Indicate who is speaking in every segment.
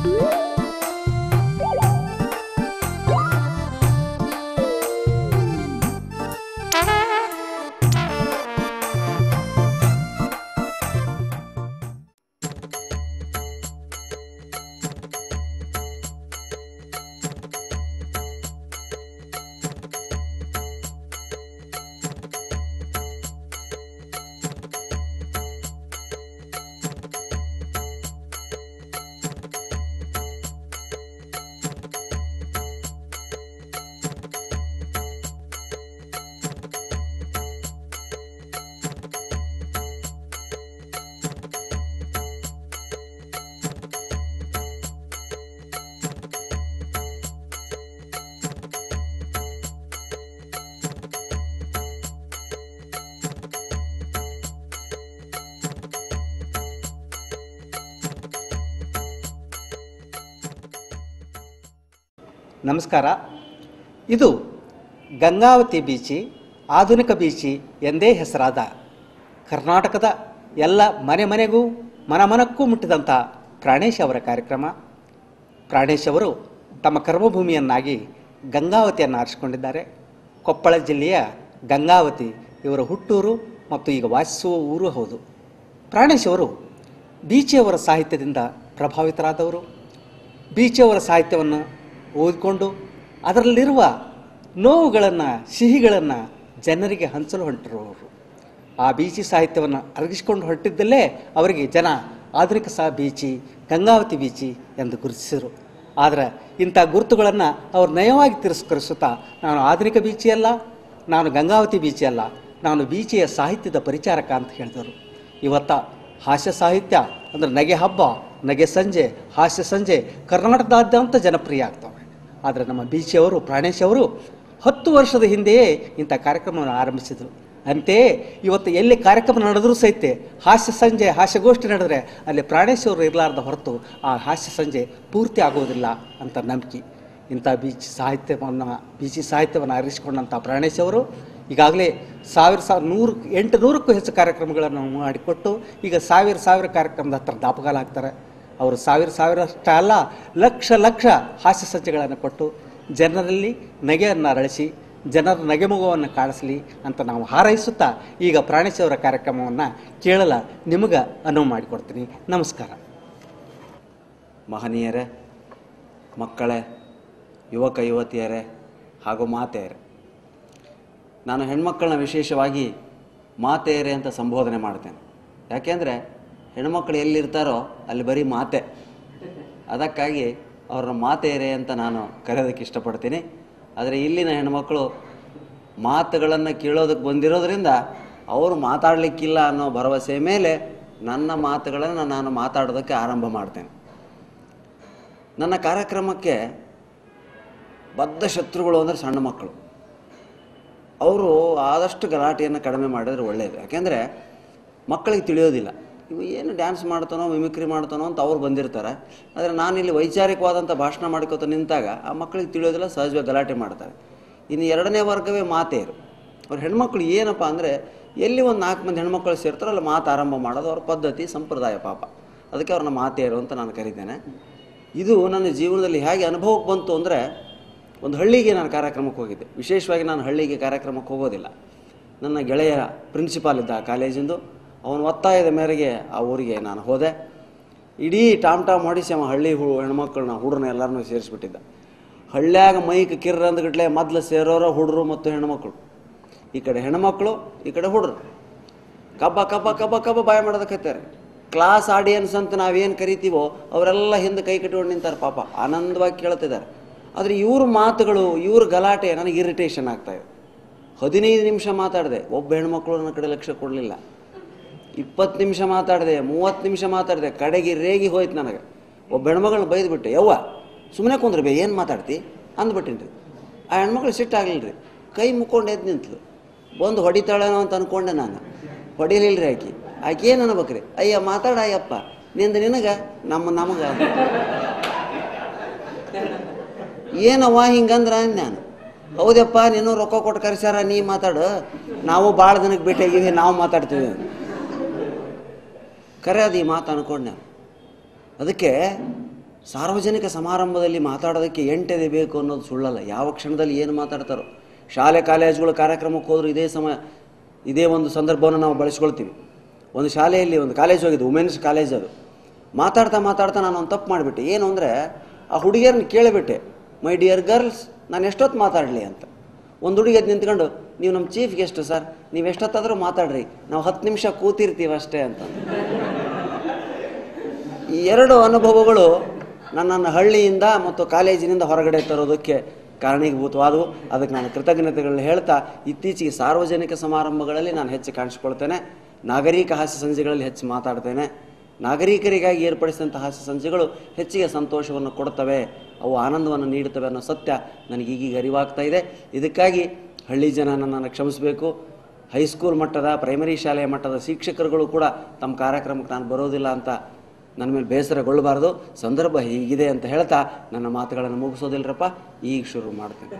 Speaker 1: ನಮಸ್ಕಾರ ಇದು ಗಂಗಾವತಿ ಬೀಚಿ ಆಧುನಿಕ ಬೀಚಿ ಎಂದೇ ಹೆಸರಾದ ಕರ್ನಾಟಕದ ಎಲ್ಲ ಮನೆ ಮನೆಗೂ ಮನ ಮನಕ್ಕೂ ಮುಟ್ಟಿದಂಥ ಪ್ರಾಣೇಶ್ ಅವರ ಕಾರ್ಯಕ್ರಮ ಪ್ರಾಣೇಶ್ ಅವರು ತಮ್ಮ ಕರ್ಮಭೂಮಿಯನ್ನಾಗಿ ಗಂಗಾವತಿಯನ್ನು ಆರಿಸಿಕೊಂಡಿದ್ದಾರೆ ಕೊಪ್ಪಳ ಜಿಲ್ಲೆಯ ಗಂಗಾವತಿ ಇವರ ಹುಟ್ಟೂರು ಮತ್ತು ಈಗ ವಾಸಿಸುವ ಊರು ಹೌದು ಪ್ರಾಣೇಶ್ ಅವರು ಬೀಚಿಯವರ ಸಾಹಿತ್ಯದಿಂದ ಪ್ರಭಾವಿತರಾದವರು ಬೀಚಿಯವರ ಸಾಹಿತ್ಯವನ್ನು ಓದಿಕೊಂಡು ಅದರಲ್ಲಿರುವ ನೋವುಗಳನ್ನು ಸಿಹಿಗಳನ್ನು ಜನರಿಗೆ ಹಂಚಲು ಹೊಂಟಿರುವವರು ಆ ಬೀಚಿ ಸಾಹಿತ್ಯವನ್ನು ಅರಗಿಸಿಕೊಂಡು ಹೊರಟಿದ್ದಲ್ಲೇ ಅವರಿಗೆ ಜನ ಆಧುನಿಕ ಸಹ ಬೀಚಿ ಗಂಗಾವತಿ ಬೀಚಿ ಎಂದು ಗುರುತಿಸಿದರು ಆದರೆ ಇಂಥ ಗುರುತುಗಳನ್ನು ಅವರು ನಯವಾಗಿ ತಿರಸ್ಕರಿಸುತ್ತಾ ನಾನು ಆಧುನಿಕ ಬೀಚಿ ಅಲ್ಲ ನಾನು ಗಂಗಾವತಿ ಬೀಚಿ ಅಲ್ಲ ನಾನು ಬೀಚಿಯ ಸಾಹಿತ್ಯದ ಪರಿಚಾರಕ ಅಂತ ಹೇಳಿದರು ಇವತ್ತ ಹಾಸ್ಯ ಸಾಹಿತ್ಯ ಅಂದರೆ ನಗೆ ಹಬ್ಬ ನಗೆ ಸಂಜೆ ಹಾಸ್ಯ ಸಂಜೆ ಕರ್ನಾಟಕದಾದ್ಯಂತ ಜನಪ್ರಿಯ ಆಗ್ತವೆ ಆದರೆ ನಮ್ಮ ಬೀಚಿಯವರು ಪ್ರಾಣೇಶ್ ಅವರು ಹತ್ತು ವರ್ಷದ ಹಿಂದೆಯೇ ಇಂಥ ಕಾರ್ಯಕ್ರಮವನ್ನು ಆರಂಭಿಸಿದರು ಅಂತೆಯೇ ಇವತ್ತು ಎಲ್ಲಿ ಕಾರ್ಯಕ್ರಮ ನಡೆದರೂ ಸಹಿತ ಹಾಸ್ಯ ಸಂಜೆ ಹಾಸ್ಯಗೋಷ್ಠಿ ನಡೆದರೆ ಅಲ್ಲಿ ಪ್ರಾಣೇಶ್ ಅವರು ಇರಲಾರ್ದ ಹೊರತು ಆ ಹಾಸ್ಯ ಸಂಜೆ ಪೂರ್ತಿ ಆಗುವುದಿಲ್ಲ ಅಂತ ನಂಬಿಕೆ ಇಂಥ ಬೀಚ್ ಸಾಹಿತ್ಯವನ್ನು ಬೀಚಿ ಸಾಹಿತ್ಯವನ್ನು ಆರಿಸಿಕೊಂಡಂಥ ಪ್ರಾಣೇಶ್ ಅವರು ಈಗಾಗಲೇ ಸಾವಿರ ಸಾವಿರ ನೂರು ಎಂಟು ನೂರಕ್ಕೂ ಹೆಚ್ಚು ಕಾರ್ಯಕ್ರಮಗಳನ್ನು ಮಾಡಿಕೊಟ್ಟು ಈಗ ಸಾವಿರ ಸಾವಿರ ಕಾರ್ಯಕ್ರಮದ ಹತ್ರ ದಾಪಗಾಲ ಹಾಕ್ತಾರೆ ಅವರು ಸಾವಿರ ಸಾವಿರ ಅಷ್ಟೇ ಅಲ್ಲ ಲಕ್ಷ ಲಕ್ಷ ಹಾಸ್ಯ ಸಂಚೆಗಳನ್ನು ಕೊಟ್ಟು ಜನರಲ್ಲಿ ನಗೆಯನ್ನು ಅರಳಿಸಿ ಜನರ ನಗೆಮುಗವನ್ನು ಕಾಣಿಸಲಿ ಅಂತ ನಾವು ಹಾರೈಸುತ್ತಾ ಈಗ ಪ್ರಾಣೇಶ್ ಅವರ ಕಾರ್ಯಕ್ರಮವನ್ನು ಕೇಳಲ ನಿಮಗೆ ಅನುವು ಮಾಡಿಕೊಡ್ತೀನಿ ನಮಸ್ಕಾರ
Speaker 2: ಮಹನೀಯರೇ ಮಕ್ಕಳೇ ಯುವಕ ಯುವತಿಯರೇ ಹಾಗೂ ಮಾತೆಯರೇ ನಾನು ಹೆಣ್ಮಕ್ಕಳನ್ನ ವಿಶೇಷವಾಗಿ ಮಾತೆಯರೇ ಅಂತ ಸಂಬೋಧನೆ ಮಾಡ್ತೇನೆ ಯಾಕೆಂದರೆ ಹೆಣ್ಮಕ್ಳು ಎಲ್ಲಿರ್ತಾರೋ ಅಲ್ಲಿ ಬರೀ ಮಾತೆ ಅದಕ್ಕಾಗಿ ಅವ್ರನ್ನ ಮಾತೆಯರೇ ಅಂತ ನಾನು ಕರೆಯೋದಕ್ಕೆ ಇಷ್ಟಪಡ್ತೀನಿ ಆದರೆ ಇಲ್ಲಿನ ಹೆಣ್ಮಕ್ಳು ಮಾತುಗಳನ್ನು ಕೇಳೋದಕ್ಕೆ ಬಂದಿರೋದ್ರಿಂದ ಅವರು ಮಾತಾಡಲಿಕ್ಕಿಲ್ಲ ಅನ್ನೋ ಭರವಸೆ ಮೇಲೆ ನನ್ನ ಮಾತುಗಳನ್ನು ನಾನು ಮಾತಾಡೋದಕ್ಕೆ ಆರಂಭ ಮಾಡ್ತೇನೆ ನನ್ನ ಕಾರ್ಯಕ್ರಮಕ್ಕೆ ಬದ್ಧ ಶತ್ರುಗಳು ಅಂದರೆ ಸಣ್ಣ ಮಕ್ಕಳು ಅವರು ಆದಷ್ಟು ಗಲಾಟೆಯನ್ನು ಕಡಿಮೆ ಮಾಡಿದ್ರೆ ಒಳ್ಳೆಯದು ಯಾಕೆಂದರೆ ಮಕ್ಕಳಿಗೆ ತಿಳಿಯೋದಿಲ್ಲ ಇವು ಏನು ಡ್ಯಾನ್ಸ್ ಮಾಡ್ತಾನೋ ಮಿಮಿಕ್ರಿ ಮಾಡ್ತಾನೋ ಅಂತ ಅವ್ರು ಬಂದಿರ್ತಾರೆ ಆದರೆ ನಾನಿಲ್ಲಿ ವೈಚಾರಿಕವಾದಂಥ ಭಾಷಣ ಮಾಡ್ಕೋತ ನಿಂತಾಗ ಆ ಮಕ್ಕಳಿಗೆ ತಿಳಿಯೋದಿಲ್ಲ ಸಹಜವಾಗಿ ಗಲಾಟೆ ಮಾಡ್ತಾರೆ ಇನ್ನು ಎರಡನೇ ವರ್ಗವೇ ಮಾತೆಯರು ಅವ್ರ ಹೆಣ್ಮಕ್ಳು ಏನಪ್ಪ ಅಂದರೆ ಎಲ್ಲಿ ಒಂದು ನಾಲ್ಕು ಮಂದಿ ಹೆಣ್ಮಕ್ಳು ಸೇರ್ತಾರೋ ಅಲ್ಲಿ ಮಾತು ಆರಂಭ ಮಾಡೋದು ಅವ್ರ ಪದ್ಧತಿ ಸಂಪ್ರದಾಯ ಪಾಪ ಅದಕ್ಕೆ ಅವ್ರನ್ನ ಮಾತೆಯರು ಅಂತ ನಾನು ಕರಿತೇನೆ ಇದು ನನ್ನ ಜೀವನದಲ್ಲಿ ಹೇಗೆ ಅನುಭವಕ್ಕೆ ಬಂತು ಅಂದರೆ ಒಂದು ಹಳ್ಳಿಗೆ ನಾನು ಕಾರ್ಯಕ್ರಮಕ್ಕೆ ಹೋಗಿದ್ದೆ ವಿಶೇಷವಾಗಿ ನಾನು ಹಳ್ಳಿಗೆ ಕಾರ್ಯಕ್ರಮಕ್ಕೆ ಹೋಗೋದಿಲ್ಲ ನನ್ನ ಗೆಳೆಯ ಪ್ರಿನ್ಸಿಪಾಲ್ ಇದ್ದ ಆ ಕಾಲೇಜಿಂದು ಅವನ ಒತ್ತಾಯದ ಮೇರೆಗೆ ಆ ಊರಿಗೆ ನಾನು ಹೋದೆ ಇಡೀ ಟಾಮ್ ಟಾಮ್ ಹೊಡಿಸಿ ಅವ ಹಳ್ಳಿ ಹು ಹೆಣ್ಮಕ್ಳನ್ನ ಹುಡುಗರನ್ನ ಎಲ್ಲರನ್ನೂ ಸೇರಿಸ್ಬಿಟ್ಟಿದ್ದ ಹಳ್ಳ್ಯಾಗ ಮೈಕ್ ಕಿರ್ರಂದ್ಗಟ್ಲೆ ಮೊದಲು ಸೇರೋರ ಹುಡುಗರು ಮತ್ತು ಹೆಣ್ಮಕ್ಳು ಈ ಕಡೆ ಹೆಣ್ಮಕ್ಳು ಈ ಕಡೆ ಹುಡುಗರು ಕಬ್ಬ ಕಬ್ಬ ಕಬ್ಬ ಕಬ್ಬ ಬಾಯ ಮಾಡೋದಕ್ಕತ್ತಾರೆ ಕ್ಲಾಸ್ ಆಡಿಯನ್ಸ್ ಅಂತ ನಾವೇನು ಕರಿತೀವೋ ಅವರೆಲ್ಲ ಹಿಂದೆ ಕೈ ಕಟ್ಕೊಂಡು ನಿಂತಾರೆ ಪಾಪ ಆನಂದವಾಗಿ ಕೇಳ್ತಿದ್ದಾರೆ ಆದರೆ ಇವ್ರ ಮಾತುಗಳು ಇವ್ರ ಗಲಾಟೆ ನನಗೆ ಇರಿಟೇಷನ್ ಆಗ್ತಾಯಿದೆ ಹದಿನೈದು ನಿಮಿಷ ಮಾತಾಡಿದೆ ಒಬ್ಬ ಹೆಣ್ಮಕ್ಳು ನನ್ನ ಕಡೆ ಲಕ್ಷ್ಯ ಕೊಡಲಿಲ್ಲ ಇಪ್ಪತ್ತು ನಿಮಿಷ ಮಾತಾಡಿದೆ ಮೂವತ್ತು ನಿಮಿಷ ಮಾತಾಡಿದೆ ಕಡೆಗೆ ರೇಗಿ ಹೋಯ್ತು ನನಗೆ ಒಬ್ಬ ಹೆಣ್ಮಗಳನ್ನ ಬೈದ್ಬಿಟ್ಟೆ ಯವ್ವ ಸುಮ್ಮನೆ ಕುಂದ್ರೆ ಬೇ ಏನು ಮಾತಾಡ್ತಿ ಅಂದ್ಬಿಟ್ಟಿನ್ರಿ ಆ ಹೆಣ್ಮಕ್ಳು ಸಿಟ್ಟಾಗಲಿಲ್ಲ ರೀ ಕೈ ಮುಕ್ಕೊಂಡು ಎದ್ದು ನಿಂತಲು ಬಂದು ಹೊಡಿತಾಳೇನೋ ಅಂತ ಅನ್ಕೊಂಡೆ ನಾನು ಹೊಡಿಲಿಲ್ಲ ರೀ ಆಕಿ ಆಕೆ ಏನು ಅನ್ಬೇಕ್ರಿ ಅಯ್ಯ ಮಾತಾಡ ಅಯ್ಯಪ್ಪ ನಿಂದ ನಿನಗೆ ನಮ್ಮ ನಮಗೆ ಏನವ್ವ ಹಿಂಗಂದ್ರ ಅಂದ್ ನಾನು ಹೌದಪ್ಪ ನೀನು ರೊಕ್ಕ ಕೊಟ್ಟು ಕರೆಸ್ಯಾರ ನೀ ಮಾತಾಡು ನಾವು ಭಾಳ ದಿನಕ್ಕೆ ಭೇಟಿಯಾಗಿವಿ ನಾವು ಮಾತಾಡ್ತೀವಿ ಖರೆ ಅದು ಈ ಮಾತು ಅನ್ಕೊಂಡೆ ನಾನು ಅದಕ್ಕೆ ಸಾರ್ವಜನಿಕ ಸಮಾರಂಭದಲ್ಲಿ ಮಾತಾಡೋದಕ್ಕೆ ಎಂಟೆದೆ ಬೇಕು ಅನ್ನೋದು ಸುಳ್ಳಲ್ಲ ಯಾವ ಕ್ಷಣದಲ್ಲಿ ಏನು ಮಾತಾಡ್ತಾರೋ ಶಾಲೆ ಕಾಲೇಜುಗಳ ಕಾರ್ಯಕ್ರಮಕ್ಕೆ ಹೋದರೂ ಇದೇ ಸಮಯ ಇದೇ ಒಂದು ಸಂದರ್ಭವನ್ನು ನಾವು ಬಳಸ್ಕೊಳ್ತೀವಿ ಒಂದು ಶಾಲೆಯಲ್ಲಿ ಒಂದು ಕಾಲೇಜ್ ಹೋಗಿದ್ದು ವುಮೆನ್ಸ್ ಕಾಲೇಜ್ ಅದು ಮಾತಾಡ್ತಾ ಮಾತಾಡ್ತಾ ನಾನು ಒಂದು ತಪ್ಪು ಮಾಡಿಬಿಟ್ಟೆ ಏನು ಅಂದರೆ ಆ ಹುಡುಗಿಯರನ್ನ ಕೇಳಿಬಿಟ್ಟೆ ಮೈ ಡಿಯರ್ ಗರ್ಲ್ಸ್ ನಾನು ಎಷ್ಟೊತ್ತು ಮಾತಾಡಲಿ ಅಂತ ಒಂದು ಹುಡುಗಿ ಅದು ನಿಂತ್ಕೊಂಡು ನೀವು ನಮ್ಮ ಚೀಫ್ ಗೆಸ್ಟು ಸರ್ ನೀವು ಎಷ್ಟೊತ್ತಾದರೂ ಮಾತಾಡ್ರಿ ನಾವು ಹತ್ತು ನಿಮಿಷ ಕೂತಿರ್ತೀವಿ ಅಷ್ಟೇ ಅಂತ ಈ ಎರಡು ಅನುಭವಗಳು ನನ್ನನ್ನು ಹಳ್ಳಿಯಿಂದ ಮತ್ತು ಕಾಲೇಜಿನಿಂದ ಹೊರಗಡೆ ತರೋದಕ್ಕೆ ಕಾರಣೀಭೂತವಾದವು ಅದಕ್ಕೆ ನಾನು ಕೃತಜ್ಞತೆಗಳನ್ನ ಹೇಳ್ತಾ ಇತ್ತೀಚೆಗೆ ಸಾರ್ವಜನಿಕ ಸಮಾರಂಭಗಳಲ್ಲಿ ನಾನು ಹೆಚ್ಚು ಕಾಣಿಸ್ಕೊಳ್ತೇನೆ ನಾಗರಿಕ ಹಾಸ್ಯ ಸಂಜೆಗಳಲ್ಲಿ ಹೆಚ್ಚು ಮಾತಾಡ್ತೇನೆ ನಾಗರಿಕರಿಗಾಗಿ ಏರ್ಪಡಿಸಿದಂಥ ಹಾಸ್ಯ ಸಂಜೆಗಳು ಹೆಚ್ಚಿಗೆ ಸಂತೋಷವನ್ನು ಕೊಡ್ತವೆ ಅವು ಆನಂದವನ್ನು ನೀಡುತ್ತವೆ ಅನ್ನೋ ಸತ್ಯ ನನಗೆ ಈಗೀಗ ಅರಿವಾಗ್ತಾ ಇದೆ ಇದಕ್ಕಾಗಿ ಹಳ್ಳಿ ಜನ ನನ್ನನ್ನು ಕ್ಷಮಿಸಬೇಕು ಹೈಸ್ಕೂಲ್ ಮಟ್ಟದ ಪ್ರೈಮರಿ ಶಾಲೆಯ ಮಟ್ಟದ ಶಿಕ್ಷಕರುಗಳು ಕೂಡ ತಮ್ಮ ಕಾರ್ಯಕ್ರಮಕ್ಕೆ ನಾನು ಬರೋದಿಲ್ಲ ಅಂತ ನನ್ನ ಮೇಲೆ ಬೇಸರಗೊಳ್ಳಬಾರ್ದು ಸಂದರ್ಭ ಹೀಗಿದೆ ಅಂತ ಹೇಳ್ತಾ ನನ್ನ ಮಾತುಗಳನ್ನು ಮುಗಿಸೋದಿಲ್ಲರಪ್ಪ ಈಗ ಶುರು ಮಾಡ್ತೇನೆ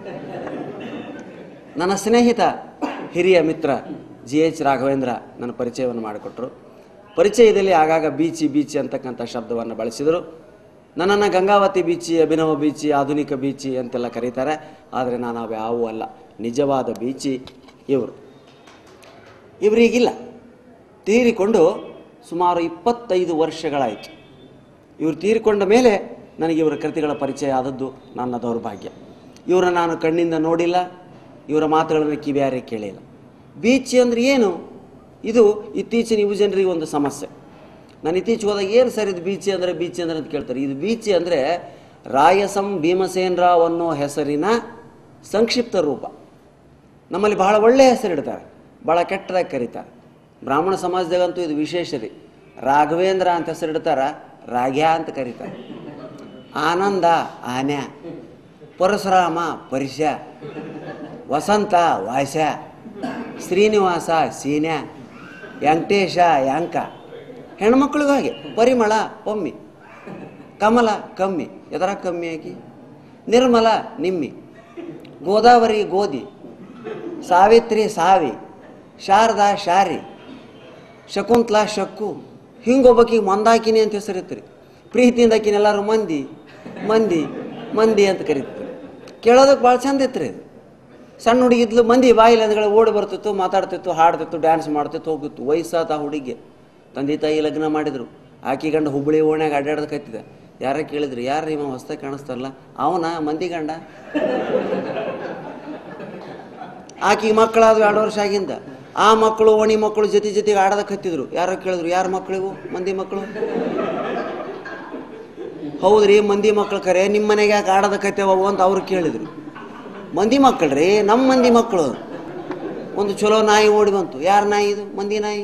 Speaker 2: ನನ್ನ ಸ್ನೇಹಿತ ಹಿರಿಯ ಮಿತ್ರ ಜಿ ಎಚ್ ರಾಘವೇಂದ್ರ ನನ್ನ ಪರಿಚಯವನ್ನು ಮಾಡಿಕೊಟ್ರು ಪರಿಚಯದಲ್ಲಿ ಆಗಾಗ ಬೀಚಿ ಬೀಚಿ ಅಂತಕ್ಕಂಥ ಶಬ್ದವನ್ನು ಬಳಸಿದರು ನನ್ನನ್ನು ಗಂಗಾವತಿ ಬೀಚಿ ಅಭಿನವ ಬೀಚಿ ಆಧುನಿಕ ಬೀಚಿ ಅಂತೆಲ್ಲ ಕರೀತಾರೆ ಆದರೆ ನಾನು ಅವು ಯಾವುವೂ ಅಲ್ಲ ನಿಜವಾದ ಬೀಚಿ ಇವರು ಇವರಿಗಿಲ್ಲ ತೀರಿಕೊಂಡು ಸುಮಾರು ಇಪ್ಪತ್ತೈದು ವರ್ಷಗಳಾಯಿತು ಇವರು ತೀರಿಕೊಂಡ ಮೇಲೆ ನನಗೆ ಇವರ ಕೃತಿಗಳ ಪರಿಚಯ ಆದದ್ದು ನನ್ನ ದೌರ್ಭಾಗ್ಯ ಇವರನ್ನು ನಾನು ಕಣ್ಣಿಂದ ನೋಡಿಲ್ಲ ಇವರ ಮಾತುಗಳನ್ನು ಕಿವಿಯಾರೆ ಕೇಳಿಲ್ಲ ಬೀಚಿ ಅಂದರೆ ಏನು ಇದು ಇತ್ತೀಚಿನ ಯುವ ಜನರಿಗೆ ಒಂದು ಸಮಸ್ಯೆ ನಾನು ಇತ್ತೀಚೆಗೆ ಹೋದಾಗ ಏನು ಸರ್ ಇದು ಬೀಚಿ ಅಂದರೆ ಬೀಚಿ ಅಂದರೆ ಅಂತ ಕೇಳ್ತಾರೆ ಇದು ಬೀಚಿ ಅಂದರೆ ರಾಯಸಂ ಭೀಮಸೇನ್ ರಾವ್ ಅನ್ನೋ ಹೆಸರಿನ ಸಂಕ್ಷಿಪ್ತ ರೂಪ ನಮ್ಮಲ್ಲಿ ಬಹಳ ಒಳ್ಳೆಯ ಹೆಸರಿಡ್ತಾರೆ ಭಾಳ ಕೆಟ್ಟದಾಗಿ ಕರೀತಾರೆ ಬ್ರಾಹ್ಮಣ ಸಮಾಜದಾಗಂತೂ ಇದು ವಿಶೇಷ ರೀ ರಾಘವೇಂದ್ರ ಅಂತ ಹೆಸರಿಡ್ತಾರ ರಾಗ್ಯ ಅಂತ ಕರೀತಾರೆ ಆನಂದ ಆನ್ಯ ಪರಶುರಾಮ ಪರಿಶ ವಸಂತ ವಾಸ್ಯ ಶ್ರೀನಿವಾಸ ಸೀನ್ಯ ವೆಂಕಟೇಶ ಯಾಂಕ ಹೆಣ್ಮಕ್ಳಿಗೂ ಹಾಗೆ ಪರಿಮಳ ಒಮ್ಮಿ ಕಮಲ ಕಮ್ಮಿ ಎದರ ಕಮ್ಮಿ ಆಗಿ ನಿರ್ಮಲ ನಿಮ್ಮಿ ಗೋದಾವರಿ ಗೋಧಿ ಸಾವಿತ್ರಿ ಸಾವಿ ಶಾರದಾ ಶಾರಿ ಶಕುಂತ್ಲಾ ಶಕ್ಕು ಹಿಂಗೊಬ್ಬಕಿಗೆ ಮಂದಾಕಿನಿ ಅಂತ ಹೆಸರಿತ್ರಿ ಪ್ರೀತಿಯಿಂದ ಆಕಿನ ಎಲ್ಲರೂ ಮಂದಿ ಮಂದಿ ಮಂದಿ ಅಂತ ಕರೀತಾರೆ ಕೇಳೋದಕ್ಕೆ ಭಾಳ ಚಂದ ಇತ್ತು ಇದು ಸಣ್ಣ ಹುಡುಗಿದ್ಲು ಮಂದಿ ಬಾಯಿಲ್ ಅಂದ್ಗಳ ಓಡಿ ಬರ್ತಿತ್ತು ಮಾತಾಡ್ತಿತ್ತು ಹಾಡ್ತಿತ್ತು ಡ್ಯಾನ್ಸ್ ಮಾಡ್ತಿತ್ತು ಹೋಗ್ತಿತ್ತು ವಯಸ್ಸಾತ ಆ ಹುಡುಗಿಗೆ ತಂದೆ ತಾಯಿ ಲಗ್ನ ಮಾಡಿದ್ರು ಆಕಿ ಗಂಡ ಹುಬ್ಬಳ್ಳಿ ಓಣ್ಯಾಗ ಅಡ್ಡಾಡೋದಕ್ಕತ್ತಿದ್ದ ಯಾರ ಕೇಳಿದ್ರು ಯಾರು ನಿಮ್ಮ ಹೊಸ್ತಾಗಿ ಕಾಣಿಸ್ತಾರಲ್ಲ ಅವನ ಮಂದಿ ಗಂಡ ಆಕಿಗೆ ಮಕ್ಕಳಾದ್ವು ಎರಡು ವರ್ಷ ಆಗಿಂದ ಆ ಮಕ್ಕಳು ಒಣಿ ಮಕ್ಕಳು ಜೊತೆ ಜೊತೆಗೆ ಆಡೋದಕ್ಕೆ ಹತ್ತಿದ್ರು ಯಾರೋ ಕೇಳಿದ್ರು ಯಾರ ಮಕ್ಕಳಿಗೂ ಮಂದಿ ಮಕ್ಕಳು ಹೌದ್ರಿ ಮಂದಿ ಮಕ್ಕಳು ಕರೆ ನಿಮ್ಮ ಮನೆಗೆ ಯಾಕೆ ಆಡೋದಕ್ಕೆ ಹತ್ತೇವವು ಅಂತ ಅವ್ರು ಕೇಳಿದ್ರು ಮಂದಿ ಮಕ್ಕಳು ರೀ ನಮ್ಮ ಮಂದಿ ಮಕ್ಕಳು ಒಂದು ಚಲೋ ನಾಯಿ ಓಡಿ ಬಂತು ಯಾರ ನಾಯಿ ಇದು ಮಂದಿ ನಾಯಿ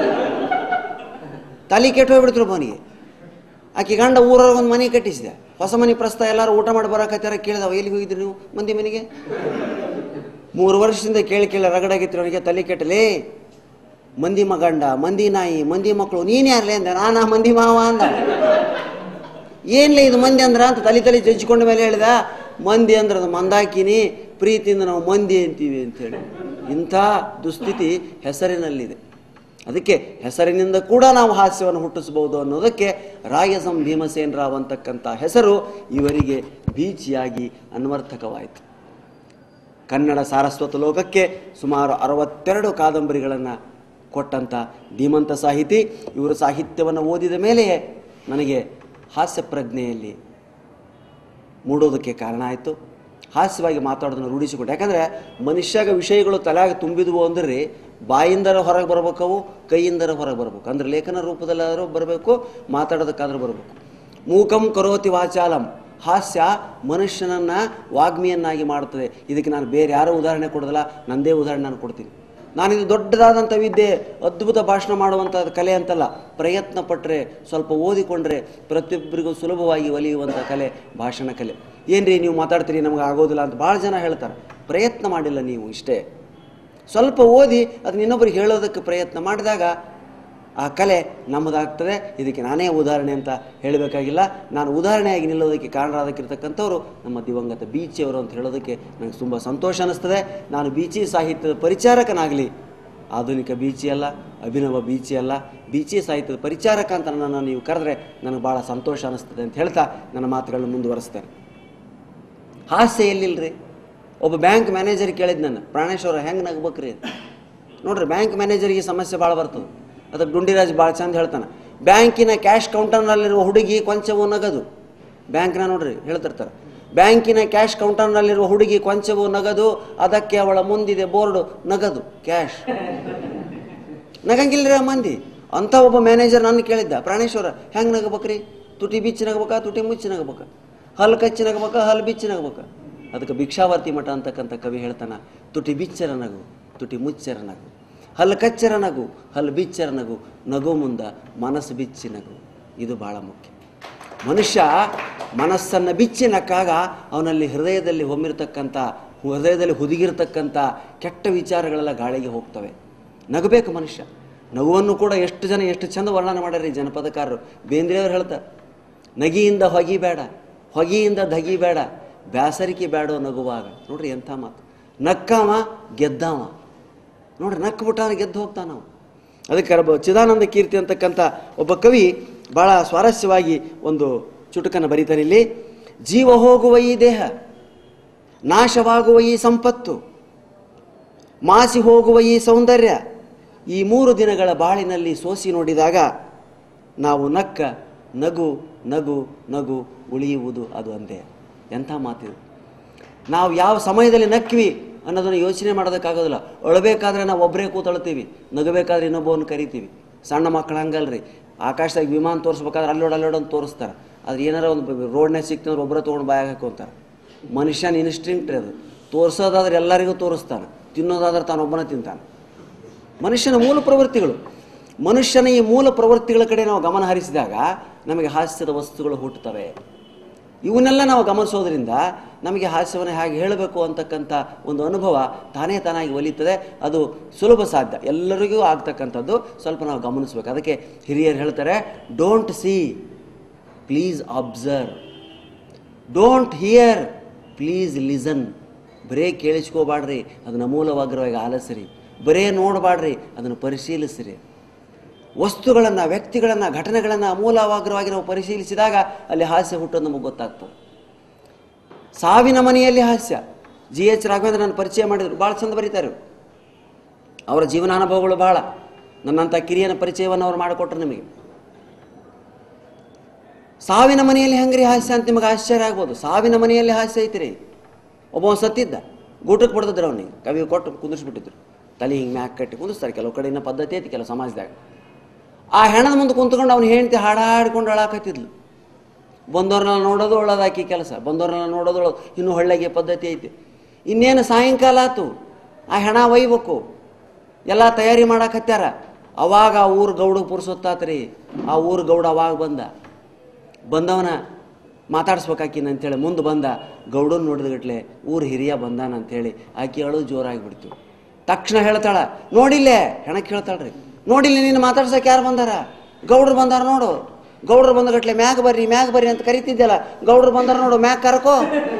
Speaker 2: ತಲೆ ಕೆಟ್ಟು ಹೋಗ್ಬಿಡ್ತರು ಅವನಿಗೆ ಆಕೆ ಗಂಡ ಊರವ್ರಿಗೆ ಒಂದು ಮನೆ ಕಟ್ಟಿಸಿದೆ ಹೊಸ ಮನೆ ಪ್ರಸ್ತಾವ ಎಲ್ಲರೂ ಊಟ ಮಾಡಿ ಬರಕತ್ತಾರ ಕೇಳಿದವ ಎಲ್ಲಿಗೆ ಹೋಗಿದ್ರಿ ನೀವು ಮಂದಿ ಮನೆಗೆ ಮೂರು ವರ್ಷದಿಂದ ಕೇಳಿ ಕೇಳಿ ರಗಡಾಗಿತ್ತು ಅವನಿಗೆ ತಲೆ ಕೆಟ್ಟಲೇ ಮಂದಿ ಮಗಂಡ ಮಂದಿ ನಾಯಿ ಮಂದಿ ಮಕ್ಕಳು ನೀನು ಯಾರಲೇ ಅಂದ ನಾನಾ ಮಂದಿ ಮಾವ ಅಂದ ಏನ್ಲೇ ಇದು ಮಂದಿ ಅಂದ್ರ ಅಂತ ತಲೆ ತಲೆ ಜಜ್ಜಿಕೊಂಡ ಮೇಲೆ ಹೇಳಿದ ಮಂದಿ ಅಂದ್ರೆ ಅದು ಮಂದಾಕಿನಿ ಪ್ರೀತಿಯಿಂದ ನಾವು ಮಂದಿ ಅಂತೀವಿ ಅಂತೇಳಿ ಇಂಥ ದುಸ್ಥಿತಿ ಹೆಸರಿನಲ್ಲಿದೆ ಅದಕ್ಕೆ ಹೆಸರಿನಿಂದ ಕೂಡ ನಾವು ಹಾಸ್ಯವನ್ನು ಹುಟ್ಟಿಸಬಹುದು ಅನ್ನೋದಕ್ಕೆ ರಾಯಸಂ ಭೀಮಸೇನ್ ರಾವ್ ಅಂತಕ್ಕಂಥ ಹೆಸರು ಇವರಿಗೆ ಬೀಚಿಯಾಗಿ ಅನ್ವರ್ಥಕವಾಯಿತು ಕನ್ನಡ ಸಾರಸ್ವತ ಲೋಕಕ್ಕೆ ಸುಮಾರು ಅರವತ್ತೆರಡು ಕಾದಂಬರಿಗಳನ್ನು ಕೊಟ್ಟಂಥ ಧೀಮಂತ ಸಾಹಿತಿ ಇವರ ಸಾಹಿತ್ಯವನ್ನು ಓದಿದ ಮೇಲೆಯೇ ನನಗೆ ಹಾಸ್ಯ ಪ್ರಜ್ಞೆಯಲ್ಲಿ ಮೂಡೋದಕ್ಕೆ ಕಾರಣ ಆಯಿತು ಹಾಸ್ಯವಾಗಿ ಮಾತಾಡೋದನ್ನು ರೂಢಿಸಿಕೊಂಡು ಯಾಕಂದರೆ ಮನುಷ್ಯಾಗ ವಿಷಯಗಳು ತಲೆಯಾಗ ತುಂಬಿದ್ವು ಅಂದ್ರೆ ಬಾಯಿಂದರ ಹೊರಗೆ ಬರ್ಬೇಕವು ಕೈಯಿಂದರ ಹೊರಗೆ ಬರ್ಬೇಕು ಅಂದ್ರೆ ಲೇಖನ ರೂಪದಲ್ಲಾದರೂ ಬರಬೇಕು ಮಾತಾಡೋದಕ್ಕಾದ್ರೂ ಬರಬೇಕು ಮೂಕಂ ಕರೋತಿ ವಾಚಾಲಂ ಹಾಸ್ಯ ಮನುಷ್ಯನನ್ನು ವಾಗ್ಮಿಯನ್ನಾಗಿ ಮಾಡುತ್ತದೆ ಇದಕ್ಕೆ ನಾನು ಬೇರೆ ಯಾರೋ ಉದಾಹರಣೆ ಕೊಡೋದಿಲ್ಲ ನನ್ನದೇ ಉದಾಹರಣೆ ನಾನು ಕೊಡ್ತೀನಿ ನಾನಿದು ದೊಡ್ಡದಾದಂಥ ವಿದ್ಯೆ ಅದ್ಭುತ ಭಾಷಣ ಮಾಡುವಂಥ ಕಲೆ ಅಂತಲ್ಲ ಪ್ರಯತ್ನ ಪಟ್ಟರೆ ಸ್ವಲ್ಪ ಓದಿಕೊಂಡ್ರೆ ಪ್ರತಿಯೊಬ್ಬರಿಗೂ ಸುಲಭವಾಗಿ ಒಲಿಯುವಂಥ ಕಲೆ ಭಾಷಣ ಕಲೆ ಏನ್ರಿ ನೀವು ಮಾತಾಡ್ತೀರಿ ನಮಗೆ ಆಗೋದಿಲ್ಲ ಅಂತ ಭಾಳ ಜನ ಹೇಳ್ತಾರೆ ಪ್ರಯತ್ನ ಮಾಡಿಲ್ಲ ನೀವು ಇಷ್ಟೇ ಸ್ವಲ್ಪ ಓದಿ ಅದನ್ನ ಇನ್ನೊಬ್ಬರಿಗೆ ಹೇಳೋದಕ್ಕೆ ಪ್ರಯತ್ನ ಮಾಡಿದಾಗ ಆ ಕಲೆ ನಮ್ಮದಾಗ್ತದೆ ಇದಕ್ಕೆ ನಾನೇ ಉದಾಹರಣೆ ಅಂತ ಹೇಳಬೇಕಾಗಿಲ್ಲ ನಾನು ಉದಾಹರಣೆಯಾಗಿ ನಿಲ್ಲೋದಕ್ಕೆ ಕಾರಣರಾದಕ್ಕಿರ್ತಕ್ಕಂಥವ್ರು ನಮ್ಮ ದಿವಂಗತ ಬೀಚಿಯವರು ಅಂತ ಹೇಳೋದಕ್ಕೆ ನನಗೆ ತುಂಬ ಸಂತೋಷ ಅನ್ನಿಸ್ತದೆ ನಾನು ಬೀಚಿ ಸಾಹಿತ್ಯದ ಪರಿಚಾರಕನಾಗಲಿ ಆಧುನಿಕ ಬೀಚಿ ಅಲ್ಲ ಅಭಿನವ ಬೀಚಿ ಅಲ್ಲ ಬೀಚಿ ಸಾಹಿತ್ಯದ ಪರಿಚಾರಕ ಅಂತ ನನ್ನನ್ನು ನೀವು ಕರೆದ್ರೆ ನನಗೆ ಭಾಳ ಸಂತೋಷ ಅನಿಸ್ತದೆ ಅಂತ ಹೇಳ್ತಾ ನನ್ನ ಮಾತುಗಳನ್ನು ಮುಂದುವರಿಸ್ತೇನೆ ಹಾಸ್ಯ ಎಲ್ಲಿಲ್ರಿ ಒಬ್ಬ ಬ್ಯಾಂಕ್ ಮ್ಯಾನೇಜರ್ ಕೇಳಿದ್ ನನ್ನ ಪ್ರಾಣೇಶ್ವರ ಹೆಂಗೆ ನಗ್ಬೇಕ್ರಿ ಅಂತ. ನೋಡ್ರಿ ಬ್ಯಾಂಕ್ ಮ್ಯಾನೇಜರಿಗೆ ಸಮಸ್ಯೆ ಭಾಳ ಬರ್ತದೆ ಅದಕ್ಕೆ ಗುಂಡಿರಾಜ್ ಭಾಳ ಚಂದ ಹೇಳ್ತಾನೆ ಬ್ಯಾಂಕಿನ ಕ್ಯಾಶ್ ಕೌಂಟರ್ನಲ್ಲಿರುವ ಹುಡುಗಿ ಕೊಂಚವು ನಗದು ಬ್ಯಾಂಕ್ನ ನೋಡ್ರಿ ಹೇಳ್ತಿರ್ತಾರೆ ಬ್ಯಾಂಕಿನ ಕ್ಯಾಶ್ ಕೌಂಟರ್ನಲ್ಲಿರುವ ಹುಡುಗಿ ಕೊಂಚವು ನಗದು ಅದಕ್ಕೆ ಅವಳ ಮುಂದಿದೆ ಬೋರ್ಡು ನಗದು ಕ್ಯಾಶ್ ನಗಂಗಿಲ್ರಿ ಆ ಮಂದಿ ಅಂತ ಒಬ್ಬ ಮ್ಯಾನೇಜರ್ ನನ್ನ ಕೇಳಿದ್ದ ಪ್ರಾಣೇಶ್ವರ ಹೆಂಗೆ ನಗಬೇಕ್ರಿ ತುಟಿ ಬಿಚ್ಚಿ ನಗಬೇಕಾ ತುಟಿ ಮುಚ್ಚಿ ನಗಬೇಕಾ ಹಲ್ಲು ಕಚ್ಚಿ ನಗಬೇಕಾ ಹಲ್ಲು ಬಿಚ್ಚಿ ನಗಬೇಕಾ ಅದಕ್ಕೆ ಭಿಕ್ಷಾವರ್ತಿ ಮಠ ಅಂತಕ್ಕಂಥ ಕವಿ ಹೇಳ್ತಾನ ತುಟಿ ಬಿಚ್ಚರ ನಗು ತುಟಿ ಮುಚ್ಚರ ನಗು ಹಲ್ಲು ಕಚ್ಚರ ನಗು ಹಲ್ಲು ಬಿಚ್ಚರ ನಗು ನಗು ಮುಂದ ಮನಸ್ಸು ಬಿಚ್ಚಿ ನಗು ಇದು ಭಾಳ ಮುಖ್ಯ ಮನುಷ್ಯ ಮನಸ್ಸನ್ನು ಬಿಚ್ಚಿ ನಕ್ಕಾಗ ಅವನಲ್ಲಿ ಹೃದಯದಲ್ಲಿ ಹೊಮ್ಮಿರ್ತಕ್ಕಂಥ ಹೃದಯದಲ್ಲಿ ಹುದುಗಿರ್ತಕ್ಕಂಥ ಕೆಟ್ಟ ವಿಚಾರಗಳೆಲ್ಲ ಗಾಳಿಗೆ ಹೋಗ್ತವೆ ನಗಬೇಕು ಮನುಷ್ಯ ನಗುವನ್ನು ಕೂಡ ಎಷ್ಟು ಜನ ಎಷ್ಟು ಚಂದ ವರ್ಣನೆ ಮಾಡ್ಯಾರ ಈ ಜನಪದಕಾರರು ಬೇಂದ್ರೆಯವ್ರು ಹೇಳ್ತಾರೆ ನಗಿಯಿಂದ ಹೊಗಿಬೇಡ ಹೊಗಿಯಿಂದ ದಗಿಬೇಡ ಬ್ಯಾಸರಿಕೆ ಬೇಡೋ ನಗುವಾಗ ನೋಡ್ರಿ ಎಂಥ ಮಾತು ನಕ್ಕಾವ ಗೆದ್ದಾವ ನೋಡ್ರಿ ನಕ್ಕು ಬಿಟ್ಟಾನ ಗೆದ್ದು ಹೋಗ್ತಾನ ನಾವು ಅದಕ್ಕೆ ಒಬ್ಬ ಚಿದಾನಂದ ಕೀರ್ತಿ ಅಂತಕ್ಕಂಥ ಒಬ್ಬ ಕವಿ ಭಾಳ ಸ್ವಾರಸ್ಯವಾಗಿ ಒಂದು ಚುಟುಕನ್ನು ಬರೀತಾನೆ ಇಲ್ಲಿ ಜೀವ ಹೋಗುವ ಈ ದೇಹ ನಾಶವಾಗುವ ಈ ಸಂಪತ್ತು ಮಾಸಿ ಹೋಗುವ ಈ ಸೌಂದರ್ಯ ಈ ಮೂರು ದಿನಗಳ ಬಾಳಿನಲ್ಲಿ ಸೋಸಿ ನೋಡಿದಾಗ ನಾವು ನಕ್ಕ ನಗು ನಗು ನಗು ಉಳಿಯುವುದು ಅದು ಅಂದೇ ಎಂಥ ಮಾತಿದು ನಾವು ಯಾವ ಸಮಯದಲ್ಲಿ ನಕ್ವಿ ಅನ್ನೋದನ್ನು ಯೋಚನೆ ಮಾಡೋದಕ್ಕಾಗೋದಿಲ್ಲ ಅಳಬೇಕಾದ್ರೆ ನಾವು ಒಬ್ಬರೇ ಕೂತ್ ಅಳ್ತೀವಿ ನಗಬೇಕಾದ್ರೆ ಇನ್ನೊಬ್ಬವನ್ನು ಕರಿತೀವಿ ಸಣ್ಣ ಮಕ್ಕಳು ಹಂಗಲ್ರಿ ಆಕಾಶದಾಗ ವಿಮಾನ ತೋರಿಸ್ಬೇಕಾದ್ರೆ ಅಲ್ಲೋಡ್ ಅಲ್ಲೋಡ್ ಅಂತ ತೋರಿಸ್ತಾರೆ ಆದ್ರೆ ಏನಾರ ಒಂದು ರೋಡ್ನಾಗ ಸಿಕ್ತಂದ್ರೆ ಒಬ್ಬರೇ ತೊಗೊಂಡು ಬಾಯಾಗ ಹಾಕೊಂತಾರೆ ಮನುಷ್ಯನ ಇನ್ಸ್ಟಿಂಕ್ಟ್ ಅದು ತೋರಿಸೋದಾದ್ರೆ ಎಲ್ಲರಿಗೂ ತೋರಿಸ್ತಾನೆ ತಿನ್ನೋದಾದ್ರೆ ತಾನೊಬ್ಬನ ತಿಂತಾನೆ ಮನುಷ್ಯನ ಮೂಲ ಪ್ರವೃತ್ತಿಗಳು ಮನುಷ್ಯನ ಈ ಮೂಲ ಪ್ರವೃತ್ತಿಗಳ ಕಡೆ ನಾವು ಗಮನ ಹರಿಸಿದಾಗ ನಮಗೆ ಹಾಸ್ಯದ ವಸ್ತುಗಳು ಹುಟ್ಟುತ್ತವೆ ಇವನ್ನೆಲ್ಲ ನಾವು ಗಮನಿಸೋದ್ರಿಂದ ನಮಗೆ ಹಾಸ್ಯವನ್ನು ಹೇಗೆ ಹೇಳಬೇಕು ಅಂತಕ್ಕಂಥ ಒಂದು ಅನುಭವ ತಾನೇ ತಾನಾಗಿ ಒಲಿತದೆ ಅದು ಸುಲಭ ಸಾಧ್ಯ ಎಲ್ಲರಿಗೂ ಆಗ್ತಕ್ಕಂಥದ್ದು ಸ್ವಲ್ಪ ನಾವು ಗಮನಿಸ್ಬೇಕು ಅದಕ್ಕೆ ಹಿರಿಯರು ಹೇಳ್ತಾರೆ don't see please observe don't hear please listen ಬರೇ ಕೇಳಿಸ್ಕೋಬಾಡ್ರಿ ಅದನ್ನು ಮೂಲವಾಗ್ರವಾಗಿ ಆಲಿಸ್ರಿ ಬರೇ ನೋಡಬಾಡ್ರಿ ಅದನ್ನು ಪರಿಶೀಲಿಸ್ರಿ ವಸ್ತುಗಳನ್ನು ವ್ಯಕ್ತಿಗಳನ್ನು ಘಟನೆಗಳನ್ನು ಮೂಲವಾಗ್ರವಾಗಿ ನಾವು ಪರಿಶೀಲಿಸಿದಾಗ ಅಲ್ಲಿ ಹಾಸ್ಯ ಹುಟ್ಟೋದು ನಮಗೆ ಗೊತ್ತಾಗ್ತದೆ ಸಾವಿನ ಮನೆಯಲ್ಲಿ ಹಾಸ್ಯ ಜಿ ಎಚ್ ರಾಘವೇಂದ್ರ ನನ್ನ ಪರಿಚಯ ಮಾಡಿದರು ಭಾಳ ಚಂದ ಬರೀತಾರೆ ಇವ್ರು. ಅವರ ಜೀವನಾನುಭವಗಳು ಭಾಳ ನನ್ನಂಥ ಕಿರಿಯನ ಪರಿಚಯವನ್ನು ಅವ್ರು ಮಾಡಿಕೊಟ್ರು ನಿಮಗೆ ಸಾವಿನ ಮನೆಯಲ್ಲಿ ಹೆಂಗ್ರಿ ಹಾಸ್ಯ ಅಂತ ನಿಮಗೆ ಆಶ್ಚರ್ಯ ಆಗ್ಬೋದು ಸಾವಿನ ಮನೆಯಲ್ಲಿ ಹಾಸ್ಯ ಐತ್ರಿ ಒಬ್ಬ ಸತ್ತಿದ್ದ ಗೂಟಕ್ಕೆ ಬಡ್ದಿದ್ರು ಅವನಿಗೆ ಕವಿ ಕೊಟ್ಟು ಕುಂದಿಸ್ಬಿಟ್ಟಿದ್ರು ತಲೆ ಹಿಂಗೆ ಮ್ಯಾಕ್ ಕಟ್ಟಿ ಕುಂದಿಸ್ತಾರೆ ಕೆಲವು ಕಡೆ ಇನ್ನೂ ಪದ್ಧತಿ ಐತಿ ಕೆಲವು ಸಮಾಜದಾಗ ಆ ಹೆಣದ ಮುಂದೆ ಕುಂತ್ಕೊಂಡು ಅವ್ನು ಹೆಂಡತಿ ಹಾಡಾಡ್ಕೊಂಡು ಅಳಾಕತ್ತಿದ್ಲು ಬಂದವ್ರನ್ನೆಲ್ಲ ನೋಡೋದು ಒಳ್ಳದಾಕಿ ಕೆಲಸ ಬಂದವ್ರನ್ನೆಲ್ಲ ನೋಡೋದು ಒಳ್ಳೋದು ಇನ್ನೂ ಹೊಳ್ಳೆಗೆ ಪದ್ಧತಿ ಐತಿ ಇನ್ನೇನು ಸಾಯಂಕಾಲ ಆತು ಆ ಹೆಣ ಒಯ್ಬೇಕು ಎಲ್ಲ ತಯಾರಿ ಮಾಡಾಕತ್ಯಾರ ಅವಾಗ ಆ ಊರು ಗೌಡಗೆ ಪುರ್ಸೊತ್ತಾತ್ರಿ ಆ ಊರು ಗೌಡ ಅವಾಗ ಬಂದ ಬಂದವನ ಮಾತಾಡ್ಸ್ಬೇಕಾಕಿನ ಅಂತೇಳಿ ಮುಂದೆ ಬಂದ ಗೌಡನ್ ನೋಡಿದಗಟ್ಲೆ ಊರು ಹಿರಿಯ ಬಂದಾನ ಅಂತೇಳಿ ಆಕಿ ಅಳು ಜೋರಾಗಿಬಿಡ್ತು ತಕ್ಷಣ ಹೇಳ್ತಾಳ ನೋಡಿಲ್ಲೇ ಹೆಣಕ್ಕೆ ಹೇಳ್ತಾಳ್ರಿ ನೋಡಿಲ್ಲ ನೀನು ಮಾತಾಡ್ಸಕ್ಕೆ ಯಾರು ಬಂದಾರ ಗೌಡ್ರು ಬಂದಾರ ನೋಡು ಗೌಡ್ರು ಬಂದಗಟ್ಲೆ ಮ್ಯಾಗ ಬರ್ರಿ ಮ್ಯಾಗ ಬರ್ರಿ ಅಂತ ಕರಿತಿದ್ದೆಲ್ಲ ಗೌಡ್ರು ಬಂದಾರ ನೋಡು ಮ್ಯಾಗ ಕರ್ಕೋ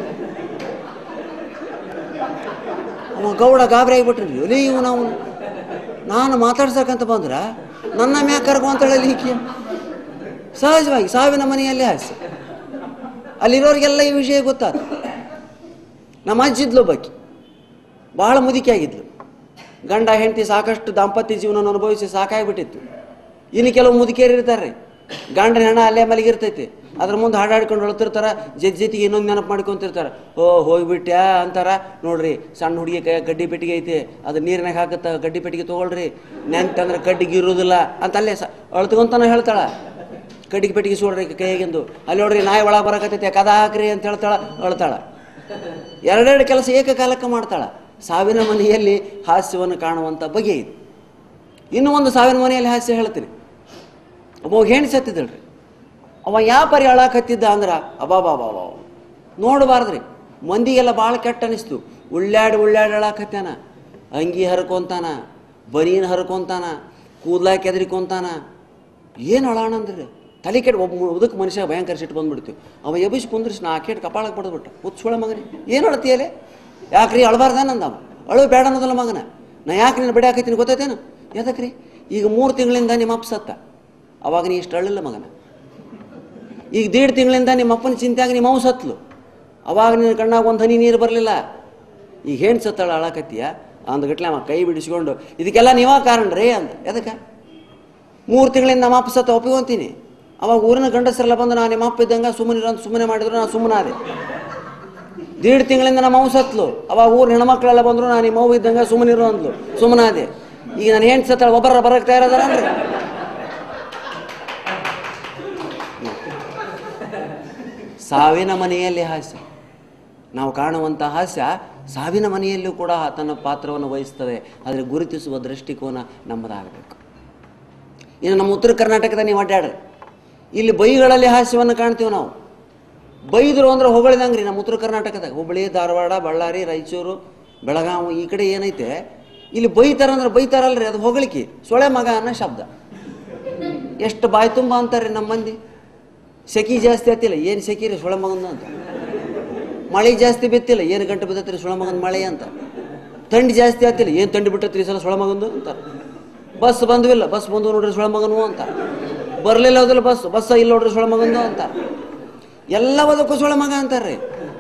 Speaker 2: ಅವ ಗೌಡ ಗಾಬರಿ ಆಗಿಬಿಟ್ರಿ ಒಲಿ ಇವನು ಅವನು ನಾನು ಮಾತಾಡ್ಸಕ್ಕಂತ ಬಂದ್ರ ನನ್ನ ಮ್ಯಾಗ ಕರ್ಕೊ ಅಂತ ಹೇಳಿ ಈಕೆ ಸಹಜವಾಗಿ ಸಾವಿನ ಮನೆಯಲ್ಲಿ ಹಾಸ್ಯ ಅಲ್ಲಿರೋರಿಗೆಲ್ಲ ಈ ವಿಷಯ ಗೊತ್ತಾದ ನಮ್ಮ ಅಜ್ಜಿದ್ಲು ಒಬ್ಬಾಕಿ ಭಾಳ ಮುದುಕಿ ಆಗಿದ್ಲು ಗಂಡ ಹೆಂಡತಿ ಸಾಕಷ್ಟು ದಾಂಪತ್ಯ ಜೀವನ ಅನುಭವಿಸಿ ಸಾಕಾಗ್ಬಿಟ್ಟಿತ್ತು ಇನ್ನು ಕೆಲವು ಮುದುಕಿಯರು ಇರ್ತಾರೆ ಗಂಡನ ಹೆಣ ಅಲ್ಲೇ ಮಲಗಿರ್ತೈತಿ ಅದ್ರ ಮುಂದೆ ಹಾಡಾಡ್ಕೊಂಡು ಹೊಳ್ತಿರ್ತಾರ ಜೊತೆ ಜೊತೆಗೆ ಇನ್ನೊಂದು ನೆನಪು ಮಾಡ್ಕೊಂತಿರ್ತಾರೆ ಓ ಹೋಗ್ಬಿಟ್ಯಾ ಅಂತಾರ ನೋಡ್ರಿ ಸಣ್ಣ ಹುಡುಗಿ ಕೈ ಗಡ್ಡಿ ಪೆಟ್ಟಿಗೆ ಐತಿ ಅದು ನೀರಿನಾಗ ಹಾಕತ್ತ ಗಡ್ಡಿ ಪೆಟ್ಟಿಗೆ ತೊಗೊಳ್ರಿ ನೆಂತಂದ್ರೆ ಕಡ್ಡಿಗೆ ಇರೋದಿಲ್ಲ ಅಂತ ಅಲ್ಲೇ ಸ ಅಳ್ತ್ಕೊಂತಾನ ಹೇಳ್ತಾಳ ಕಡ್ಡಿಗೆ ಪೆಟ್ಟಿಗೆ ಸೋಡ್ರಿ ಕೈಯಾಗಿಂದು ಅಲ್ಲಿ ನೋಡ್ರಿ ನಾಯಿ ಒಳಗೆ ಬರಕತ್ತೈತೆ ಕದ ಹಾಕ್ರಿ ಅಂತ ಹೇಳ್ತಾಳ ಅಳ್ತಾಳ ಎರಡೆರಡು ಕೆಲಸ ಏಕಕಾಲಕ್ಕೆ ಮಾಡ್ತಾಳ ಸಾವಿನ ಮನೆಯಲ್ಲಿ ಹಾಸ್ಯವನ್ನು ಕಾಣುವಂಥ ಬಗೆ ಇದು ಇನ್ನೂ ಒಂದು ಸಾವಿನ ಮನೆಯಲ್ಲಿ ಹಾಸ್ಯ ಹೇಳ್ತೀನಿ ಒಬ್ಬ ಹೆಣ್ಣು ಸತ್ತಿದ್ದಳ್ರಿ ಅವ ಯಾವ ಪರಿ ಅಳಾಕತ್ತಿದ್ದ ಅಂದ್ರೆ ಅಬಾಬಾಬಾಬ ನೋಡಬಾರ್ದ್ರಿ ಮಂದಿಗೆಲ್ಲ ಭಾಳ ಕೆಟ್ಟ ಅನಿಸ್ತು ಉಳ್ಳಾಡಿ ಉಳ್ಳಾಡಿ ಅಳಾಕತ್ಯಾನ ಅಂಗಿ ಹರ್ಕೊಂತಾನ ಬನೀನ್ ಹರ್ಕೊಂತಾನ ಕೂದ್ಲಾಕ ಕೆದರಿಕೊಂತಾನ ಏನು ಅಳಾಣಂದ್ರಿ ತಲೆ ಕೆಟ್ಟು ಒಬ್ಬ ಉದಕ್ಕೆ ಮನುಷ್ಯ ಭಯಂಕರ ಸಿಟ್ಟು ಬಂದ್ಬಿಡ್ತೀವಿ ಅವ ಎಬ್ಬಿಸಿ ಕುಂದ್ರಿಸಿ ನಾ ಕೆಟ್ಟು ಕಪಾಳಕ್ಕೆ ಬಡ್ದ್ಬಿಟ್ಟ ಹುಚ್ಚುಳ ಮಗನೇ ಏನು ಅಳತಿಯಲೆ ಯಾಕ್ರಿ ಅಳಬಾರ್ದ ನಂದವ ಅಳು ಬೇಡ ಅನ್ನೋದಲ್ಲ ಮಗನ ನಾ ಯಾಕೆ ನಿನ್ನ ಬಡಿ ಹಾಕತ್ತೀನಿ ಗೊತ್ತೈತೇನು ಯಾದಕ್ರಿ ಈಗ ಮೂರು ತಿಂಗಳಿಂದ ನಿಮ್ಮ ಅಪ್ಪ ಸತ್ತ ಅವಾಗ ನೀ ಇಷ್ಟು ಅಳ್ಳಿಲ್ಲ ಮಗನ ಈಗ ದೇಡ್ ತಿಂಗಳಿಂದ ನಿಮ್ಮ ಅಪ್ಪನ ಚಿಂತೆಯಾಗ ನಿಮ್ಮ ಅವು ಸತ್ಲು ಅವಾಗ ನಿನ್ನ ಕಣ್ಣಾಗ ಒಂದು ಹನಿ ನೀರು ಬರಲಿಲ್ಲ ಈಗ ಹೆಣ್ಣು ಸತ್ತಳ ಅಳಕತ್ತೀಯ ಅಂದ್ಗಟ್ಲೆ ಅವ ಕೈ ಬಿಡಿಸ್ಕೊಂಡು ಇದಕ್ಕೆಲ್ಲ ನೀವ ಕಾರಣ ರೀ ಅಂತ ಎದಕ್ಕೆ ಮೂರು ತಿಂಗಳಿಂದ ನಮ್ಮ ಅಪ್ಪ ಸತ್ತ ಒಪ್ಪಿಕೊಂತೀನಿ ಅವಾಗ ಊರಿನ ಗಂಡಸರೆಲ್ಲ ಬಂದು ನಾನು ನಿಮ್ಮ ಅಪ್ಪ ಇದ್ದಂಗೆ ಸುಮ್ಮನೆ ಅಂತ ಸುಮ್ಮನೆ ಮಾಡಿದ್ರು ನಾನು ಸುಮ್ಮನಾದೆ ದೇಡ್ ತಿಂಗಳಿಂದ ನಮ್ಮ ಅವು ಸತ್ಲು ಅವಾಗ ಊರ ಹೆಣ್ಮಕ್ಳೆಲ್ಲ ಬಂದರು ನಾನು ನಿಮ್ಮ ಅವು ಇದ್ದಂಗೆ ಸುಮ್ಮನಿರು ಅಂದ್ಲು ಸುಮ್ಮನಾದೆ ಈಗ ನಾನು ಹೆಣ್ಣು ಸತ್ತಳ ಒಬ್ಬರ ಬರಕ್ಕೆ ತಯಾರದಾರ ಅಂದ್ರೆ ಸಾವಿನ ಮನೆಯಲ್ಲಿ ಹಾಸ್ಯ ನಾವು ಕಾಣುವಂಥ ಹಾಸ್ಯ ಸಾವಿನ ಮನೆಯಲ್ಲೂ ಕೂಡ ತನ್ನ ಪಾತ್ರವನ್ನು ವಹಿಸ್ತದೆ ಆದರೆ ಗುರುತಿಸುವ ದೃಷ್ಟಿಕೋನ ನಮ್ಮದಾಗಬೇಕು ಇನ್ನು ನಮ್ಮ ಉತ್ತರ ಕರ್ನಾಟಕದ ನೀವು ಅಡ್ಡಾಡ್ರಿ ಇಲ್ಲಿ ಬೈಗಳಲ್ಲಿ ಹಾಸ್ಯವನ್ನು ಕಾಣ್ತೀವಿ ನಾವು ಬೈದರು ಅಂದ್ರೆ ಹೊಗಳಿದಂಗೆ ರೀ ನಮ್ಮ ಉತ್ತರ ಕರ್ನಾಟಕದಾಗ ಹುಬ್ಬಳ್ಳಿ ಧಾರವಾಡ ಬಳ್ಳಾರಿ ರಾಯಚೂರು ಬೆಳಗಾವಿ ಈ ಕಡೆ ಏನೈತೆ ಇಲ್ಲಿ ಬೈತಾರಂದ್ರೆ ಬೈತಾರಲ್ರಿ ಅದು ಹೊಗಳಿಕೆ ಸೊಳೆ ಮಗ ಅನ್ನೋ ಶಬ್ದ ಎಷ್ಟು ಬಾಯಿ ತುಂಬ ಅಂತಾರೆ ನಮ್ಮ ಮಂದಿ ಸೆಕಿ ಜಾಸ್ತಿ ಆತಿಲ್ಲ ಏನು ಸೆಕಿ ರೀ ಸೊಳೆ ಮಗಂದು ಅಂತ ಮಳೆ ಜಾಸ್ತಿ ಬಿತ್ತಿಲ್ಲ ಏನು ಗಂಟೆ ಬಿದ್ದತ್ರಿ ಸೊಳೆ ಮಗನ ಮಳೆ ಅಂತ ಥಂಡಿ ಜಾಸ್ತಿ ಆತಿಲ್ಲ ಏನು ಥಂಡಿ ಬಿಟ್ಟತ್ರಿ ಈ ಸಲ ಸೊಳೆ ಮಗಂದು ಅಂತಾರೆ ಬಸ್ ಬಂದ್ವಿಲ್ಲ ಬಸ್ ಬಂದು ನೋಡ್ರಿ ಸೊಳೆ ಮಗನು ಅಂತಾರೆ ಬರಲಿಲ್ಲ ಹೋದಿಲ್ಲ ಬಸ್ ಬಸ್ ಇಲ್ಲ ನೋಡ್ರಿ ಸೊಳೆ ಮಗಂದು ಅಂತಾರೆ ಎಲ್ಲ ಬದಕ್ಕೂ ಸೊಳೆ ಮಗ ಅಂತಾರೆ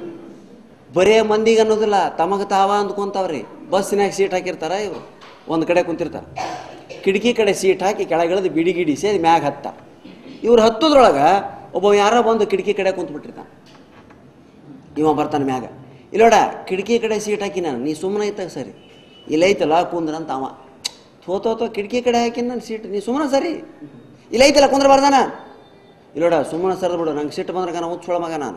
Speaker 2: ಬರೇ ಮಂದಿಗೆ ಅನ್ನೋದಿಲ್ಲ ತಮಗೆ ತಾವ ಅಂದ್ಕೊಂತಾವ್ರಿ ಬಸ್ಸಿನಾಗ ಸೀಟ್ ಹಾಕಿರ್ತಾರ ಇವರು ಒಂದು ಕಡೆ ಕುಂತಿರ್ತಾರೆ ಕಿಟಕಿ ಕಡೆ ಸೀಟ್ ಹಾಕಿ ಕೆಳಗಿಳಿದು ಬಿಡಿ ಗಿಡಿ ಸೇರಿ ಮ್ಯಾಗ ಹತ್ತ ಇವ್ರು ಹತ್ತೋದ್ರೊಳಗೆ ಒಬ್ಬ ಯಾರೋ ಬಂದು ಕಿಟಕಿ ಕಡೆ ಕುಂತ್ಬಿಟ್ಟಿರ್ತಾನೆ ಇವ ಬರ್ತಾನೆ ಮ್ಯಾಗ ಇಲ್ಲೋಡ ಕಿಟಕಿ ಕಡೆ ಸೀಟ್ ಹಾಕಿ ನಾನು ನೀ ಸುಮ್ಮನೆ ಇತ್ತಾಗ ಸರಿ ಇಲ್ಲ ಐತಲ್ಲ ಕುಂದ್ರ ಅಂತ ಅವ ಥೋ ಥೋ ಥೋ ಕಿಟಕಿ ಕಡೆ ಹಾಕಿ ನಾನು ಸೀಟ್ ನೀ ಸುಮ್ಮನೆ ಸರಿ ಇಲ್ಲ ಐತಲ್ಲ ಕುಂದ್ರ ಬರ್ದಾನ ಇಲ್ಲೋಡ ಸುಮ್ಮನೆ ಸರಿದು ಬಿಡು ನಂಗೆ ಸಿಟ್ಟು ಬಂದ್ರೆ ನಾನು ಉತ್ಸೊಳ ಮಗ ನಾನು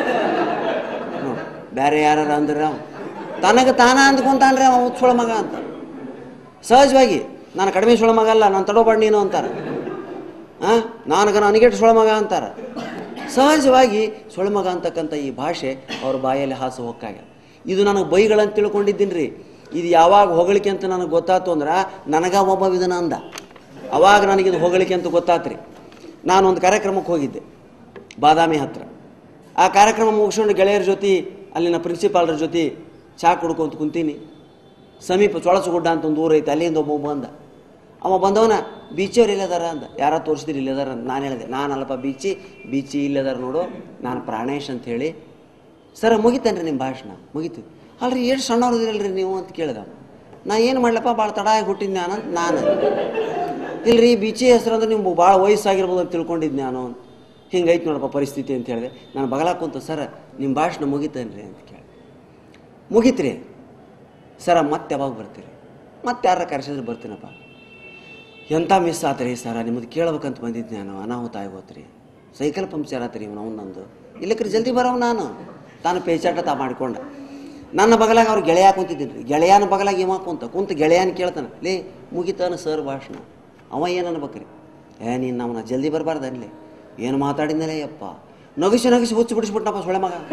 Speaker 2: ಹ್ಞೂ ಬೇರೆ ಯಾರು ಅಂದ್ರೆ ಅವ ತನಗೆ ತಾನ ಅಂದ್ಕೊಂತಾನ್ರಿ ಅವ ಉತ್ಸೊಳ ಮಗ ಅಂತ ಸಹಜವಾಗಿ ನಾನು ಕಡಿಮೆ ಸೊಳ ಮಗ ಅಲ್ಲ ನಾನು ತಡೋಬಾಡ್ ನೀನು ಅಂತಾರೆ ಹಾಂ ನಾನು ನನಗೆಟ್ಟು ಸೊಳ ಮಗ ಅಂತಾರೆ ಸಹಜವಾಗಿ ಸೊಳಮಗ ಅಂತಕ್ಕಂಥ ಈ ಭಾಷೆ ಅವ್ರ ಬಾಯಲ್ಲಿ ಹಾಸು ಹೊಕ್ಕಾಗ ಇದು ನನಗೆ ಬೈಗಳಂತ ತಿಳ್ಕೊಂಡಿದ್ದೀನಿ ರೀ ಇದು ಯಾವಾಗ ಹೊಗಳಿಕೆ ಅಂತ ನನಗೆ ಗೊತ್ತಾತು ಅಂದ್ರೆ ನನಗ ಒಬ್ಬ ವಿಧಾನ ಅಂದ ಅವಾಗ ನನಗಿದು ಹೊಗಳಿಕೆ ಅಂತ ಗೊತ್ತಾತ್ರಿ ನಾನು ಒಂದು ಕಾರ್ಯಕ್ರಮಕ್ಕೆ ಹೋಗಿದ್ದೆ ಬಾದಾಮಿ ಹತ್ರ ಆ ಕಾರ್ಯಕ್ರಮ ಮುಗಿಸ್ಕೊಂಡು ಗೆಳೆಯರ ಜೊತೆ ಅಲ್ಲಿನ ಪ್ರಿನ್ಸಿಪಾಲ್ರ ಜೊತೆ ಚಾ ಕುಡ್ಕೊಂತ ಕುಂತೀನಿ ಸಮೀಪ ಚೊಳಸಗುಡ್ಡ ಅಂತ ಒಂದು ಊರು ಐತೆ ಅಲ್ಲಿಂದ ಒಬ್ಬ ಬಂದ ಅವ ಬಂದವನ ಬೀಚಿಯವ್ರು ಇಲ್ಲದಾರ ಅಂದ ಯಾರ ತೋರಿಸಿದ್ರಿ ಇಲ್ಲದಾರ ಅಂತ ನಾನು ಹೇಳಿದೆ ನಾನಲ್ಲಪ್ಪ ಬೀಚಿ ಬೀಚಿ ಇಲ್ಲದಾರ ನೋಡು ನಾನು ಪ್ರಾಣೇಶ್ ಅಂತ ಹೇಳಿ ಸರ ಮುಗಿತೇನ್ರಿ ನಿಮ್ಮ ಭಾಷಣ ಮುಗೀತು ಅಲ್ರಿ ಎಷ್ಟು ಸಣ್ಣವ್ರು ಇದಿರಲ್ರಿ ನೀವು ಅಂತ ಕೇಳ್ದ ಅವ. ನಾ ಏನು ಮಾಡ್ಲಪ್ಪ ಭಾಳ ತಡ ಆಗಿ ಹುಟ್ಟಿದ್ ನಾನು ಅಂತ ನಾನು ಇಲ್ರಿ ಬೀಚಿ ಹೆಸರು ಅಂದ್ರೆ ನೀವು ಭಾಳ ವಯಸ್ಸಾಗಿರ್ಬೋದು ಅಂತ ತಿಳ್ಕೊಂಡಿದ್ದು ನಾನು ಹಿಂಗೈತೆ ನೋಡಪ್ಪ ಪರಿಸ್ಥಿತಿ ಅಂತ ಹೇಳಿದೆ ನಾನು ಬಗಲಾಕ್ ಕುಂತ ಸರ ನಿಮ್ಮ ಭಾಷಣ ಮುಗಿತೇನ್ರಿ ಅಂತ ಕೇಳಿ ಮುಗೀತ್ರಿ ಸರ ಮತ್ತೆ ಯಾವಾಗ ಬರ್ತೀರಿ ಮತ್ತೆ ಯಾರ ಕರೆಸಿದ್ರೆ ಬರ್ತೀನಪ್ಪ ಎಂಥ ಮಿಸ್ ಆತ್ರಿ ಸರ ನಿಮ್ಮದು ಕೇಳ್ಬೇಕಂತ ಬಂದಿದ್ದೆ ನಾನು ಅನಾಹುತ ಆಗೋತ್ರಿ ಸೈಕಲ್ ಪಂಕ್ಚರ್ ಆತ್ರಿ ಇವನು ಅವನೊಂದು ಇಲ್ಲಕ್ರಿ ಜಲ್ದಿ ಬರೋವು ನಾನು ತಾನು ಪೇಚಾಟ ತಾ ಮಾಡ್ಕೊಂಡ ನನ್ನ ಬಗಲಾಗ ಅವ್ರು ಗೆಳೆಯ ಕುಂತಿದ್ದೀನಿ ರೀ ಗೆಳೆಯನ ಬಗಲಾಗ ಇವ ಕುಂತ ಕುಂತ ಗೆಳೆಯನ ಕೇಳ್ತಾನೆ ಲೇ ಮುಗಿತಾನ ಸರ್ ಭಾಷಣ ಅವ ಏನು ಅನ್ಬೇಕ್ರಿ ಏ ನೀನು ನಮ್ಮನ್ನ ಜಲ್ದಿ ಬರಬಾರ್ದು ಅನ್ಲಿ ಏನು ಮಾತಾಡಿದ್ನಲೇ ಯಪ್ಪ ನಗಿಸಿ ನಗಿಸಿ ಹುಚ್ಚು ಬಿಡಿಸ್ಬಿಟ್ನಪ್ಪ ಸೊಳೆ ಮಗ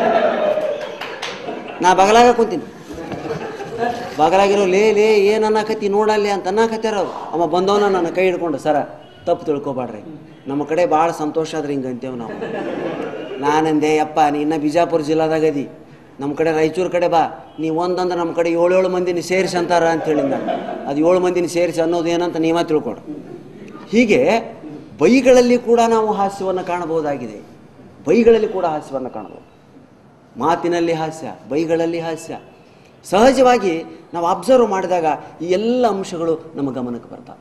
Speaker 2: ನಾ ಬಗಲಾಗ ಕುಂತೀನಿ ಬಗಲಾಗಿರೋ ಲೇ ಲೇ ಏನು ಅನ್ನಕತ್ತಿ ನೋಡಲ್ಲಿ ಅಂತ ಅನ್ನಕತ್ತಾರ ಅವ್ರು ಅವ ಬಂದವನ ನನ್ನ ಕೈ ಹಿಡ್ಕೊಂಡು ಸರ ತಪ್ಪು ತಿಳ್ಕೊಬಾಡ್ರಿ ನಮ್ಮ ಕಡೆ ಭಾಳ ಸಂತೋಷ ಆದ್ರೆ ಹಿಂಗೆ ಅಂತೇವೆ ನಾವು ನಾನಂದೆ ಯಪ್ಪ ನೀ ಇನ್ನ ಬಿಜಾಪುರ ಜಿಲ್ಲಾದಾಗ ಅದಿ ನಮ್ಮ ಕಡೆ ರಾಯಚೂರು ಕಡೆ ಬಾ ನೀ ಒಂದಂದ್ರೆ ನಮ್ಮ ಕಡೆ ಏಳು ಏಳು ಮಂದಿನ ಸೇರಿಸಿ ಅಂತಾರ ಅಂತೇಳಿ ನಾನು ಅದು ಏಳು ಮಂದಿನ ಸೇರಿಸಿ ಅನ್ನೋದು ಏನಂತ ನೀವೇ ತಿಳ್ಕೊಡು ಹೀಗೆ ಬೈಗಳಲ್ಲಿ ಕೂಡ ನಾವು ಹಾಸ್ಯವನ್ನು ಕಾಣಬಹುದಾಗಿದೆ ಬೈಗಳಲ್ಲಿ ಕೂಡ ಹಾಸ್ಯವನ್ನು ಕಾಣಬಹುದು ಮಾತಿನಲ್ಲಿ ಹಾಸ್ಯ ಬೈಗಳಲ್ಲಿ ಹಾಸ್ಯ ಸಹಜವಾಗಿ ನಾವು ಅಬ್ಸರ್ವ್ ಮಾಡಿದಾಗ ಈ ಎಲ್ಲ ಅಂಶಗಳು ನಮ್ಮ ಗಮನಕ್ಕೆ ಬರ್ತಾವೆ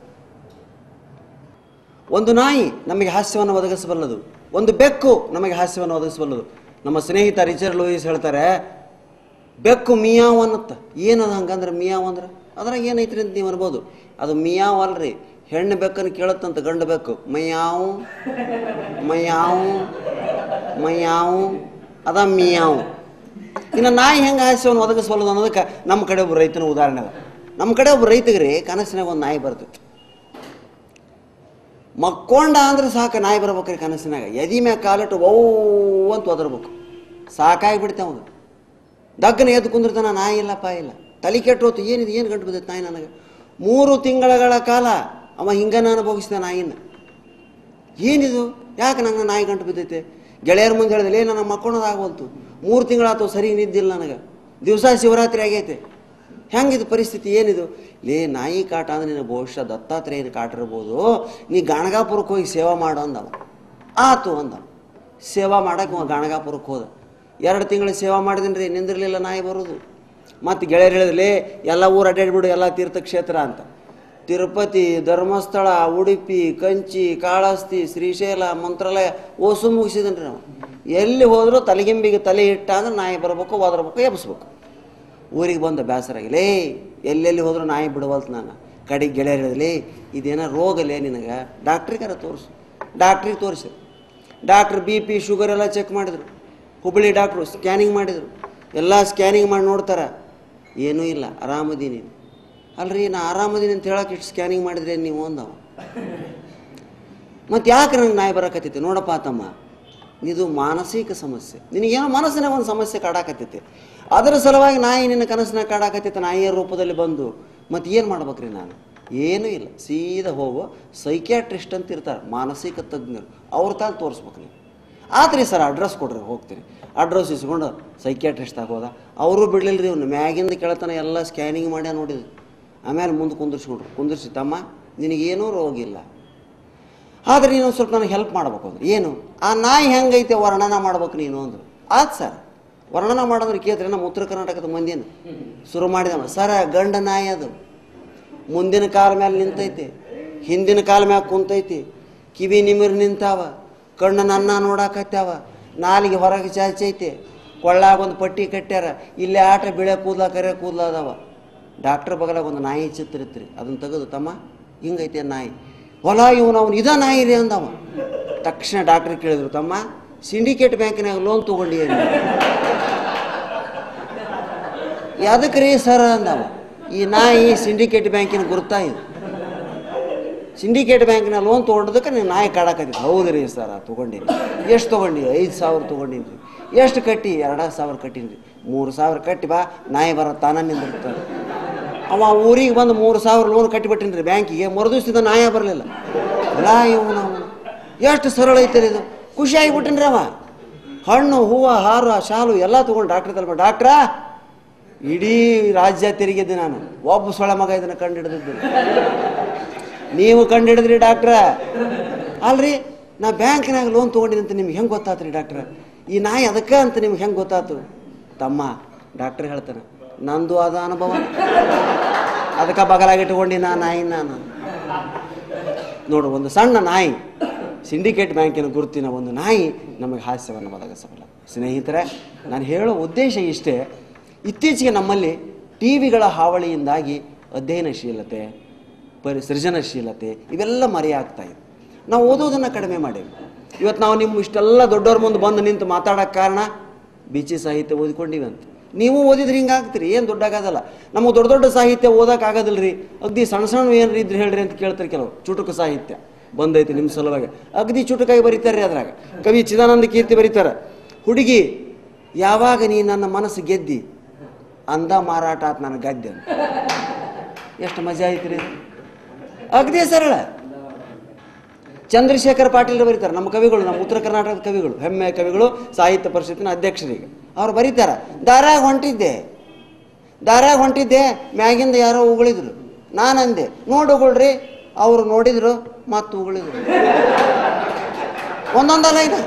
Speaker 2: ಒಂದು ನಾಯಿ ನಮಗೆ ಹಾಸ್ಯವನ್ನು ಒದಗಿಸಬಲ್ಲದು ಒಂದು ಬೆಕ್ಕು ನಮಗೆ ಹಾಸ್ಯವನ್ನು ಒದಗಿಸಬಲ್ಲದು ನಮ್ಮ ಸ್ನೇಹಿತ ರಿಚರ್ಡ್ ಲೂಯಿಸ್ ಹೇಳ್ತಾರೆ ಬೆಕ್ಕು ಮಿಯಾವ್ ಅನ್ನತ್ತ ಏನದ ಹಂಗಂದ್ರೆ ಮಿಯಾವ್ ಅಂದ್ರೆ ಅದ್ರಾಗ ಏನೈತ್ರಿ ಅಂತ ನೀವು ಅನ್ಬೋದು ಅದು ಮಿಯಾವ್ ಅಲ್ರಿ ಹೆಣ್ಣು ಬೆಕ್ಕನ್ನು ಕೇಳುತ್ತಂತ ಗಂಡು ಬೆಕ್ಕು ಮೈಯಾವು ಮೈಯಾವು ಮೈಯಾವು ಅದ ಮಿಯಾವು ಇನ್ನು ನಾಯಿ ಹೆಂಗೆ ಹಾಸ್ಯವನ್ನು ಒದಗಿಸಬಲ್ಲದು ಅನ್ನೋದಕ್ಕೆ ನಮ್ಮ ಕಡೆ ಒಬ್ಬ ರೈತನ ಉದಾಹರಣೆ ಅದ ನಮ್ಮ ಕಡೆ ಒಬ್ಬ ರೈತಗೆ ರೀ ಕನಸಿನಾಗ ಒಂದು ನಾಯಿ ಬರ್ತೈತಿ ಮಕ್ಕೊಂಡ ಅಂದ್ರೆ ಸಾಕು ನಾಯಿ ಬರ್ಬೇಕ್ರಿ ಕನಸಿನಾಗ ಎದಿ ಮ್ಯಾಗ ಕಾಲಿಟ್ಟು ಓ ಅಂತ ಒದರ್ಬೇಕು ಸಾಕಾಗಿ ಬಿಡ್ತೇವೆ ಅವ್ನು ದಗ್ಗನ ಎದ್ದು ಕುಂದಿರ್ತಾನ ನಾಯಿ ಇಲ್ಲಪ್ಪ ಇಲ್ಲ ತಲೆ ಕೆಟ್ಟು ಹೋತು ಏನಿದು ಏನು ಗಂಟು ಬಿದ್ದೈತೆ ನಾಯಿ ನನಗೆ ಮೂರು ತಿಂಗಳ ಕಾಲ ಅವ ಹಿಂಗನ ಅನುಭವಿಸಿದ ನಾಯಿನ ಏನಿದು ಯಾಕೆ ನಂಗೆ ನಾಯಿ ಗಂಟು ಬಿದ್ದೈತೆ ಗೆಳೆಯರ ಮುಂದೆ ಹೇಳಿದ್ರೆ ಏ ನನಗೆ ಮಕ್ಕೊಳೋದಾಗವಲ್ತು ಮೂರು ತಿಂಗಳಾತು ಸರಿ ನಿದ್ದಿಲ್ಲ ನನಗೆ ದಿವಸ ಶಿವರಾತ್ರಿ ಆಗೈತೆ ಹೆಂಗಿದು ಪರಿಸ್ಥಿತಿ ಏನಿದು ಲೇ ನಾಯಿ ಕಾಟ ಅಂದ್ರೆ ನಿನ್ನ ಬಹುಶಃ ದತ್ತಾತ್ರೇಯನ ಕಾಟ ಇರ್ಬೋದು ನೀ ಗಾಣಗಾಪುರಕ್ಕೆ ಹೋಗಿ ಸೇವಾ ಮಾಡು ಅಂದವ ಆತು ಅಂದ ಸೇವಾ ಮಾಡಕ್ಕೆ ಅವ ಗಾಣಗಾಪುರಕ್ಕೆ ಹೋದ ಎರಡು ತಿಂಗಳು ಸೇವಾ ಮಾಡಿದೀನಿ ರೀ ನಿಂದಿರಲಿಲ್ಲ ನಾಯಿ ಬರೋದು ಮತ್ತು ಗೆಳೆಯರು ಹೇಳಿದ್ರಲೇ ಎಲ್ಲ ಊರು ಅಡ್ಡಾಡ್ಬಿಡು ಎಲ್ಲ ತೀರ್ಥಕ್ಷೇತ್ರ ಅಂತ ತಿರುಪತಿ ಧರ್ಮಸ್ಥಳ ಉಡುಪಿ ಕಂಚಿ ಕಾಳಹಸ್ತಿ ಶ್ರೀಶೈಲ ಮಂತ್ರಾಲಯ ಓಸು ಮುಗಿಸಿದನ್ರಿ ನಾವು ಎಲ್ಲಿ ಹೋದರೂ ತಲೆಗಿಂಬಿಗೆ ತಲೆ ಇಟ್ಟ ಅಂದ್ರೆ ನಾಯಿ ಬರಬೇಕು ಒದರ್ಬೇಕು ಎಬ್ಸ್ಬೇಕು ಊರಿಗೆ ಬಂದ ಬೇಸರಾಗಿಲೇ ಎಲ್ಲೆಲ್ಲಿ ಹೋದ್ರೂ ನಾಯಿ ಬಿಡವಲ್ತು ನಾನು ಕಡೆಗೆ ಗೆಳೆಯರು ಹೇಳಿದ್ಲೇ ಇದೇನೋ ರೋಗಲೇ ನಿನಗೆ ಡಾಕ್ಟ್ರಿಗಾರ ತೋರಿಸು ಡಾಕ್ಟ್ರಿಗೆ ತೋರಿಸಿ ಡಾಕ್ಟ್ರ್ ಬಿ ಪಿ ಶುಗರ್ ಎಲ್ಲ ಚೆಕ್ ಮಾಡಿದ್ರು ಹುಬ್ಬಳ್ಳಿ ಡಾಕ್ಟ್ರು ಸ್ಕ್ಯಾನಿಂಗ್ ಮಾಡಿದರು ಎಲ್ಲ ಸ್ಕ್ಯಾನಿಂಗ್ ಮಾಡಿ ನೋಡ್ತಾರೆ ಏನೂ ಇಲ್ಲ ಆರಾಮದೀನಿ ಅಲ್ರಿ ನಾ ಆರಾಮದೀನಿ ಅಂತ ಹೇಳಕ್ಕೆ ಇಷ್ಟು ಸ್ಕ್ಯಾನಿಂಗ್ ಮಾಡಿದ್ರೆ ನೀವು ಅಂದವ ಮತ್ತು ಯಾಕೆ ನಂಗೆ ನಾಯಿ ಬರಕತ್ತೈತಿ ನೋಡಪ್ಪ ತಮ್ಮ ಇದು ಮಾನಸಿಕ ಸಮಸ್ಯೆ ನಿನಗೇನೋ ಮನಸ್ಸಿನ ಒಂದು ಸಮಸ್ಯೆ ಕಾಡಾಕತ್ತೈತಿ ಅದರ ಸಲುವಾಗಿ ನಾಯಿ ನಿನ್ನ ಕನಸಿನ ಕಾಡಾಕತ್ತೈತೆ ನಾಯಿಯ ರೂಪದಲ್ಲಿ ಬಂದು ಮತ್ತು ಏನು ಮಾಡ್ಬೇಕ್ರಿ ನಾನು ಏನೂ ಇಲ್ಲ ಸೀದಾ ಹೋಗೋ ಸೈಕ್ಯಾಟ್ರಿಸ್ಟ್ ಅಂತ ಇರ್ತಾರೆ ಮಾನಸಿಕ ತಜ್ಞರು ಅವ್ರ ತಾನು ತೋರಿಸ್ಬೇಕು ನೀವು ಆತ್ರಿ ಸರ್ ಅಡ್ರೆಸ್ ಕೊಡ್ರಿ ಹೋಗ್ತೀನಿ ಅಡ್ರೆಸ್ ಇಸ್ಕೊಂಡು ಸೈಕ್ಯಾಟ್ರಿಸ್ಟ್ ಹೋದ ಅವರು ಬಿಡ್ಲಿಲ್ಲ ರೀ ಅವ್ನು ಮ್ಯಾಗಿಂದ ಕೆಳತನ ಎಲ್ಲ ಸ್ಕ್ಯಾನಿಂಗ್ ಮಾಡ್ಯ ನೋಡಿದ್ರು ಆಮೇಲೆ ಮುಂದೆ ಕುಂದಿರ್ಸ್ಕೊಂಡ್ರು ಕುಂದಿರ್ಸಿ ತಮ್ಮ ನಿನಗೇನೂ ರೋಗ ಇಲ್ಲ ಆದರೆ ನೀನು ಸ್ವಲ್ಪ ನನಗೆ ಹೆಲ್ಪ್ ಮಾಡ್ಬೇಕು ಅಂದ್ರೆ ಏನು ಆ ನಾಯಿ ಹೆಂಗೈತೆ ವರ್ಣನ ಮಾಡ್ಬೇಕು ನೀನು ಅಂದರು ಆಯ್ತು ಸರ್ ವರ್ಣನ ಮಾಡೋದ್ರೆ ಕೇಳ್ತಾರೆ ನಮ್ಮ ಉತ್ತರ ಕರ್ನಾಟಕದ ಮಂದಿನ ಶುರು ಮಾಡಿದವ ಸರ ಗಂಡ ನಾಯಿ ಅದು ಮುಂದಿನ ಕಾಲ ಮೇಲೆ ನಿಂತೈತೆ ಹಿಂದಿನ ಕಾಲ ಮ್ಯಾಗ ಕುಂತೈತಿ ಕಿವಿ ನಿಮಿರ್ ನಿಂತಾವ ಕಣ್ಣು ನನ್ನ ನೋಡಾಕತ್ಯಾವ ನಾಲಿಗೆ ಹೊರಗೆ ಚಾಚೈತೆ ಕೊಳ್ಳಾಗ ಒಂದು ಪಟ್ಟಿ ಕಟ್ಟ್ಯಾರ ಇಲ್ಲೇ ಆಟ ಬಿಳೆ ಕೂದಲ ಕರೆ ಕೂದಲ ಅದಾವ ಡಾಕ್ಟರ್ ಬಗಲಾಗ ಒಂದು ನಾಯಿ ಚಿತ್ರ ಇತ್ತು ರೀ ಅದನ್ನು ತೆಗೆದು ತಮ್ಮ ಹಿಂಗೈತೆ ನಾಯಿ ಹೊಲ ಇವನು ಅವನು ಇದ ನಾಯಿ ರೀ ಅಂದವ ತಕ್ಷಣ ಡಾಕ್ಟರ್ ಕೇಳಿದ್ರು ತಮ್ಮ ಸಿಂಡಿಕೇಟ್ ಬ್ಯಾಂಕಿನಾಗ ಲೋನ್ ತೊಗೊಂಡಿ ಯಾದಕ್ಕೆ ರೀ ಸರ್ ಅಂದವ ಈ ನಾಯಿ ಸಿಂಡಿಕೇಟ್ ಬ್ಯಾಂಕಿನ ಗುರುತಾ ಇದು ಸಿಂಡಿಕೇಟ್ ಬ್ಯಾಂಕಿನ ಲೋನ್ ತೊಗೊಂಡದಕ್ಕೆ ನೀವು ನಾಯಿ ಕಾಡಕತ್ತಿದ್ದು ಹೌದು ರೀ ಸರ್ ತೊಗೊಂಡಿನಿ ಎಷ್ಟು ತೊಗೊಂಡಿ ಐದು ಸಾವಿರ ತೊಗೊಂಡಿನಿ ರೀ ಎಷ್ಟು ಕಟ್ಟಿ ಎರಡು ಸಾವಿರ ಕಟ್ಟೀನಿ ರೀ ಮೂರು ಸಾವಿರ ಕಟ್ಟಿ ಬಾ ನಾಯಿ ಬರೋ ತಾನ ನಿಂದಿರ್ತಾರೆ ಅವ ಊರಿಗೆ ಬಂದು ಮೂರು ಸಾವಿರ ಲೋನ್ ಕಟ್ಟಿಬಿಟ್ಟಿನಿ ರೀ ಬ್ಯಾಂಕಿಗೆ ಮರುದಿವ್ಸದ ನಾಯ ಬರಲಿಲ್ಲ ಎಲ್ಲ ಇವನು ಅವನು ಎಷ್ಟು ಸರಳ ಐತೆ ಇದು ಖುಷಿ ಆಗಿಬಿಟ್ಟಿನ್ರಿ ಅವ ಹಣ್ಣು ಹೂವು ಹಾರ ಶಾಲು ಎಲ್ಲ ತೊಗೊಂಡು ಡಾಕ್ಟ್ರ್ ತಲುಪ ಡಾಕ್ಟ್ರಾ ಇಡೀ ರಾಜ್ಯ ತಿರುಗಿದ್ದೆ ನಾನು ಒಬ್ಬ ಸೊಳ ಮಗ ಇದನ್ನು ಕಂಡು ಹಿಡಿದಿದ್ದೆ ನೀವು ಕಂಡು ಹಿಡಿದ್ರಿ ಡಾಕ್ಟ್ರ ಅಲ್ರಿ ನಾ ಬ್ಯಾಂಕ್ನಾಗ ಲೋನ್ ತೊಗೊಂಡಿನಿ ಅಂತ ನಿಮ್ಗೆ ಹೆಂಗೆ ಗೊತ್ತಾತು ರೀ ಡಾಕ್ಟ್ರ ಈ ನಾಯಿ ಅದಕ್ಕೆ ಅಂತ ನಿಮ್ಗೆ ಹೆಂಗೆ ಗೊತ್ತಾತು ತಮ್ಮ ಡಾಕ್ಟ್ರ್ ಹೇಳ್ತಾನೆ ನಂದು ಅದ ಅನುಭವ ಅದಕ್ಕೆ ಬಗಲಾಗಿಟ್ಕೊಂಡಿ ನಾ ನಾಯಿ ನಾನು ನೋಡು ಒಂದು ಸಣ್ಣ ನಾಯಿ ಸಿಂಡಿಕೇಟ್ ಬ್ಯಾಂಕಿನ ಗುರುತಿನ ಒಂದು ನಾಯಿ ನಮಗೆ ಹಾಸ್ಯವನ್ನು ಒದಗಿಸಬಲ್ಲ ಸ್ನೇಹಿತರೆ ನಾನು ಹೇಳೋ ಉದ್ದೇಶ ಇಷ್ಟೇ ಇತ್ತೀಚೆಗೆ ನಮ್ಮಲ್ಲಿ ಟಿ ವಿಗಳ ಹಾವಳಿಯಿಂದಾಗಿ ಅಧ್ಯಯನಶೀಲತೆ ಪರಿ ಸೃಜನಶೀಲತೆ ಇವೆಲ್ಲ ಮರೆಯಾಗ್ತಾ ಇದೆ ನಾವು ಓದೋದನ್ನು ಕಡಿಮೆ ಮಾಡೇವಿ ಇವತ್ತು ನಾವು ನಿಮ್ಮ ಇಷ್ಟೆಲ್ಲ ದೊಡ್ಡವ್ರ ಮುಂದೆ ಬಂದು ನಿಂತು ಮಾತಾಡೋಕ್ಕೆ ಕಾರಣ ಬೀಚಿ ಸಾಹಿತ್ಯ ಓದ್ಕೊಂಡಿವಿ ಅಂತ ನೀವು ಓದಿದ್ರೆ ಹಿಂಗಾಗ್ತೀರಿ ಏನು ದೊಡ್ಡಾಗೋದಲ್ಲ ನಮಗೆ ದೊಡ್ಡ ದೊಡ್ಡ ಸಾಹಿತ್ಯ ಓದಕ್ಕೆ ಆಗೋದಿಲ್ಲ ರೀ ಅಗ್ದಿ ಸಣ್ಣ ಸಣ್ಣ ಏನು ಇದ್ರೆ ಹೇಳ್ರಿ ಅಂತ ಕೇಳ್ತಾರೆ ಕೆಲವು ಚುಟುಕು ಸಾಹಿತ್ಯ ಬಂದೈತಿ ನಿಮ್ಮ ಸಲುವಾಗಿ ಅಗ್ದಿ ಚುಟುಕಾಗಿ ಬರೀತಾರೆ ರೀ ಅದ್ರಾಗ ಕವಿ ಚಿದಾನಂದ ಕೀರ್ತಿ ಬರೀತಾರೆ ಹುಡುಗಿ ಯಾವಾಗ ನೀ ನನ್ನ ಮನಸ್ಸು ಗೆದ್ದಿ ಅಂದ ಮಾರಾಟ ಆತ್ ನನ್ನ ಗದ್ದೆ ಅಂತ ಎಷ್ಟು ಮಜಾ ಐತಿ ರೀ ಅಗ್ದಿ ಸರಳ ಚಂದ್ರಶೇಖರ್ ಪಾಟೀಲ್ ಬರೀತಾರೆ ನಮ್ಮ ಕವಿಗಳು ನಮ್ಮ ಉತ್ತರ ಕರ್ನಾಟಕದ ಕವಿಗಳು ಹೆಮ್ಮೆಯ ಕವಿಗಳು ಸಾಹಿತ್ಯ ಪರಿಷತ್ತಿನ ಅಧ್ಯಕ್ಷರಿಗೆ ಅವ್ರು ಬರೀತಾರೆ ದಾರಾಗ ಹೊಂಟಿದ್ದೆ ದಾರಾಗ ಹೊಂಟಿದ್ದೆ ಮ್ಯಾಗಿಂದ ಯಾರೋ ಉಗುಳಿದ್ರು ನಾನಂದೆ ನೋಡಿ ಉಗುಳ್ರಿ ಅವರು ನೋಡಿದ್ರು ಮತ್ತು ಉಗುಳಿದ್ರು ಒಂದೊಂದಲ್ಲ ಇದು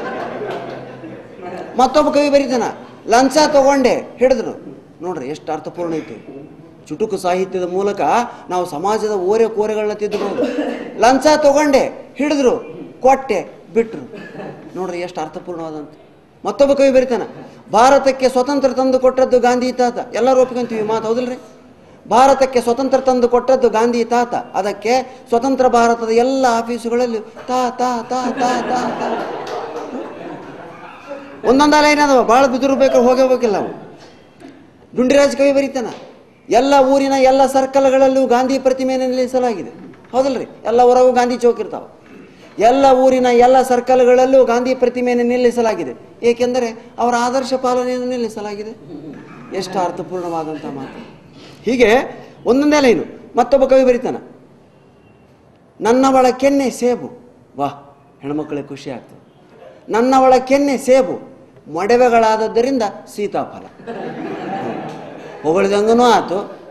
Speaker 2: ಮತ್ತೊಬ್ಬ ಕವಿ ಬರೀತಾನ ಲಂಚ ತಗೊಂಡೆ ಹಿಡಿದ್ರು ನೋಡ್ರಿ ಎಷ್ಟು ಅರ್ಥಪೂರ್ಣ ಐತಿ ಚುಟುಕು ಸಾಹಿತ್ಯದ ಮೂಲಕ ನಾವು ಸಮಾಜದ ಓರೆ ಕೋರೆಗಳನ್ನ ತಿದ್ದಬಹುದು ಲಂಚ ತಗೊಂಡೆ ಹಿಡಿದ್ರು ಕೊಟ್ಟೆ ಬಿಟ್ರು ನೋಡ್ರಿ ಎಷ್ಟು ಅರ್ಥಪೂರ್ಣವಾದಂತ ಮತ್ತೊಬ್ಬ ಕವಿ ಬರೀತಾನ ಭಾರತಕ್ಕೆ ಸ್ವತಂತ್ರ ತಂದು ಕೊಟ್ಟದ್ದು ಗಾಂಧಿ ತಾತ ಎಲ್ಲರೂ ಒಪ್ಕೊಂತೀವಿ ಮಾತು ಹೌದಿಲ್ರಿ ಭಾರತಕ್ಕೆ ಸ್ವತಂತ್ರ ತಂದು ಕೊಟ್ಟದ್ದು ಗಾಂಧಿ ತಾತ ಅದಕ್ಕೆ ಸ್ವತಂತ್ರ ಭಾರತದ ಎಲ್ಲ ಆಫೀಸುಗಳಲ್ಲಿ ತಾ ತಾ ತಾ ತಾ ತಾ ತಾ ಒಂದೊಂದು ಲೈನ್ ಅದಾವ ಭಾಳ ಬಿದಿರು ಬೇಕಾದ್ರೆ ಹೋಗೇ ಹೋಗಿಲ್ಲ ಅವು ಡುಂಡಿರಾಜ್ ಕವಿ ಬರೀತಾನ ಎಲ್ಲ ಊರಿನ ಎಲ್ಲ ಸರ್ಕಲ್ಗಳಲ್ಲೂ ಗಾಂಧಿ ಪ್ರತಿಮೆಯನ್ನು ನಿಲ್ಲಿಸಲಾಗಿದೆ ಹೌದಲ್ರಿ ಎಲ್ಲ ಹೊರಗೂ ಗಾಂಧಿ ಚೌಕ್ ಇರ್ತಾವ ಎಲ್ಲ ಊರಿನ ಎಲ್ಲ ಸರ್ಕಲ್ಗಳಲ್ಲೂ ಗಾಂಧಿ ಪ್ರತಿಮೆಯನ್ನು ನಿಲ್ಲಿಸಲಾಗಿದೆ ಏಕೆಂದರೆ ಅವರ ಆದರ್ಶ ಪಾಲನೆಯನ್ನು ನಿಲ್ಲಿಸಲಾಗಿದೆ ಎಷ್ಟು ಅರ್ಥಪೂರ್ಣವಾದಂಥ ಮಾತು ಹೀಗೆ ಒಂದೊಂದೇ ಲೈನು ಮತ್ತೊಬ್ಬ ಕವಿ ಬರೀತಾನ ನನ್ನವಳ ಕೆನ್ನೆ ಸೇಬು ವಾಹ್ ಹೆಣ್ಮಕ್ಳಿಗೆ ಖುಷಿ ಆಗ್ತದೆ ನನ್ನವಳ ಕೆನ್ನೆ ಸೇಬು ಮೊಡವೆಗಳಾದದ್ದರಿಂದ ಸೀತಾಫಲ ಹೊಗಳಿದಂಗೂ ಆತು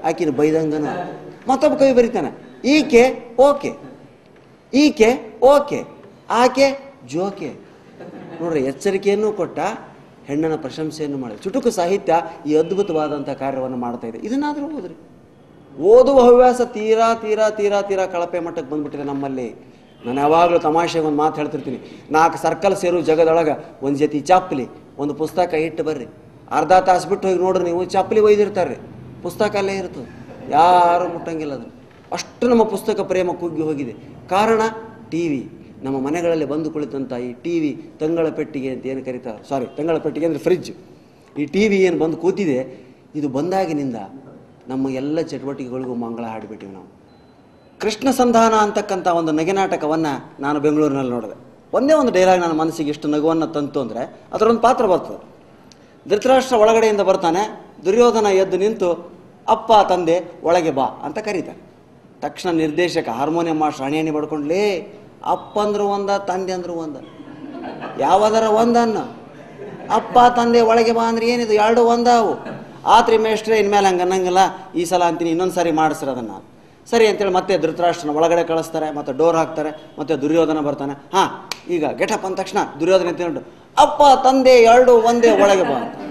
Speaker 2: ಆಕಿನ ಬೈದಂಗನ ಮತ್ತೊಬ್ಬ ಕವಿ ಬರೀತಾನೆ ಈಕೆ ಓಕೆ ಈಕೆ ಓಕೆ ಆಕೆ ಜೋಕೆ ನೋಡ್ರಿ ಎಚ್ಚರಿಕೆಯನ್ನು ಕೊಟ್ಟ ಹೆಣ್ಣನ ಪ್ರಶಂಸೆಯನ್ನು ಮಾಡಿ ಚುಟುಕು ಸಾಹಿತ್ಯ ಈ ಅದ್ಭುತವಾದಂಥ ಕಾರ್ಯವನ್ನು ಮಾಡ್ತಾ ಇದೆ ಇದನ್ನಾದರೂ ಓದ್ರಿ ಓದುವ ಹವ್ಯಾಸ ತೀರಾ ತೀರಾ ತೀರಾ ತೀರಾ ಕಳಪೆ ಮಟ್ಟಕ್ಕೆ ಬಂದ್ಬಿಟ್ಟಿದೆ ನಮ್ಮಲ್ಲಿ ನಾನು ಯಾವಾಗಲೂ ತಮಾಷೆಗೆ ಒಂದು ಮಾತು ಹೇಳ್ತಿರ್ತೀನಿ ನಾಲ್ಕು ಸರ್ಕಲ್ ಸೇರು ಜಗದೊಳಗೆ ಒಂದು ಜೊತೆ ಚಪ್ಪಲಿ ಒಂದು ಪುಸ್ತಕ ಇಟ್ಟು ಬರ್ರಿ ಅರ್ಧ ತಾಸು ಬಿಟ್ಟು ಹೋಗಿ ನೋಡ್ರಿ ನೀವು ಚಪ್ಪಲಿ ಒಯ್ದಿರ್ತಾರೆ ಪುಸ್ತಕ ಅಲ್ಲೇ ಇರ್ತದೆ ಯಾರು ಮುಟ್ಟಂಗಿಲ್ಲ ಅದು ಅಷ್ಟು ನಮ್ಮ ಪುಸ್ತಕ ಪ್ರೇಮ ಕುಗ್ಗಿ ಹೋಗಿದೆ ಕಾರಣ ಟಿ ವಿ ನಮ್ಮ ಮನೆಗಳಲ್ಲಿ ಬಂದು ಕುಳಿತಂಥ ಈ ಟಿ ವಿ ತಂಗಳ ಪೆಟ್ಟಿಗೆ ಅಂತ ಏನು ಕರೀತಾರೆ ಸಾರಿ ತಂಗಳ ಪೆಟ್ಟಿಗೆ ಅಂದರೆ ಫ್ರಿಜ್ ಈ ಟಿ ವಿ ಏನು ಬಂದು ಕೂತಿದೆ ಇದು ಬಂದಾಗಿನಿಂದ ನಮ್ಮ ಎಲ್ಲ ಚಟುವಟಿಕೆಗಳಿಗೂ ಮಂಗಳ ಹಾಡಿಬಿಟ್ಟಿವಿ ನಾವು ಕೃಷ್ಣ ಸಂಧಾನ ಅಂತಕ್ಕಂಥ ಒಂದು ನಗೆನಾಟಕವನ್ನು ನಾನು ಬೆಂಗಳೂರಿನಲ್ಲಿ ನೋಡಿದೆ ಒಂದೇ ಒಂದು ಡೈಲಾಗ್ ನನ್ನ ಮನಸ್ಸಿಗೆ ಇಷ್ಟು ನಗುವನ್ನು ತಂತು ಅಂದರೆ ಅದರೊಂದು ಪಾತ್ರ ಬರ್ತದೆ ಧೃತರಾಷ್ಟ್ರ ಒಳಗಡೆಯಿಂದ ಬರ್ತಾನೆ ದುರ್ಯೋಧನ ಎದ್ದು ನಿಂತು ಅಪ್ಪ ತಂದೆ ಒಳಗೆ ಬಾ ಅಂತ ಕರೀತಾನೆ ತಕ್ಷಣ ನಿರ್ದೇಶಕ ಹಾರ್ಮೋನಿಯಂ ಮಾಸ್ಟರ್ ಹಣೆಹಣಿ ಬಡ್ಕೊಂಡ್ಲೇ ಅಪ್ಪ ಅಂದ್ರು ಒಂದ ತಂದೆ ಅಂದ್ರು ಒಂದ ಯಾವದರ ಒಂದನ್ನ ಅಪ್ಪ ತಂದೆ ಒಳಗೆ ಬಾ ಅಂದ್ರೆ ಏನಿದು ಎರಡು ಒಂದಾವು ಆತ್ರಿ ಮೇಷ್ಟ್ರೆ ಇನ್ಮೇಲೆ ಹಂಗೆ ಅನ್ನಂಗಿಲ್ಲ ಈ ಸಲ ಅಂತೀನಿ ಇನ್ನೊಂದು ಸಾರಿ ಮಾಡಿಸ್ರಿ ಅದನ್ನು ಸರಿ ಅಂತೇಳಿ ಮತ್ತೆ ಧೃತರಾಷ್ಟ್ರನ ಒಳಗಡೆ ಕಳಿಸ್ತಾರೆ ಮತ್ತೆ ಡೋರ್ ಹಾಕ್ತಾರೆ ಮತ್ತೆ ದುರ್ಯೋಧನ ಬರ್ತಾನೆ ಹಾಂ ಈಗ ಗೆಟಪ್ ಅಂದ ತಕ್ಷಣ ದುರ್ಯೋಧನ ತಿಂಡು ಅಪ್ಪ ತಂದೆ ಎರಡು ಒಂದೇ ಒಳಗೆ ಬಾ ಅಂತ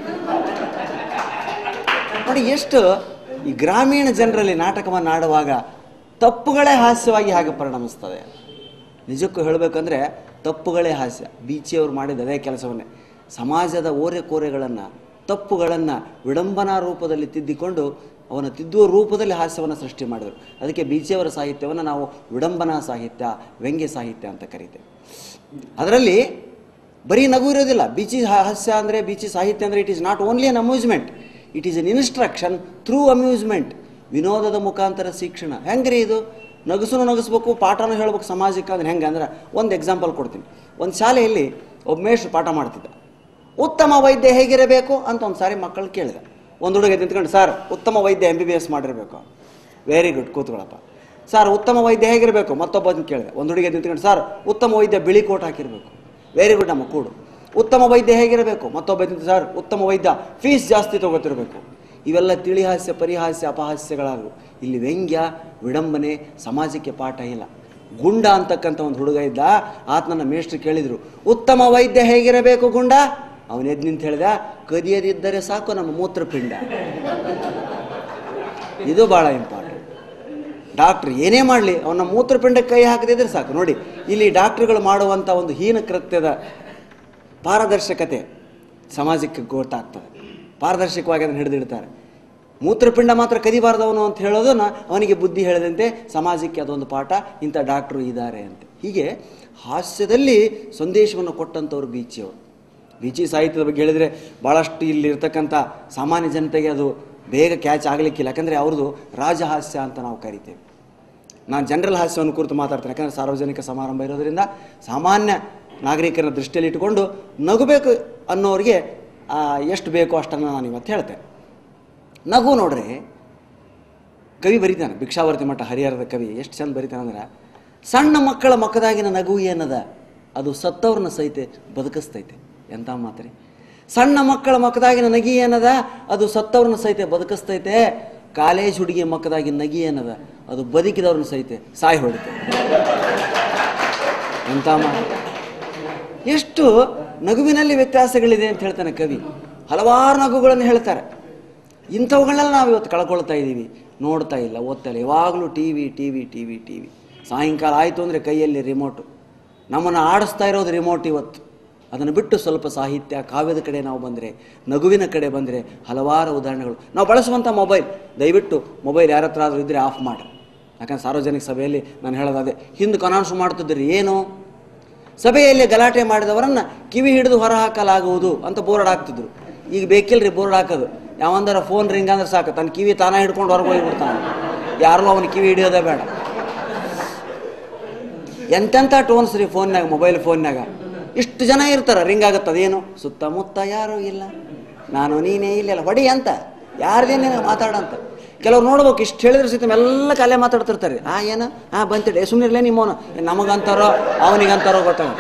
Speaker 2: ನೋಡಿ ಎಷ್ಟು ಈ ಗ್ರಾಮೀಣ ಜನರಲ್ಲಿ ನಾಟಕವನ್ನು ಆಡುವಾಗ ತಪ್ಪುಗಳೇ ಹಾಸ್ಯವಾಗಿ ಹಾಗೆ ಪರಿಣಮಿಸ್ತದೆ ನಿಜಕ್ಕೂ ಹೇಳಬೇಕಂದ್ರೆ ತಪ್ಪುಗಳೇ ಹಾಸ್ಯ ಬೀಚಿಯವರು ಮಾಡಿದ ಅದೇ ಕೆಲಸವನ್ನೇ ಸಮಾಜದ ಓರೆ ಕೋರೆಗಳನ್ನು ತಪ್ಪುಗಳನ್ನು ವಿಡಂಬನಾ ರೂಪದಲ್ಲಿ ತಿದ್ದಿಕೊಂಡು ಅವನ ತಿದ್ದುವ ರೂಪದಲ್ಲಿ ಹಾಸ್ಯವನ್ನು ಸೃಷ್ಟಿ ಮಾಡಿದರು ಅದಕ್ಕೆ ಬೀಚಿಯವರ ಸಾಹಿತ್ಯವನ್ನು ನಾವು ವಿಡಂಬನಾ ಸಾಹಿತ್ಯ ವ್ಯಂಗ್ಯ ಸಾಹಿತ್ಯ ಅಂತ ಕರಿತೇವೆ ಅದರಲ್ಲಿ ಬರೀ ನಗು ಇರೋದಿಲ್ಲ ಬೀಚಿ ಹಾ- ಹಾಸ್ಯ ಅಂದರೆ ಬೀಚಿ ಸಾಹಿತ್ಯ ಅಂದರೆ it is not only an amusement it is an instruction through amusement ವಿನೋದದ ಮುಖಾಂತರ ಶಿಕ್ಷಣ ಹೆಂಗ್ರಿ ಇದು ನಗಸುನು ನಗಿಸ್ಬೇಕು ಪಾಠನೂ ಹೇಳ್ಬೇಕು ಸಮಾಜಕ್ಕೆ ಅಂದ್ರೆ ಹೆಂಗೆ ಅಂದ್ರೆ ಒಂದು ಎಕ್ಸಾಂಪಲ್ ಕೊಡ್ತೀನಿ ಒಂದು ಶಾಲೆಯಲ್ಲಿ ಒಬ್ಬ ಮೇಷ್ಟ್ರು ಪಾಠ ಮಾಡ್ತಿದ್ದ ಉತ್ತಮ ವೈದ್ಯ ಹೇಗಿರಬೇಕು ಅಂತ ಒಂದು ಸಾರಿ ಮಕ್ಕಳು ಕೇಳಿದ ಒಂದು ಹುಡುಗ ನಿಂತ್ಕೊಂಡು ಸರ್ ಉತ್ತಮ ವೈದ್ಯ ಎಂ ಬಿ ಬಿ ಎಸ್ ಮಾಡಿರಬೇಕು ವೆರಿ ಗುಡ್ ಕೂತ್ಕೊಳ್ಳಪ್ಪ ಸರ್ ಉತ್ತಮ ವೈದ್ಯ ಹೇಗಿರಬೇಕು ಮತ್ತೊಬ್ಬ ಅದನ್ನ ಕೇಳಿದೆ ಒಂದು ಹುಡುಗಿ ನಿಂತ್ಕೊಂಡು ಸರ್ ಉತ್ತಮ ವೈದ್ಯ ಬಿಳಿ ಕೋಟ್ ಹಾಕಿರಬೇಕು ವೆರಿ ಗುಡ್ ನಮ್ಮ ಕೂಡು ಉತ್ತಮ ವೈದ್ಯ ಹೇಗಿರಬೇಕು ಮತ್ತೊಬ್ಬ ನಿಂತು ಸರ್ ಉತ್ತಮ ವೈದ್ಯ ಫೀಸ್ ಜಾಸ್ತಿ ತಗೋತಿರ್ಬೇಕು ಇವೆಲ್ಲ ತಿಳಿಹಾಸ್ಯ ಪರಿಹಾಸ್ಯ ಅಪಹಾಸ್ಯಗಳಾಗವು ಇಲ್ಲಿ ವ್ಯಂಗ್ಯ ವಿಡಂಬನೆ ಸಮಾಜಕ್ಕೆ ಪಾಠ ಇಲ್ಲ ಗುಂಡ ಅಂತಕ್ಕಂಥ ಒಂದು ಹುಡುಗ ಇದ್ದ ಆತನನ್ನ ಮೇಷ್ಟ್ರು ಕೇಳಿದ್ರು ಉತ್ತಮ ವೈದ್ಯ ಹೇಗಿರಬೇಕು ಗುಂಡ ಅವನು ಎದ್ದು ನಿಂತು ಹೇಳಿದ ಕದಿಯದಿದ್ದರೆ ಸಾಕು ನಮ್ಮ ಮೂತ್ರಪಿಂಡ ಇದು ಭಾಳ ಇಂಪಾರ್ಟೆಂಟ್ ಡಾಕ್ಟ್ರ್ ಏನೇ ಮಾಡಲಿ ಅವನ ಮೂತ್ರಪಿಂಡಕ್ಕೆ ಕೈ ಹಾಕದಿದ್ರೆ ಸಾಕು ನೋಡಿ ಇಲ್ಲಿ ಡಾಕ್ಟ್ರುಗಳು ಮಾಡುವಂಥ ಒಂದು ಹೀನ ಕೃತ್ಯದ ಪಾರದರ್ಶಕತೆ ಸಮಾಜಕ್ಕೆ ಗೊತ್ತಾಗ್ತದೆ ಪಾರದರ್ಶಕವಾಗಿ ಅದನ್ನು ಹಿಡಿದಿಡ್ತಾರೆ ಮೂತ್ರಪಿಂಡ ಮಾತ್ರ ಕದಿಬಾರ್ದವನು ಅಂತ ಹೇಳೋದನ್ನ ಅವನಿಗೆ ಬುದ್ಧಿ ಹೇಳಿದಂತೆ ಸಮಾಜಕ್ಕೆ ಅದೊಂದು ಪಾಠ ಇಂಥ ಡಾಕ್ಟ್ರು ಇದ್ದಾರೆ ಅಂತ ಹೀಗೆ ಹಾಸ್ಯದಲ್ಲಿ ಸಂದೇಶವನ್ನು ಕೊಟ್ಟಂಥವ್ರು ಬೀಚಿಯವರು ಬೀಚಿ ಸಾಹಿತ್ಯದ ಬಗ್ಗೆ ಹೇಳಿದರೆ ಭಾಳಷ್ಟು ಇಲ್ಲಿರ್ತಕ್ಕಂಥ ಸಾಮಾನ್ಯ ಜನತೆಗೆ ಅದು ಬೇಗ ಕ್ಯಾಚ್ ಆಗಲಿಕ್ಕಿಲ್ಲ ಯಾಕಂದರೆ ಅವ್ರದ್ದು ರಾಜಹಾಸ್ಯ ಅಂತ ನಾವು ಕರಿತೇವೆ ನಾನು ಜನರಲ್ ಹಾಸ್ಯವನ್ನು ಕುರಿತು ಮಾತಾಡ್ತೇನೆ ಯಾಕಂದರೆ ಸಾರ್ವಜನಿಕ ಸಮಾರಂಭ ಇರೋದರಿಂದ ಸಾಮಾನ್ಯ ನಾಗರಿಕರ ದೃಷ್ಟಿಯಲ್ಲಿ ಇಟ್ಟುಕೊಂಡು ನಗಬೇಕು ಅನ್ನೋರಿಗೆ ಆ, ಎಷ್ಟು ಬೇಕೋ ಅಷ್ಟನ್ನು ನಾನು ಇವತ್ತು ಹೇಳ್ತೇನೆ ನಗು ನೋಡ್ರಿ ಕವಿ ಬರೀತಾನೆ ಭಿಕ್ಷಾವರ್ತಿ ಮಠ ಹರಿಹರದ ಕವಿ ಎಷ್ಟು ಚಂದ ಬರೀತಾನೆ ಅಂದ್ರೆ ಸಣ್ಣ ಮಕ್ಕಳ ಮಕ್ಕದಾಗಿನ ನಗು ಏನದ ಅದು ಸತ್ತವ್ರನ್ನ ಸಹಿತ ಬದುಕಿಸ್ತೈತೆ ಎಂಥ ಮಾತ್ರಿ ಸಣ್ಣ ಮಕ್ಕಳ ಮಕ್ಕದಾಗಿನ ನಗಿ ಏನದ ಅದು ಸತ್ತವ್ರನ್ನ ಸಹಿತ ಬದುಕಿಸ್ತೈತೆ ಕಾಲೇಜ್ ಹುಡುಗಿ ಮಕ್ಕದಾಗಿನ ನಗಿ ಏನದ ಅದು ಬದುಕಿದವ್ರನ್ನ ಸಹಿತ ಸಾಯಿ ಹೊಡಿತೆ ಎಂಥ ಮಾತು ಎಷ್ಟು ನಗುವಿನಲ್ಲಿ ವ್ಯತ್ಯಾಸಗಳಿದೆ ಅಂತ ಹೇಳ್ತಾನೆ ಕವಿ ಹಲವಾರು ನಗುಗಳನ್ನು ಹೇಳ್ತಾರೆ ಇಂಥವುಗಳನ್ನೆಲ್ಲ ನಾವು ಇವತ್ತು ಕಳ್ಕೊಳ್ತಾ ಇದ್ದೀವಿ ನೋಡ್ತಾ ಇಲ್ಲ ಓದ್ತಾ ಇಲ್ಲ ಯಾವಾಗಲೂ T V T V T V T V ಸಾಯಂಕಾಲ ಆಯಿತು ಅಂದರೆ ಕೈಯಲ್ಲಿ ರಿಮೋಟು ನಮ್ಮನ್ನು ಆಡಿಸ್ತಾ ಇರೋದು ರಿಮೋಟ್ ಇವತ್ತು ಅದನ್ನು ಬಿಟ್ಟು ಸ್ವಲ್ಪ ಸಾಹಿತ್ಯ ಕಾವ್ಯದ ಕಡೆ ನಾವು ಬಂದರೆ ನಗುವಿನ ಕಡೆ ಬಂದರೆ ಹಲವಾರು ಉದಾಹರಣೆಗಳು ನಾವು ಬಳಸುವಂಥ ಮೊಬೈಲ್ ದಯವಿಟ್ಟು ಮೊಬೈಲ್ ಯಾರ ಹತ್ರ ಆದರೂ ಇದ್ದರೆ ಆಫ್ ಮಾಡಿ ಯಾಕಂದ್ರೆ ಸಾರ್ವಜನಿಕ ಸಭೆಯಲ್ಲಿ ನಾನು ಹೇಳೋದಾದೆ ಹಿಂದೆ ಕನಾನ್ಸ್ ಮಾಡ್ತಿದ್ರಿ ಏನು ಸಭೆಯಲ್ಲಿ ಗಲಾಟೆ ಮಾಡಿದವರನ್ನ ಕಿವಿ ಹಿಡಿದು ಹೊರಹಾಕಲಾಗುವುದು ಅಂತ ಬೋರ್ಡ್ ಹಾಕ್ತಿದ್ರು ಈಗ ಬೇಕಿಲ್ರಿ ಬೋರ್ಡ್ ಹಾಕೋದು ಯಾವಂದರ ಫೋನ್ ರಿಂಗ್ ಅಂದ್ರೆ ಸಾಕು ತನ್ನ ಕಿವಿ ತಾನೇ ಹಿಡ್ಕೊಂಡು ಹೊರಗೆ ಹೋಗ್ಬಿಡ್ತಾನೆ ಯಾರು ಅವನ ಕಿವಿ ಹಿಡಿಯೋದೇ ಬೇಡ ಎಂತೆಂಥ ಟೋನ್ಸ್ ರೀ ಫೋನ್ಯಾಗ ಮೊಬೈಲ್ ಫೋನ್ಯಾಗ ಇಷ್ಟು ಜನ ಇರ್ತಾರೆ ರಿಂಗ್ ಆಗುತ್ತೆ ಅದೇನು ಸುತ್ತಮುತ್ತ ಯಾರೂ ಇಲ್ಲ ನಾನು ನೀನೇ ಇಲ್ಲ ಹೊಡಿ ಅಂತ ಯಾರ್ದೇನೇ ಮಾತಾಡಂತ ಕೆಲವ್ರು ನೋಡ್ಬೇಕು ಇಷ್ಟು ಹೇಳಿದ್ರೆ ಸಹಿತ ಎಲ್ಲ ಕಾಲೇ ಮಾತಾಡ್ತಿರ್ತಾರೆ ಆ ಏನು ಆ ಬಂತಿಡೆ ಸುಮ್ಮನಿರ್ಲೇ ನಿಮ್ಮವನು ನಮಗಂತಾರೋ ಅವನಿಗಂತಾರೋ ಗೊತ್ತಾಗ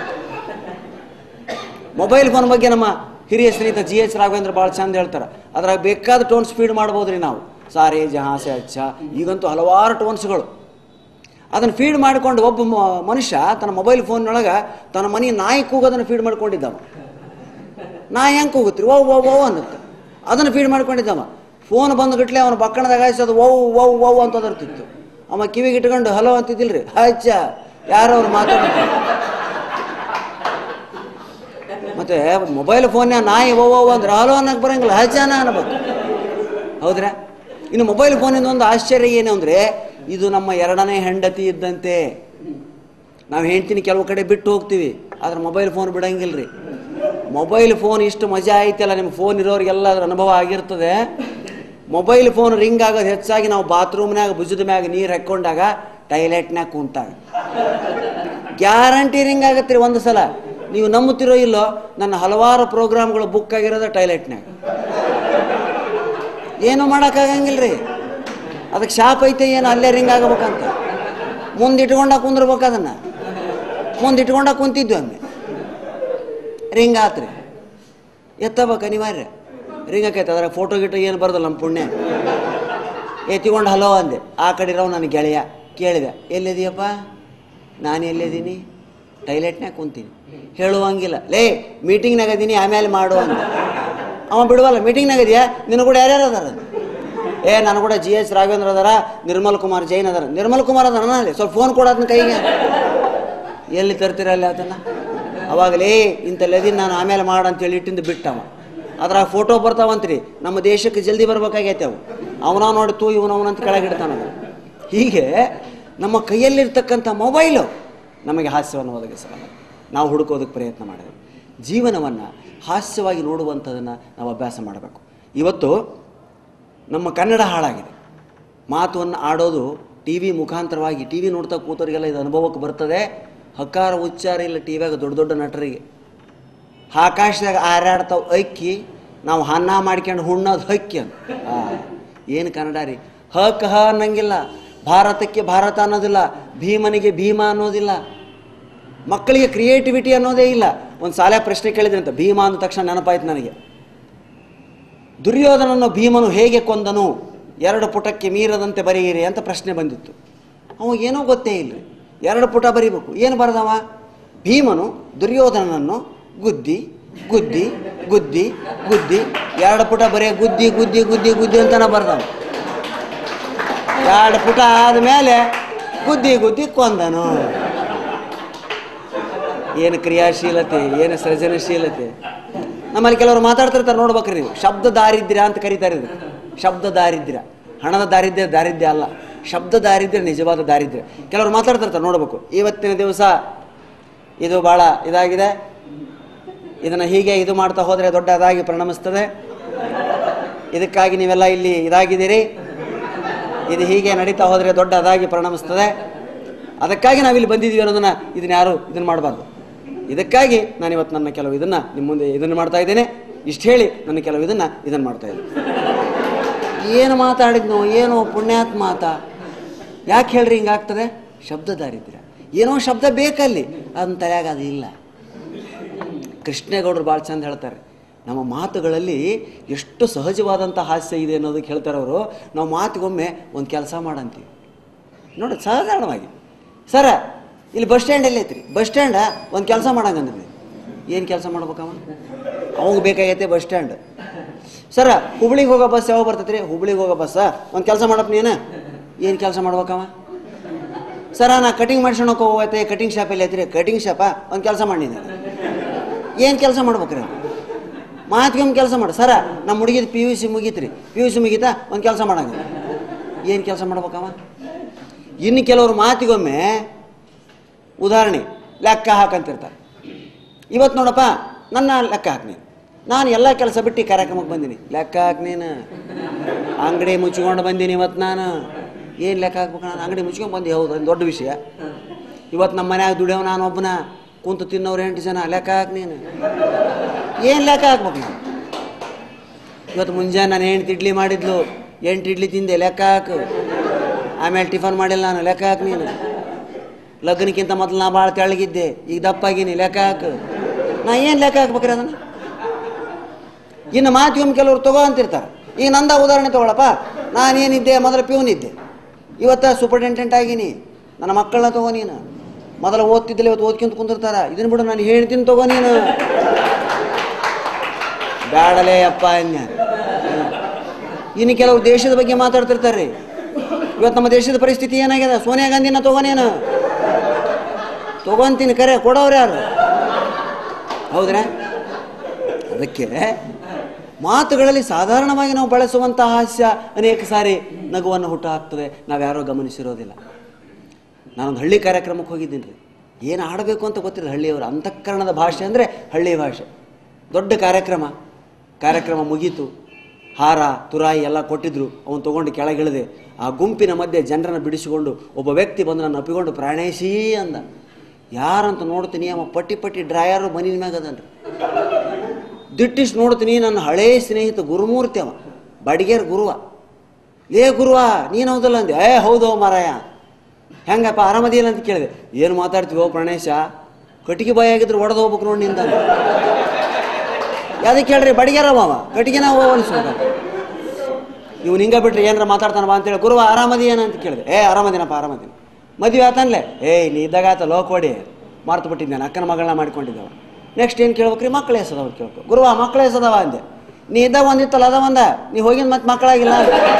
Speaker 2: ಮೊಬೈಲ್ ಫೋನ್ ಬಗ್ಗೆ ನಮ್ಮ ಹಿರಿಯ ಸ್ನೇಹಿತ ಜಿ ಎಚ್ ರಾಘವೇಂದ್ರ ಭಾಳ ಚಂದ ಹೇಳ್ತಾರೆ ಅದ್ರಾಗ ಬೇಕಾದ ಟೋನ್ ಸ್ಪೀಡ್ ಮಾಡ್ಬೋದು ರೀ ನಾವು ಸಾರೇ ಜಹಾಸೆ ಅಚ್ಚ ಈಗಂತೂ ಹಲವಾರು ಟೋನ್ಸ್ಗಳು ಅದನ್ನು ಫೀಡ್ ಮಾಡಿಕೊಂಡು ಒಬ್ಬ ಮ- ಮನುಷ್ಯ ತನ್ನ ಮೊಬೈಲ್ ಫೋನ್ನೊಳಗೆ ತನ್ನ ಮನೆ ನಾಯಿ ಕೂಗೋದನ್ನು ಫೀಡ್ ಮಾಡ್ಕೊಂಡಿದ್ದವ ನಾಯಿ ಹೆಂಗೆ ಕೂಗುತ್ರಿ ಓ ಓ ಓ ಅನ್ನುತ್ತೆ ಅದನ್ನು ಫೀಡ್ ಮಾಡ್ಕೊಂಡಿದ್ದವ ಫೋನ್ ಬಂದುಗಟ್ಲೆ ಅವನ ಬಕ್ಕಣದಾಗ ಹಾಯಿಸೋದು ಓ ಓ ಓ ಅಂತ ಅದರ್ತಿತ್ತು ಅವ ಕಿವಿಗೆ ಇಟ್ಕೊಂಡು ಹಲೋ ಅಂತಿದ್ದಿಲ್ರಿ ಅಚ್ಚ ಯಾರೋ ಅವ್ರು ಮಾತಾಡ್ತಾರೆ ಮತ್ತೆ ಮೊಬೈಲ್ ಫೋನ್ಯಾಗ ನಾಯಿ ಓ ಓ ಅಂದ್ರೆ ಹಲೋ ಅನ್ನಕ್ಕೆ ಬರಂಗಿಲ್ಲ ಹಜಾನ ಅನ್ಬೇಕು ಹೌದ್ರಾ ಇನ್ನು ಮೊಬೈಲ್ ಫೋನಿಂದ ಒಂದು ಆಶ್ಚರ್ಯ ಏನು ಅಂದರೆ ಇದು ನಮ್ಮ ಎರಡನೇ ಹೆಂಡತಿ ಇದ್ದಂತೆ ನಾವು ಹೆಂಡ್ತಿನ ಕೆಲವು ಕಡೆ ಬಿಟ್ಟು ಹೋಗ್ತೀವಿ ಆದ್ರೆ ಮೊಬೈಲ್ ಫೋನ್ ಬಿಡಂಗಿಲ್ಲ ರೀ ಮೊಬೈಲ್ ಫೋನ್ ಇಷ್ಟು ಮಜಾ ಐತಲ್ಲ ನಿಮ್ಮ ಫೋನ್ ಇರೋರಿಗೆಲ್ಲ ಅದ್ರ ಅನುಭವ ಆಗಿರ್ತದೆ ಮೊಬೈಲ್ ಫೋನ್ ರಿಂಗ್ ಆಗೋದು ಹೆಚ್ಚಾಗಿ ನಾವು ಬಾತ್ರೂಮ್ನಾಗ ಭುಜದ ಮ್ಯಾಗ ನೀರು ಹಾಕ್ಕೊಂಡಾಗ ಟೈಲೆಟ್ನಾಗ ಕುಂತಾಗ ಗ್ಯಾರಂಟಿ ರಿಂಗ್ ಆಗತ್ತೆ ರೀ ಒಂದು ಸಲ ನೀವು ನಂಬುತ್ತಿರೋ ಇಲ್ಲೋ ನನ್ನ ಹಲವಾರು ಪ್ರೋಗ್ರಾಮ್ಗಳು ಬುಕ್ ಆಗಿರೋದು ಟೈಲೆಟ್ನಾಗ ಏನು ಮಾಡೋಕ್ಕಾಗಂಗಿಲ್ಲ ರೀ ಅದಕ್ಕೆ ಶಾಪ್ ಐತೆ ಏನು ಅಲ್ಲೇ ರಿಂಗ್ ಆಗಬೇಕಂತ ಮುಂದೆ ಇಟ್ಕೊಂಡ ಕುಂದ್ರಬೇಕು ಅದನ್ನು ಮುಂದೆ ಇಟ್ಕೊಂಡ ಕುಂತಿದ್ವಿ ಒಮ್ಮೆ ರಿಂಗ್ ಆತ್ರಿ ಎತ್ತಬೇಕು ಅನಿವಾರ್ಯ ರಿಂಗ್ ಆಕೈತೆ ಅದ್ರಾಗ ಫೋಟೋ ಗಿಟೋ ಏನು ಬರೋದಲ್ಲ ನಮ್ಮ ಪುಣ್ಯ ಎತ್ತಿಕೊಂಡು ಹಲೋ ಅಂದೆ ಆ ಕಡೆ ಇರೋ ನನ್ನ ಗೆಳೆಯ ಕೇಳಿದೆ ಎಲ್ಲಿದೆಯಪ್ಪ ನಾನು ಎಲ್ಲಿದ್ದೀನಿ ಟೈಲೆಟ್ನಾಗ ಕುಂತೀನಿ ಹೇಳುವಂಗಿಲ್ಲ ಲೇ ಮೀಟಿಂಗ್ನಾಗ ಅದೀನಿ ಆಮೇಲೆ ಮಾಡು ಅಂದ ಅವ ಬಿಡುವಲ್ಲ ಮೀಟಿಂಗ್ನಾಗ ಇದೆಯಾ ನಿನ್ನ ಕೂಡ ಯಾರ್ಯಾರು ಅದಾರ ಏ ನಾನು ಕೂಡ ಜಿ ಎಸ್ ರಾಘವೇಂದ್ರ ಅದಾರ ನಿರ್ಮಲ್ ಕುಮಾರ್ ಜೈನ್ ಅದಾರ ನಿರ್ಮಲ್ ಕುಮಾರ್ ಅದಾರ ಅಲ್ಲಿ ಸ್ವಲ್ಪ ಫೋನ್ ಕೊಡು ಅದನ್ನ ಕೈಗೆ ಎಲ್ಲಿ ತರ್ತೀರಲ್ಲ ಅದನ್ನು ಅವಾಗಲೇ ಇಂಥಲ್ಲದಿನ ನಾನು ಆಮೇಲೆ ಮಾಡು ಅಂತೇಳಿ ಇಟ್ಟಿಂದ ಬಿಟ್ಟವ ಅದ್ರಾಗ ಫೋಟೋ ಬರ್ತಾವಂತ್ರಿ ನಮ್ಮ ದೇಶಕ್ಕೆ ಜಲ್ದಿ ಬರ್ಬೇಕಾಗೈತೆ ಅವು ಅವನ ನೋಡಿ ತೂ ಇವನವನಂತ ಕೆಳಗಿಡ್ತಾನ ಹೀಗೆ ನಮ್ಮ ಕೈಯಲ್ಲಿರ್ತಕ್ಕಂಥ ಮೊಬೈಲು ನಮಗೆ ಹಾಸ್ಯವನ್ನು ಒದಗಿಸಲ್ಲ ನಾವು ಹುಡುಕೋದಕ್ಕೆ ಪ್ರಯತ್ನ ಮಾಡಿದೆ ಜೀವನವನ್ನು ಹಾಸ್ಯವಾಗಿ ನೋಡುವಂಥದ್ದನ್ನು ನಾವು ಅಭ್ಯಾಸ ಮಾಡಬೇಕು ಇವತ್ತು ನಮ್ಮ ಕನ್ನಡ ಹಾಳಾಗಿದೆ ಮಾತನ್ನು ಆಡೋದು ಟಿ ವಿ ಮುಖಾಂತರವಾಗಿ ಟಿ ವಿ ನೋಡ್ತಾ ಕೂತವರಿಗೆಲ್ಲ ಇದು ಅನುಭವಕ್ಕೆ ಬರ್ತದೆ ಹಕಾರ ಉಚ್ಚಾರ ಇಲ್ಲ ಟಿ ವ್ಯಾಗ ದೊಡ್ಡ ದೊಡ್ಡ ನಟರಿಗೆ ಆಕಾಶದಾಗ ಹಾರಾಡ್ತಾವ ಅಕ್ಕಿ ನಾವು ಅನ್ನ ಮಾಡ್ಕೊಂಡು ಹುಣ್ಣೋದು ಹಕ್ಕಿ ಅಂತ ಏನು ಕನ್ನಡ ರೀ ಹಕ್ ಹ ಅನ್ನಂಗಿಲ್ಲ ಭಾರತಕ್ಕೆ ಭಾರತ ಅನ್ನೋದಿಲ್ಲ ಭೀಮನಿಗೆ ಭೀಮ ಅನ್ನೋದಿಲ್ಲ ಮಕ್ಕಳಿಗೆ ಕ್ರಿಯೇಟಿವಿಟಿ ಅನ್ನೋದೇ ಇಲ್ಲ ಒಂದು ಸಾಲ ಪ್ರಶ್ನೆ ಕೇಳಿದ್ರೆ ಅಂತ ಭೀಮ ಅಂದ ತಕ್ಷಣ ನೆನಪಾಯ್ತು ನನಗೆ ದುರ್ಯೋಧನನ್ನು ಭೀಮನು ಹೇಗೆ ಕೊಂದನು ಎರಡು ಪುಟಕ್ಕೆ ಮೀರದಂತೆ ಬರೆಯಿರಿ ಅಂತ ಪ್ರಶ್ನೆ ಬಂದಿತ್ತು ಅವಾಗೇನೋ ಗೊತ್ತೇ ಇಲ್ಲ ಎರಡು ಪುಟ ಬರೀಬೇಕು ಏನು ಬರೆದವ ಭೀಮನು ದುರ್ಯೋಧನನನ್ನು ಗುದ್ದಿ ಗುದ್ದಿ ಗುದ್ದಿ ಗುದ್ದಿ ಎರಡು ಪುಟ ಬರೀ ಗುದ್ದಿ ಗುದ್ದಿ ಗುದ್ದಿ ಗುದ್ದಿ ಅಂತಾನೆ ಬರ್ದವ ಎರಡು ಪುಟ ಆದಮೇಲೆ ಗುದ್ದಿ ಗುದ್ದಿ ಕೊಂದನು ಏನು ಕ್ರಿಯಾಶೀಲತೆ ಏನು ಸೃಜನಶೀಲತೆ ನಮ್ಮಲ್ಲಿ ಕೆಲವರು ಮಾತಾಡ್ತಿರ್ತಾರೆ ನೋಡ್ಬೇಕ್ರಿ ನೀವು ಶಬ್ದ ದಾರಿದ್ರ್ಯ ಅಂತ ಕರೀತಾರೆ ಇದು ಶಬ್ದ ದಾರಿದ್ರ್ಯ ಹಣದ ದಾರಿದ್ರ್ಯ ದಾರಿದ್ರ್ಯ ಅಲ್ಲ ಶಬ್ದ ದಾರಿದ್ರ್ಯ ನಿಜವಾದ ದಾರಿದ್ರ್ಯ ಕೆಲವರು ಮಾತಾಡ್ತಿರ್ತಾರೆ ನೋಡ್ಬೇಕು ಇವತ್ತಿನ ದಿವಸ ಇದು ಭಾಳ ಇದಾಗಿದೆ ಇದನ್ನು ಹೀಗೆ ಇದು ಮಾಡ್ತಾ ಹೋದರೆ ದೊಡ್ಡದಾಗಿ ಪರಿಣಮಿಸ್ತದೆ ಇದಕ್ಕಾಗಿ ನೀವೆಲ್ಲ ಇಲ್ಲಿ ಇದಾಗಿದ್ದೀರಿ ಇದು ಹೀಗೆ ನಡೀತಾ ಹೋದರೆ ದೊಡ್ಡದಾಗಿ ಪರಿಣಮಿಸ್ತದೆ ಅದಕ್ಕಾಗಿ ನಾವಿಲ್ಲಿ ಬಂದಿದ್ದೀವಿ ಅನ್ನೋದನ್ನು ಇದನ್ನ ಯಾರು ಇದನ್ನು ಮಾಡಬಾರ್ದು ಇದಕ್ಕಾಗಿ ನಾನು ಇವತ್ತು ನನ್ನ ಕೆಲವು ಇದನ್ನು ನಿಮ್ಮ ಮುಂದೆ ಇದನ್ನು ಮಾಡ್ತಾ ಇದ್ದೇನೆ ಇಷ್ಟು ಹೇಳಿ ನನ್ನ ಕೆಲವು ಇದನ್ನು ಇದನ್ನು ಮಾಡ್ತಾ ಇದ್ದೀನಿ ಏನು ಮಾತಾಡಿದ್ನೋ ಏನೋ ಪುಣ್ಯಾತ್ಮ ಮಾತ ಯಾಕೆ ಹೇಳ್ರಿ ಹಿಂಗಾಗ್ತದೆ ಶಬ್ದ ದಾರಿದ್ರ್ಯ ಏನೋ ಶಬ್ದ ಬೇಕಲ್ಲಿ ಅದನ್ನ ತಲೆಯಾಗ ಅದು ಇಲ್ಲ ಕೃಷ್ಣೇಗೌಡರು ಭಾಳ ಚಂದ ಹೇಳ್ತಾರೆ ನಮ್ಮ ಮಾತುಗಳಲ್ಲಿ ಎಷ್ಟು ಸಹಜವಾದಂಥ ಹಾಸ್ಯ ಇದೆ ಅನ್ನೋದಕ್ಕೆ ಹೇಳ್ತಾರೆ ಅವರು ನಾವು ಮಾತಿಗೊಮ್ಮೆ ಒಂದು ಕೆಲಸ ಮಾಡಂತೀವಿ ನೋಡಿ ಸಾಧಾರಣವಾಗಿ ಸರ ಇಲ್ಲಿ ಬಸ್ ಸ್ಟ್ಯಾಂಡ್ ಎಲ್ಲಿ ಐತ್ರಿ ಬಸ್ ಸ್ಟ್ಯಾಂಡ ಒಂದು ಕೆಲಸ ಮಾಡಂಗಂದ್ರಿ ಏನು ಕೆಲಸ ಮಾಡ್ಬೇಕವ ಅವಂಗೆ ಬೇಕಾಗೈತೆ ಬಸ್ ಸ್ಟ್ಯಾಂಡ್ ಸರ ಹುಬ್ಳಿಗೆ ಹೋಗೋ ಬಸ್ ಯಾವಾಗ ಬರ್ತೈತ್ರಿ ಹುಬ್ಳಿಗೆ ಹೋಗೋ ಬಸ್ಸ ಒಂದು ಕೆಲಸ ಮಾಡಪ್ಪ ನೀನು ಏನು ಕೆಲಸ ಮಾಡ್ಬೇಕವ ಸರ ನಾ ಕಟಿಂಗ್ ಮಾಡ್ಸೋಣಕ್ಕೆ ಹೋಗೈತೆ ಕಟಿಂಗ್ ಶಾಪ್ ಎಲ್ಲಿ ಐತ್ರಿ ಕಟಿಂಗ್ ಶಾಪ ಒಂದು ಕೆಲಸ ಮಾಡಿ ನೀನು ಏನು ಕೆಲಸ ಮಾಡ್ಬೇಕ್ರಿ ಮಾತಿಗೊಮ್ಮೆ ಕೆಲಸ ಮಾಡು ಸರ ನಮ್ಮ ಹುಡುಗಿದ ಪಿ ಯು ಸಿ ಮುಗೀತ್ರಿ ಪಿ ಯು ಸಿ ಮುಗೀತಾ ಒಂದು ಕೆಲಸ ಮಾಡಂಗ ಏನು ಕೆಲಸ ಮಾಡ್ಬೇಕವ ಇನ್ನು ಕೆಲವರು ಮಾತಿಗೊಮ್ಮೆ ಉದಾಹರಣೆ ಲೆಕ್ಕ ಹಾಕಂತಿರ್ತಾರೆ ಇವತ್ತು ನೋಡಪ್ಪ ನನ್ನ ಲೆಕ್ಕ ಹಾಕ್ ನೀನು ನಾನು ಎಲ್ಲ ಕೆಲಸ ಬಿಟ್ಟು ಈ ಕಾರ್ಯಕ್ರಮಕ್ಕೆ ಬಂದೀನಿ ಲೆಕ್ಕ ಹಾಕ್ ನೀನು ಅಂಗಡಿ ಮುಚ್ಕೊಂಡು ಬಂದೀನಿ ಇವತ್ತು ನಾನು ಏನು ಲೆಕ್ಕ ಹಾಕ್ಬೇಕು ನಾನು ಅಂಗಡಿ ಮುಚ್ಕೊಂಡು ಬಂದೆ ಹೌದು ಅದು ದೊಡ್ಡ ವಿಷಯ ಇವತ್ತು ನಮ್ಮ ಮನ್ಯಾಗ ದುಡಿಯೋ ನಾನು ಒಬ್ಬನ ಕುಂತು ತಿನ್ನೋರು ಎಂಟು ಜನ ಲೆಕ್ಕ ಹಾಕ್ ನೀನು ಏನು ಲೆಕ್ಕ ಹಾಕ್ಬೇಕು ನೀನು ಇವತ್ತು ಮುಂಜಾನೆ ನಾನು ಎಂಟು ಇಡ್ಲಿ ಮಾಡಿದ್ಲು ಎಂಟು ಇಡ್ಲಿ ತಿಂದೆ ಲೆಕ್ಕ ಹಾಕು ಆಮೇಲೆ ಟಿಫನ್ ಮಾಡಿಲ್ಲ ನಾನು ಲೆಕ್ಕ ಹಾಕು ನೀನು ಲಗ್ನಕ್ಕಿಂತ ಮೊದಲು ನಾ ಭಾಳ ತೆಳಗಿದ್ದೆ ಈಗ ದಪ್ಪಾಗೀನಿ ಲೆಕ್ಕ ಹಾಕು ನಾ ಏನು ಲೆಕ್ಕ ಹಾಕ್ಬೇಕ್ರಿ ಅದನ್ನು ಇನ್ನು ಮಾತಿಗೊಮ್ಮೆ ಕೆಲವ್ರು ತಗೋ ಅಂತಿರ್ತಾರೆ ಈಗ ನಂದ ಉದಾಹರಣೆ ತಗೊಳಪ್ಪ ನಾನೇನಿದ್ದೆ ಮೊದಲು ಪ್ಯೂನ್ ಇದ್ದೆ ಇವತ್ತ ಸೂಪರಿಂಟೆಂಡೆಂಟ್ ಆಗೀನಿ ನನ್ನ ಮಕ್ಕಳನ್ನ ತಗೋ ನೀನು ಮೊದಲು ಓದ್ತಿದ್ದಿಲ್ಲ ಇವತ್ತು ಓದ್ಕೊಂತ ಕುಂದಿರ್ತಾರ ಇದನ್ನ ಬಿಡು ನಾನು ಹೇಳ್ತೀನಿ ತಗೋ ನೀನು ಬ್ಯಾಡಲೇ ಅಪ್ಪ ಅನ್ಯ ಇನ್ನು ಕೆಲವು ದೇಶದ ಬಗ್ಗೆ ಮಾತಾಡ್ತಿರ್ತಾರೆ ಇವತ್ತು ನಮ್ಮ ದೇಶದ ಪರಿಸ್ಥಿತಿ ಏನಾಗಿದೆ ಸೋನಿಯಾ ಗಾಂಧಿನ ತಗೋನೇನು ತಗೊಂತೀನಿ ಕರೆ ಕೊಡೋರು ಯಾರು ಹೌದ್ರಾ ಅದಕ್ಕೆ ಮಾತುಗಳಲ್ಲಿ ಸಾಧಾರಣವಾಗಿ ನಾವು ಬಳಸುವಂಥ ಹಾಸ್ಯ ಅನೇಕ ಸಾರಿ ನಗುವನ್ನು ಹುಟ್ಟು ಹಾಕ್ತದೆ ನಾವ್ಯಾರೋ ಗಮನಿಸಿರೋದಿಲ್ಲ ನಾನೊಂದು ಹಳ್ಳಿ ಕಾರ್ಯಕ್ರಮಕ್ಕೆ ಹೋಗಿದ್ದೀನಿ ರೀ ಏನು ಆಡಬೇಕು ಅಂತ ಗೊತ್ತಿಲ್ಲ ಹಳ್ಳಿಯವರು ಅಂತಃಕರಣದ ಭಾಷೆ ಅಂದರೆ ಹಳ್ಳಿ ಭಾಷೆ ದೊಡ್ಡ ಕಾರ್ಯಕ್ರಮ ಕಾರ್ಯಕ್ರಮ ಮುಗೀತು ಹಾರ ತುರಾಯಿ ಎಲ್ಲ ಕೊಟ್ಟಿದ್ರು ಅವನು ತೊಗೊಂಡು ಕೆಳಗಿಳಿದೆ ಆ ಗುಂಪಿನ ಮಧ್ಯೆ ಜನರನ್ನು ಬಿಡಿಸಿಕೊಂಡು ಒಬ್ಬ ವ್ಯಕ್ತಿ ಬಂದು ನನ್ನ ಅಪ್ಪಿಕೊಂಡು ಪ್ರಾಣೇಶಿ ಅಂದ ಯಾರಂತ ನೋಡ್ತೀನಿ ಅವ ಪಟ್ಟಿ ಪಟ್ಟಿ ಡ್ರಾಯರು ಮನಿನ ಮ್ಯಾಗ ಅದನ್ರಿ ದಿಟ್ಟಿಸ್ ನೋಡ್ತೀನಿ ನನ್ನ ಹಳೇ ಸ್ನೇಹಿತ ಗುರುಮೂರ್ತಿ ಅವ ಬಡಿಗೇರ್ ಗುರುವ ಲೇ ಗುರುವ ನೀನು ಹೌದಲ್ಲ ಅಂದೆ ಏ ಹೌದು ಮಾರಾಯ ಹೆಂಗಪ್ಪ ಆರಾಮದಿಲ್ಲ ಅಂತ ಕೇಳಿದೆ ಏನು ಮಾತಾಡ್ತೀವೋ ಪ್ರಾಣೇಶ ಕಟ್ಟಿಗೆ ಬಾಯಿ ಆಗಿದ್ರೆ ಒಡೆದು ಹೋಗ್ಬೇಕು ನೋಡಿ ನಿಂದ ಯಾವ್ದಕ್ಕೆ ಕೇಳ್ರಿ ಬಡಿಗೇರವ ಅವ ಕಟ್ಟಿಗೆನ ಅನಿಸ್ಬೇಕು ಇವ್ನು ಹಿಂಗೆ ಬಿಟ್ರೆ ಏನಾರ ಮಾತಾಡ್ತಾನವ ಅಂತೇಳಿ ಗುರುವ ಆರಾಮದಿ ಏನ ಅಂತ ಕೇಳಿದೆ ಏ ಆರಾಮದಿನಪ್ಪ ಆರಾಮದಿನ ಮದುವೆ ಆತನ್ಲೆ ಏಯ್ ನೀ ಇದ್ದಾಗ ಆತ ಲೋ ಕೊಡಿ ಮಾರ್ತು ಬಿಟ್ಟಿದ್ದೆ ನಾನು ಅಕ್ಕನ ಮಗಳನ್ನ ಮಾಡ್ಕೊಂಡಿದ್ದವ ನೆಕ್ಸ್ಟ್ ಏನು ಕೇಳ್ಬೇಕ್ರಿ ಮಕ್ಕಳು ಎಸದವ ಕೇಳ್ಕೊ ಗುರುವ ಮಕ್ಕಳು ಎಸದವ ಅಂದೆ ನೀ ಇದ್ದಾಗ ಒಂದಿತ್ತಲ್ಲ ಅದ ಒಂದ ನೀ ಹೋಗಿನ ಮತ್ತೆ ಮಕ್ಕಳಾಗಿಲ್ಲ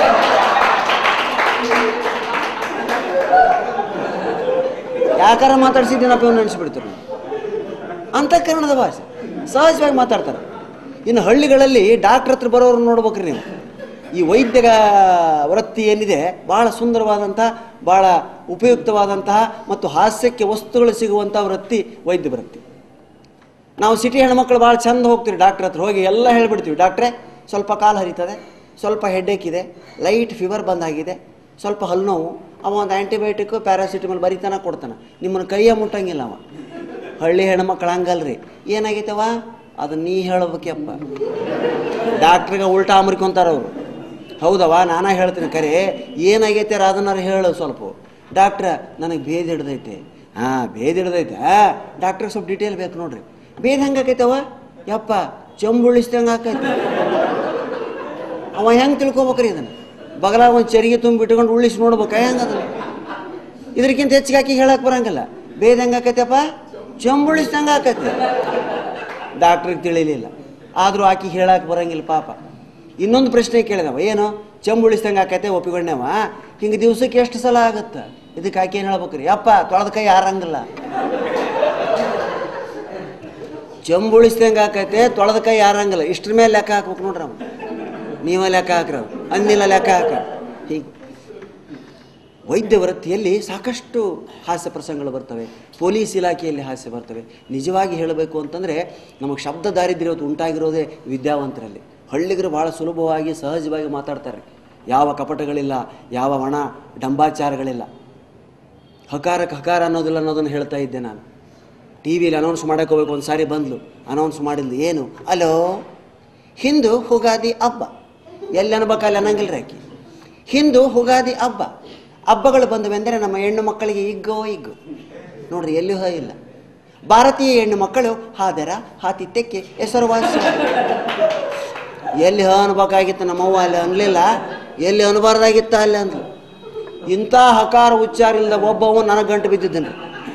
Speaker 2: ಯಾಕಾರ ಮಾತಾಡ್ಸಿದ್ದೀನಪ್ಪ ಇವ್ನು ನೆನೆಸ್ಬಿಡ್ತಾರೆ ಅಂತಃಕರಣದ ಭಾಷೆ ಸಹಜವಾಗಿ ಮಾತಾಡ್ತಾರೆ ಇನ್ನು ಹಳ್ಳಿಗಳಲ್ಲಿ ಡಾಕ್ಟ್ರ್ ಹತ್ರ ಬರೋರು ನೋಡ್ಬೇಕ್ರಿ ನೀವು ಈ ವೈದ್ಯ ವೃತ್ತಿ ಏನಿದೆ ಭಾಳ ಸುಂದರವಾದಂಥ ಭಾಳ ಉಪಯುಕ್ತವಾದಂತಹ ಮತ್ತು ಹಾಸ್ಯಕ್ಕೆ ವಸ್ತುಗಳು ಸಿಗುವಂಥ ವೃತ್ತಿ ವೈದ್ಯ ವೃತ್ತಿ ನಾವು ಸಿಟಿ ಹೆಣ್ಮಕ್ಳು ಭಾಳ ಚಂದ ಹೋಗ್ತೀವಿ ಡಾಕ್ಟ್ರ್ ಹತ್ರ ಹೋಗಿ ಎಲ್ಲ ಹೇಳ್ಬಿಡ್ತೀವಿ ಡಾಕ್ಟ್ರೇ ಸ್ವಲ್ಪ ಕಾಲು ಹರಿತದೆ ಸ್ವಲ್ಪ ಹೆಡ್ಡೇಕ್ ಇದೆ ಲೈಟ್ ಫೀವರ್ ಬಂದಾಗಿದೆ ಸ್ವಲ್ಪ ಹಲ್ಲು ನೋವು ಅವ ಒಂದು ಆ್ಯಂಟಿಬಯೋಟಿಕ್ಕು ಪ್ಯಾರಾಸಿಟಮಲ್ ಬರಿತಾನ ಕೊಡ್ತಾನೆ ನಿಮ್ಮನ್ನು ಕೈಯ ಮುಟ್ಟಂಗಿಲ್ಲ ಅವ ಹಳ್ಳಿ ಹೆಣ್ಮಕ್ಳು ಹಂಗಲ್ರಿ ಏನಾಗೈತವ ಅದು ನೀ ಹೇಳ್ಬೇಕಪ್ಪ ಡಾಕ್ಟ್ರಿಗೆ ಉಲ್ಟಾ ಅಮರ್ಕೊಂತಾರ ಅವರು ಹೌದವ ನಾನಾ ಹೇಳ್ತೀನಿ ಕರೆ ಏನಾಗೈತೆ ಅದನ್ನಾರು ಹೇಳು ಸ್ವಲ್ಪ ಡಾಕ್ಟ್ರ ನನಗೆ ಬೇದ್ ಹಿಡ್ದೈತೆ ಹಾಂ ಬೇದ್ ಹಿಡ್ದೈತೆ ಡಾಕ್ಟ್ರಿಗೆ ಸ್ವಲ್ಪ ಡೀಟೇಲ್ ಬೇಕು ನೋಡ್ರಿ ಬೇದ್ ಹೆಂಗೆ ಆಕೈತವ ಯಪ್ಪ ಚಂಬುಳಿಸ್ದಂಗೆ ಆಕೈತೆ ಅವ ಹೆಂಗೆ ತಿಳ್ಕೊಬೇಕ್ರಿ ಇದನ್ನು ಬಗಲಾಗ ಒಂದು ಚರಿಗೆ ತುಂಬಿ ಬಿಟ್ಕೊಂಡು ಉಳಿಸಿ ನೋಡ್ಬೇಕು ಹೆಂಗೆ ಅದನ್ನು ಇದಕ್ಕಿಂತ ಹೆಚ್ಚಿಗೆ ಹಾಕಿ ಹೇಳಕ್ಕೆ ಬರಂಗಿಲ್ಲ ಬೇದ್ ಹೆಂಗೆ ಆಕೈತಪ್ಪ ಚಂಬುಳಿಸ್ದಂಗೆ ಆಕೈತೆ ಡಾಕ್ಟ್ರಿಗೆ ತಿಳಿಲಿಲ್ಲ ಆದರೂ ಆಕಿ ಹೇಳಕ್ಕೆ ಬರಂಗಿಲ್ಲ ಪಾಪ ಇನ್ನೊಂದು ಪ್ರಶ್ನೆ ಕೇಳಿದವ ಏನು ಚಂಬುಳಿಸ್ದಂಗೆ ಆಕೈತೆ ಒಪ್ಪಿಕೊಂಡವ ಹಿಂಗೆ ದಿವ್ಸಕ್ಕೆ ಎಷ್ಟು ಸಲ ಆಗುತ್ತೆ ಇದಕ್ಕೆ ಆಕೆ ಏನು ಹೇಳ್ಬೇಕ್ರಿ ಅಪ್ಪ ತೊಳೆದ ಕೈ ಯಾರಂಗಿಲ್ಲ ಚಂಬುಳಿಸ್ದಂಗೆ ಆಕೈತೆ ತೊಳೆದ ಕೈ ಯಾರಂಗಿಲ್ಲ ಇಷ್ಟ್ರ ಮೇಲೆ ಲೆಕ್ಕ ಹಾಕ್ಬೇಕು ನೋಡ್ರಿ ಅವ ನೀವೇ ಲೆಕ್ಕ ಹಾಕ್ರಿ ಅವ ಅಂದಿಲ್ಲ ಲೆಕ್ಕ ಹಾಕ ಹೀಗೆ ವೈದ್ಯ ವೃತ್ತಿಯಲ್ಲಿ ಸಾಕಷ್ಟು ಹಾಸ್ಯ ಪ್ರಸಂಗಗಳು ಬರ್ತವೆ ಪೊಲೀಸ್ ಇಲಾಖೆಯಲ್ಲಿ ಹಾಸ್ಯ ಬರ್ತವೆ ನಿಜವಾಗಿ ಹೇಳಬೇಕು ಅಂತಂದರೆ ನಮಗೆ ಶಬ್ದ ದಾರಿದ್ರ್ಯ ಇವತ್ತು ಉಂಟಾಗಿರೋದೇ ವಿದ್ಯಾವಂತರಲ್ಲಿ ಹಳ್ಳಿಗರು ಭಾಳ ಸುಲಭವಾಗಿ ಸಹಜವಾಗಿ ಮಾತಾಡ್ತಾರೆ ಯಾವ ಕಪಟಗಳಿಲ್ಲ ಯಾವ ಒಣ ಡಂಬಾಚಾರಗಳಿಲ್ಲ ಹಕಾರಕ್ಕೆ ಹಕಾರ ಅನ್ನೋದಿಲ್ಲ ಅನ್ನೋದನ್ನು ಹೇಳ್ತಾ ಇದ್ದೆ ನಾನು ಟಿ ವಿಲಿ ಅನೌನ್ಸ್ ಮಾಡೋಕೆ ಹೋಗ್ಬೇಕು ಒಂದು ಸಾರಿ ಬಂದ್ಲು ಅನೌನ್ಸ್ ಮಾಡಿದ್ಲು ಏನು ಅಲೋ ಹಿಂದೂ ಹುಗಾದಿ ಹಬ್ಬ ಎಲ್ಲಿ ಅನ್ಬೇಕು ಅಲ್ಲಿ ಅನ್ನಂಗಿಲ್ಲ ಆಕಿ ಹಿಂದೂ ಹುಗಾದಿ ಹಬ್ಬ ಹಬ್ಬಗಳು ಬಂದವೆಂದರೆ ನಮ್ಮ ಹೆಣ್ಣು ಮಕ್ಕಳಿಗೆ ಇಗ್ಗೋ ಇಗ್ಗು ನೋಡ್ರಿ ಎಲ್ಲಿಯೂ ಹ ಇಲ್ಲ ಭಾರತೀಯ ಹೆಣ್ಣು ಮಕ್ಕಳು ಹಾದರ ಹಾತಿತ್ಯಕ್ಕೆ ಹೆಸರುವಾಸಿ ಎಲ್ಲಿ ಹ ಅನ್ಬೇಕಾಗಿತ್ತು ನಮ್ಮವ್ವ ಅಲ್ಲಿ ಅನ್ಲಿಲ್ಲ ಎಲ್ಲಿ ಅನ್ಬಾರ್ದಾಗಿತ್ತ ಅಲ್ಲಿ ಅಂದ್ಲು ಇಂಥ ಹಕಾರ ಉಚ್ಚಾರ ಇಲ್ಲದ ಒಬ್ಬವ ನನಗೆ ಗಂಟು ಬಿದ್ದಿದ್ದನ್ರಿ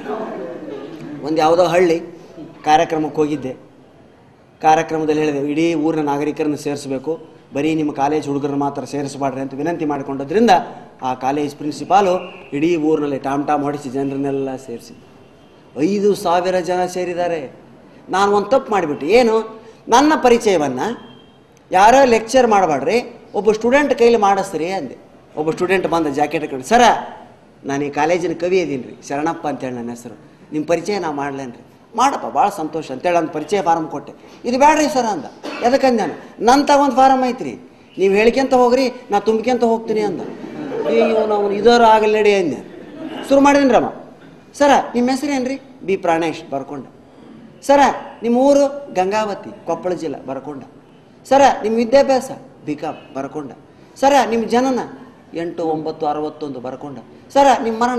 Speaker 2: ಒಂದು ಯಾವುದೋ ಹಳ್ಳಿ ಕಾರ್ಯಕ್ರಮಕ್ಕೆ ಹೋಗಿದ್ದೆ ಕಾರ್ಯಕ್ರಮದಲ್ಲಿ ಹೇಳಿದೆ ಇಡೀ ಊರಿನ ನಾಗರಿಕರನ್ನು ಸೇರಿಸಬೇಕು ಬರೀ ನಿಮ್ಮ ಕಾಲೇಜ್ ಹುಡುಗರನ್ನ ಮಾತ್ರ ಸೇರಿಸಬಾಡ್ರಿ ಅಂತ ವಿನಂತಿ ಮಾಡಿಕೊಂಡದ್ರಿಂದ ಆ ಕಾಲೇಜ್ ಪ್ರಿನ್ಸಿಪಾಲು ಇಡೀ ಊರಿನಲ್ಲಿ ಟಾಮ್ ಟಾಮ್ ಹೊಡಿಸಿ ಜನರನ್ನೆಲ್ಲ ಸೇರಿಸಿ ಐದು ಸಾವಿರ ಜನ ಸೇರಿದ್ದಾರೆ ನಾನು ಒಂದು ತಪ್ಪು ಮಾಡಿಬಿಟ್ಟು ಏನು ನನ್ನ ಪರಿಚಯವನ್ನು ಯಾರೋ ಲೆಕ್ಚರ್ ಮಾಡಬೇಡ್ರಿ ಒಬ್ಬ ಸ್ಟೂಡೆಂಟ್ ಕೈಲಿ ಮಾಡಿಸ್ರಿ ಅಂದೆ ಒಬ್ಬ ಸ್ಟೂಡೆಂಟ್ ಬಂದ ಜಾಕೆಟ್ ಕಡೆ ಸರ ನಾನು ಈ ಕಾಲೇಜಿನ ಕವಿ ಇದೀನಿ ರೀ ಶರಣಪ್ಪ ಅಂತೇಳಿ ನನ್ನ ಹೆಸರು ನಿಮ್ಮ ಪರಿಚಯ ನಾ ಮಾಡ್ಲೇನ್ರಿ ಮಾಡಪ್ಪ ಭಾಳ ಸಂತೋಷ ಅಂತೇಳಿ ಒಂದು ಪರಿಚಯ ಫಾರಮ್ ಕೊಟ್ಟೆ ಇದು ಬೇಡ್ರಿ ಸರ ಅಂದ ಎದಕ್ಕಂದ ನಾನು ನನ್ನ ತ ಒಂದು ಫಾರಮ್ ಐತ್ರಿ ನೀವು ಹೇಳ್ಕೊಂತ ಹೋಗ್ರಿ ನಾ ತುಂಬ್ಕೊಂತ ಹೋಗ್ತೀನಿ ಅಂದ ಅಯ್ಯೋ ನಾವು ಇದರ ಆಗಲಿ ನಡಿ ಅಂದೆ ಶುರು ಮಾಡಿದೀನಿ ರಮ್ಮ ಸರ ನಿಮ್ಮ ಹೆಸರೇನು ರೀ ಬಿ ಪ್ರಾಣೇಶ್ ಬರ್ಕೊಂಡ ಸರ ನಿಮ್ಮ ಊರು ಗಂಗಾವತಿ ಕೊಪ್ಪಳ ಜಿಲ್ಲಾ ಬರ್ಕೊಂಡ ಸರ ನಿಮ್ಮ ವಿದ್ಯಾಭ್ಯಾಸ ಬಿ ಕಾಮ್ ಬರ್ಕೊಂಡ ಸರ ನಿಮ್ಮ ಜನನ ಎಂಟು ಒಂಬತ್ತು ಅರವತ್ತೊಂದು ಬರ್ಕೊಂಡ ಸರ ನಿಮ್ಮ ಮರಣ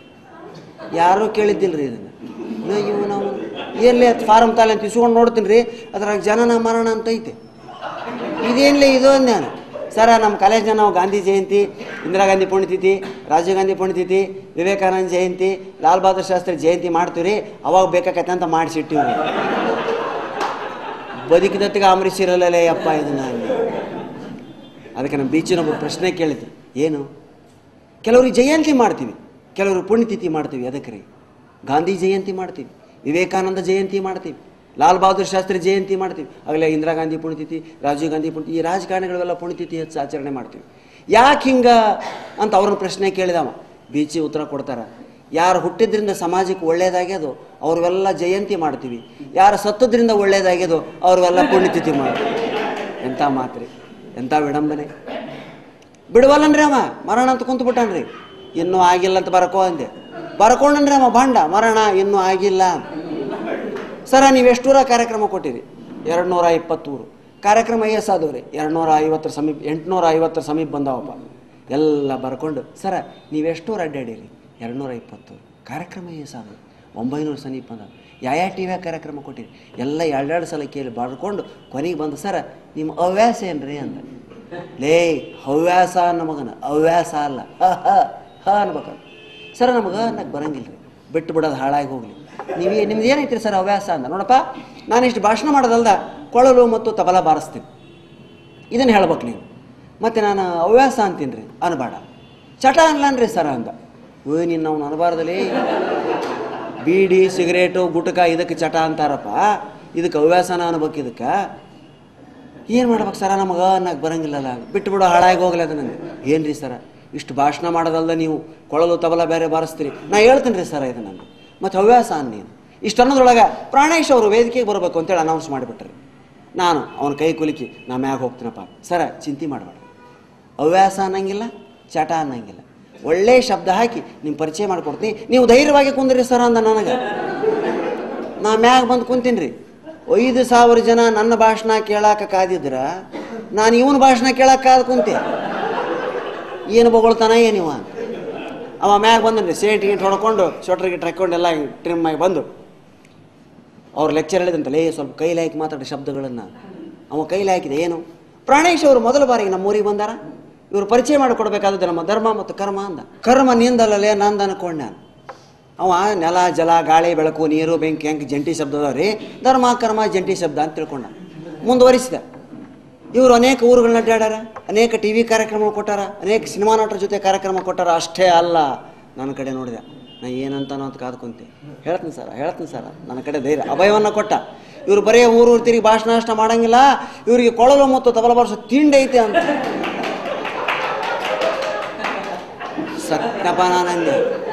Speaker 2: ಯಾರೂ ಕೇಳಿದ್ದಿಲ್ರಿ ಇದನ್ನು ಅಯ್ಯೋ ನಾವು ಎಲ್ಲಿ ಅದು ಫಾರಮ್ ತಾಲೆ ಅಂತ ಇಸ್ಕೊಂಡು ನೋಡ್ತೀನಿ ರೀ ಅದ್ರಾಗ ಜನನ ಮರಣ ಅಂತ ಐತೆ ಇದೇನ್ಲೇ ಇದು ಅಂದೆ ನಾನು ಸರ ನಮ್ಮ ಕಾಲೇಜ್ನ ನಾವು ಗಾಂಧಿ ಜಯಂತಿ ಇಂದಿರಾ ಗಾಂಧಿ ಪುಣ್ಯತಿಥಿ ರಾಜೀವ್ ಗಾಂಧಿ ಪುಣ್ಯತಿಥಿ ವಿವೇಕಾನಂದ ಜಯಂತಿ ಲಾಲ್ ಬಹದ್ದೂರ್ ಶಾಸ್ತ್ರಿ ಜಯಂತಿ ಮಾಡ್ತೀವಿ ರೀ ಅವಾಗ ಬೇಕಾಕೈತೆ ಅಂತ ಮಾಡಿಸಿಟ್ಟಿವಿ ರೀ ಬದುಕಿದತ್ತಿಗೆ ಅಂಬರೀಷ್ ಇರಲ್ಲೇ ಅಪ್ಪ ಇದನ್ನ ಅಂದೆ. ಅದಕ್ಕೆ ನಮ್ಮ ಬೀಚಿನ ಒಬ್ಬ ಪ್ರಶ್ನೆ ಕೇಳಿದ್ರು ಏನು ಕೆಲವ್ರಿಗೆ ಜಯಂತಿ ಮಾಡ್ತೀವಿ ಕೆಲವರು ಪುಣ್ಯತಿಥಿ ಮಾಡ್ತೀವಿ ಅದಕ್ಕೆ ರೀ ಗಾಂಧಿ ಜಯಂತಿ ಮಾಡ್ತೀವಿ ವಿವೇಕಾನಂದ ಜಯಂತಿ ಮಾಡ್ತೀವಿ ಲಾಲ್ ಬಹದ್ದೂರ್ ಶಾಸ್ತ್ರಿ ಜಯಂತಿ ಮಾಡ್ತೀವಿ ಆಗಲೇ ಇಂದಿರಾ ಗಾಂಧಿ ಪುಣ್ಯತಿಥಿ ರಾಜೀವ್ ಗಾಂಧಿ ಪುಣ್ಯ ಈ ರಾಜಕಾರಣಿಗಳೆಲ್ಲ ಪುಣ್ಯತಿಥಿ ಹೆಚ್ಚು ಆಚರಣೆ ಮಾಡ್ತೀವಿ ಯಾಕೆ ಹಿಂಗ ಅಂತ ಅವ್ರನ್ನ ಪ್ರಶ್ನೆ ಕೇಳಿದವ ಬೀಚಿ ಉತ್ತರ ಕೊಡ್ತಾರ ಯಾರು ಹುಟ್ಟಿದ್ರಿಂದ ಸಮಾಜಕ್ಕೆ ಒಳ್ಳೇದಾಗ್ಯದು ಅವ್ರವೆಲ್ಲ ಜಯಂತಿ ಮಾಡ್ತೀವಿ ಯಾರು ಸತ್ತದ್ರಿಂದ ಒಳ್ಳೇದಾಗ್ಯದು ಅವ್ರವೆಲ್ಲ ಪುಣ್ಯತಿಥಿ ಮಾಡ್ತೀವಿ ಎಂಥ ಮಾತ್ರಿ ಎಂಥ ವಿಡಂಬನೆ ಬಿಡುವಲ್ಲನ್ರಿ ಅವ ಮರಣ ಅಂತ ಕುಂತು ಬಿಟ್ಟಾನ್ರಿ ಇನ್ನೂ ಆಗಿಲ್ಲ ಅಂತ ಬರಕೋ ಅಂದೆ ಬರ್ಕೊಂಡನ್ರಿ ಅವ ಬಾಂಡ ಮರಣ ಇನ್ನೂ ಆಗಿಲ್ಲ ಸರ ನೀವು ಎಷ್ಟೂರ ಕಾರ್ಯಕ್ರಮ ಕೊಟ್ಟಿರಿ ಎರಡು ನೂರ ಇಪ್ಪತ್ತೂರು ಕಾರ್ಯಕ್ರಮ ಎಸಾದವ್ರಿ ಎರಡು ನೂರ ಐವತ್ತರ ಸಮೀಪ ಎಂಟುನೂರ ಐವತ್ತರ ಸಮೀಪ ಬಂದಾವಪ್ಪ ಎಲ್ಲ ಬರ್ಕೊಂಡು ಸರ ನೀವೆಷ್ಟೂರು ಅಡ್ಡಾಡಿರಿ ಎರಡು ನೂರ ಇಪ್ಪತ್ತೂರು ಕಾರ್ಯಕ್ರಮ ಎಸಾದವು ಒಂಬೈನೂರು ಸಮೀಪ ಬಂದಾವ ಯಾವ ಯಾವ ಟಿ ವ್ಯಾಗ ಕಾರ್ಯಕ್ರಮ ಕೊಟ್ಟಿರಿ ಎಲ್ಲ ಎರಡೆರಡು ಸಲ ಕೇಳಿ ಬರ್ಕೊಂಡು ಕೊನೆಗೆ ಬಂದು ಸರ ನಿಮ್ಮ ಹವ್ಯಾಸ ಏನ್ರಿ ಅಂದ ಲೇ ಹವ್ಯಾಸ ನಮಗನ ಹವ್ಯಾಸ ಅಲ್ಲ ಹ ಹ ಹ ಅನ್ಬೇಕು ಸರ್ ನಮಗೆ ಅನ್ನಕ್ಕೆ ಬರಂಗಿಲ್ಲ ರೀ ಬಿಟ್ಟು ಬಿಡೋದು ಹಾಳಾಗಿ ಹೋಗಲಿ ನೀವೇ ನಿಮ್ದು ಏನೈತ್ರಿ ಸರ್ ಹವ್ಯಾಸ ಅಂದ ನೋಡಪ್ಪ ನಾನು ಇಷ್ಟು ಭಾಷಣ ಮಾಡೋದಲ್ದ ಕೊಳಲು ಮತ್ತು ತಬಲ ಬಾರಿಸ್ತೀನಿ ಇದನ್ನು ಹೇಳ್ಬೇಕು ನೀವು ಮತ್ತು ನಾನು ಹವ್ಯಾಸ ಅಂತೀನಿ ರೀ ಅನ್ಬೇಡ ಚಟ ಅನ್ಲನ್ರಿ ಸರ ಅಂದ ಓಯ್ ನೀನು ನಾವು ಅನ್ಬಾರ್ದಲ್ಲಿ ಬೀಡಿ ಸಿಗರೇಟು ಗುಟ್ಕ ಇದಕ್ಕೆ ಚಟ ಅಂತಾರಪ್ಪ ಇದಕ್ಕೆ ಹವ್ಯಾಸನ ಅನ್ಬೇಕು ಇದಕ್ಕೆ ಏನು ಮಾಡ್ಬೇಕು ಸರ ನಮಗೆ ಅನ್ನಕ್ಕೆ ಬರಂಗಿಲ್ಲಲ್ಲ ಬಿಟ್ಟು ಬಿಡು ಹಾಳಾಗಿ ಹೋಗ್ಲಿ ಅದು ನನಗೆ ಏನು ರೀ ಸರ ಇಷ್ಟು ಭಾಷಣ ಮಾಡೋದಲ್ದ ನೀವು ಕೊಳಲು ತಬಲ ಬೇರೆ ಬಾರಿಸ್ತೀರಿ ನಾ ಹೇಳ್ತೀನಿ ರೀ ಸರ ಇದು ನನಗೆ ಮತ್ತು ಹವ್ಯಾಸ ಅನ್ ನೀನು ಇಷ್ಟು ಅನ್ನೋದ್ರೊಳಗೆ ಪ್ರಾಣೇಶ್ ಅವರು ವೇದಿಕೆಗೆ ಬರಬೇಕು ಅಂತೇಳಿ ಅನೌನ್ಸ್ ಮಾಡಿಬಿಟ್ರಿ ನಾನು ಅವನ ಕೈ ಕುಲುಕಿ ನಾ ಮ್ಯಾಗ ಹೋಗ್ತೀನಪ್ಪ ಸರ ಚಿಂತೆ ಮಾಡಬೇಡ ಹವ್ಯಾಸ ಅನ್ನಂಗಿಲ್ಲ ಚಟ ಅನ್ನಂಗಿಲ್ಲ ಒಳ್ಳೆ ಶಬ್ದ ಹಾಕಿ ನಿಮ್ಮ ಪರಿಚಯ ಮಾಡಿಕೊಡ್ತೀನಿ ನೀವು ಧೈರ್ಯವಾಗಿ ಕುಂದ್ರಿ ಸರ ಅಂದ ನನಗೆ ನಾ ಮ್ಯಾಗ ಬಂದು ಕುಂತೀನಿ ರೀ ಐದು ಸಾವಿರ ಜನ ನನ್ನ ಭಾಷಣ ಕೇಳಾಕ ಕಾದಿದ್ರ ನಾನು ಇವನ ಭಾಷಣ ಕೇಳಕ್ಕೆ ಕಾದು ಕುಂತೆ ಏನು ಬೊಗಳ್ತಾನ ಏನಿವ ಅಂತ ಅವ ಮ್ಯಾಗ ಬಂದನ್ರಿ ಸೇಟ್ ಗೀಟ್ ಹೊಡ್ಕೊಂಡು ಸ್ವೆಟ್ರ್ ಗಿಟ್ ಹಾಕ್ಕೊಂಡೆಲ್ಲ ಟ್ರಿಮ್ ಆಗಿ ಬಂದು ಅವ್ರು ಲೆಕ್ಚರ್ ಹೇಳಿದಂತಲೇ ಸ್ವಲ್ಪ ಕೈಲಿ ಹಾಕಿ ಮಾತಾಡಿ ಶಬ್ದಗಳನ್ನು ಅವ ಕೈಲಿ ಹಾಕಿದೆ ಏನು ಪ್ರಾಣೇಶ್ ಅವರು ಮೊದಲ ಬಾರಿಗೆ ನಮ್ಮ ಊರಿಗೆ ಬಂದಾರ ಇವರು ಪರಿಚಯ ಮಾಡಿಕೊಡ್ಬೇಕಾದದ್ದು ನಮ್ಮ ಧರ್ಮ ಮತ್ತು ಕರ್ಮ ಅಂದ ಕರ್ಮ ನಿಂದಲ್ಲಲೇ ನಂದು ಅನ್ಕೊಂಡೆ ನಾನು ಅವ ನೆಲ ಜಲ ಗಾಳಿ ಬೆಳಕು ನೀರು ಬೆಂಕಿ ಹೆಂಗೆ ಜಂಟಿ ಶಬ್ದ ಅದಾವ್ರಿ ಧರ್ಮ ಕರ್ಮ ಜಂಟಿ ಶಬ್ದ ಅಂತ ತಿಳ್ಕೊಂಡ ಮುಂದುವರಿಸಿದ ಇವರು ಅನೇಕ ಊರುಗಳನ್ನ ಅಡ್ಡಾಡ್ಯಾರ ಅನೇಕ ಟಿ ವಿ ಕಾರ್ಯಕ್ರಮ ಕೊಟ್ಟಾರ ಅನೇಕ ಸಿನಿಮಾ ನಟರ ಜೊತೆ ಕಾರ್ಯಕ್ರಮ ಕೊಟ್ಟಾರ ಅಷ್ಟೇ ಅಲ್ಲ ನನ್ನ ಕಡೆ ನೋಡಿದೆ ನಾ ಏನಂತಾನೋ ಅಂತ ಕಾದ್ಕೊಂತೆ ಹೇಳ್ತೀನಿ ಸರ ಹೇಳ್ತೀನಿ ಸರ ನನ್ನ ಕಡೆ ಧೈರ್ಯ ಅಭಯವನ್ನು ಕೊಟ್ಟ ಇವರು ಬರೀ ಊರು ಊರು ತಿರುಗಿ ಭಾಷಣ ಅಷ್ಟ ಮಾಡಂಗಿಲ್ಲ ಇವರಿಗೆ ಕೊಳಲು ಮತ್ತು ತಬಲ ಬಾರಿಸೋ ತಿಂಡಿ ಐತೆ ಅಂತ ಸತ್ಯಪ ನಾನಂದೆ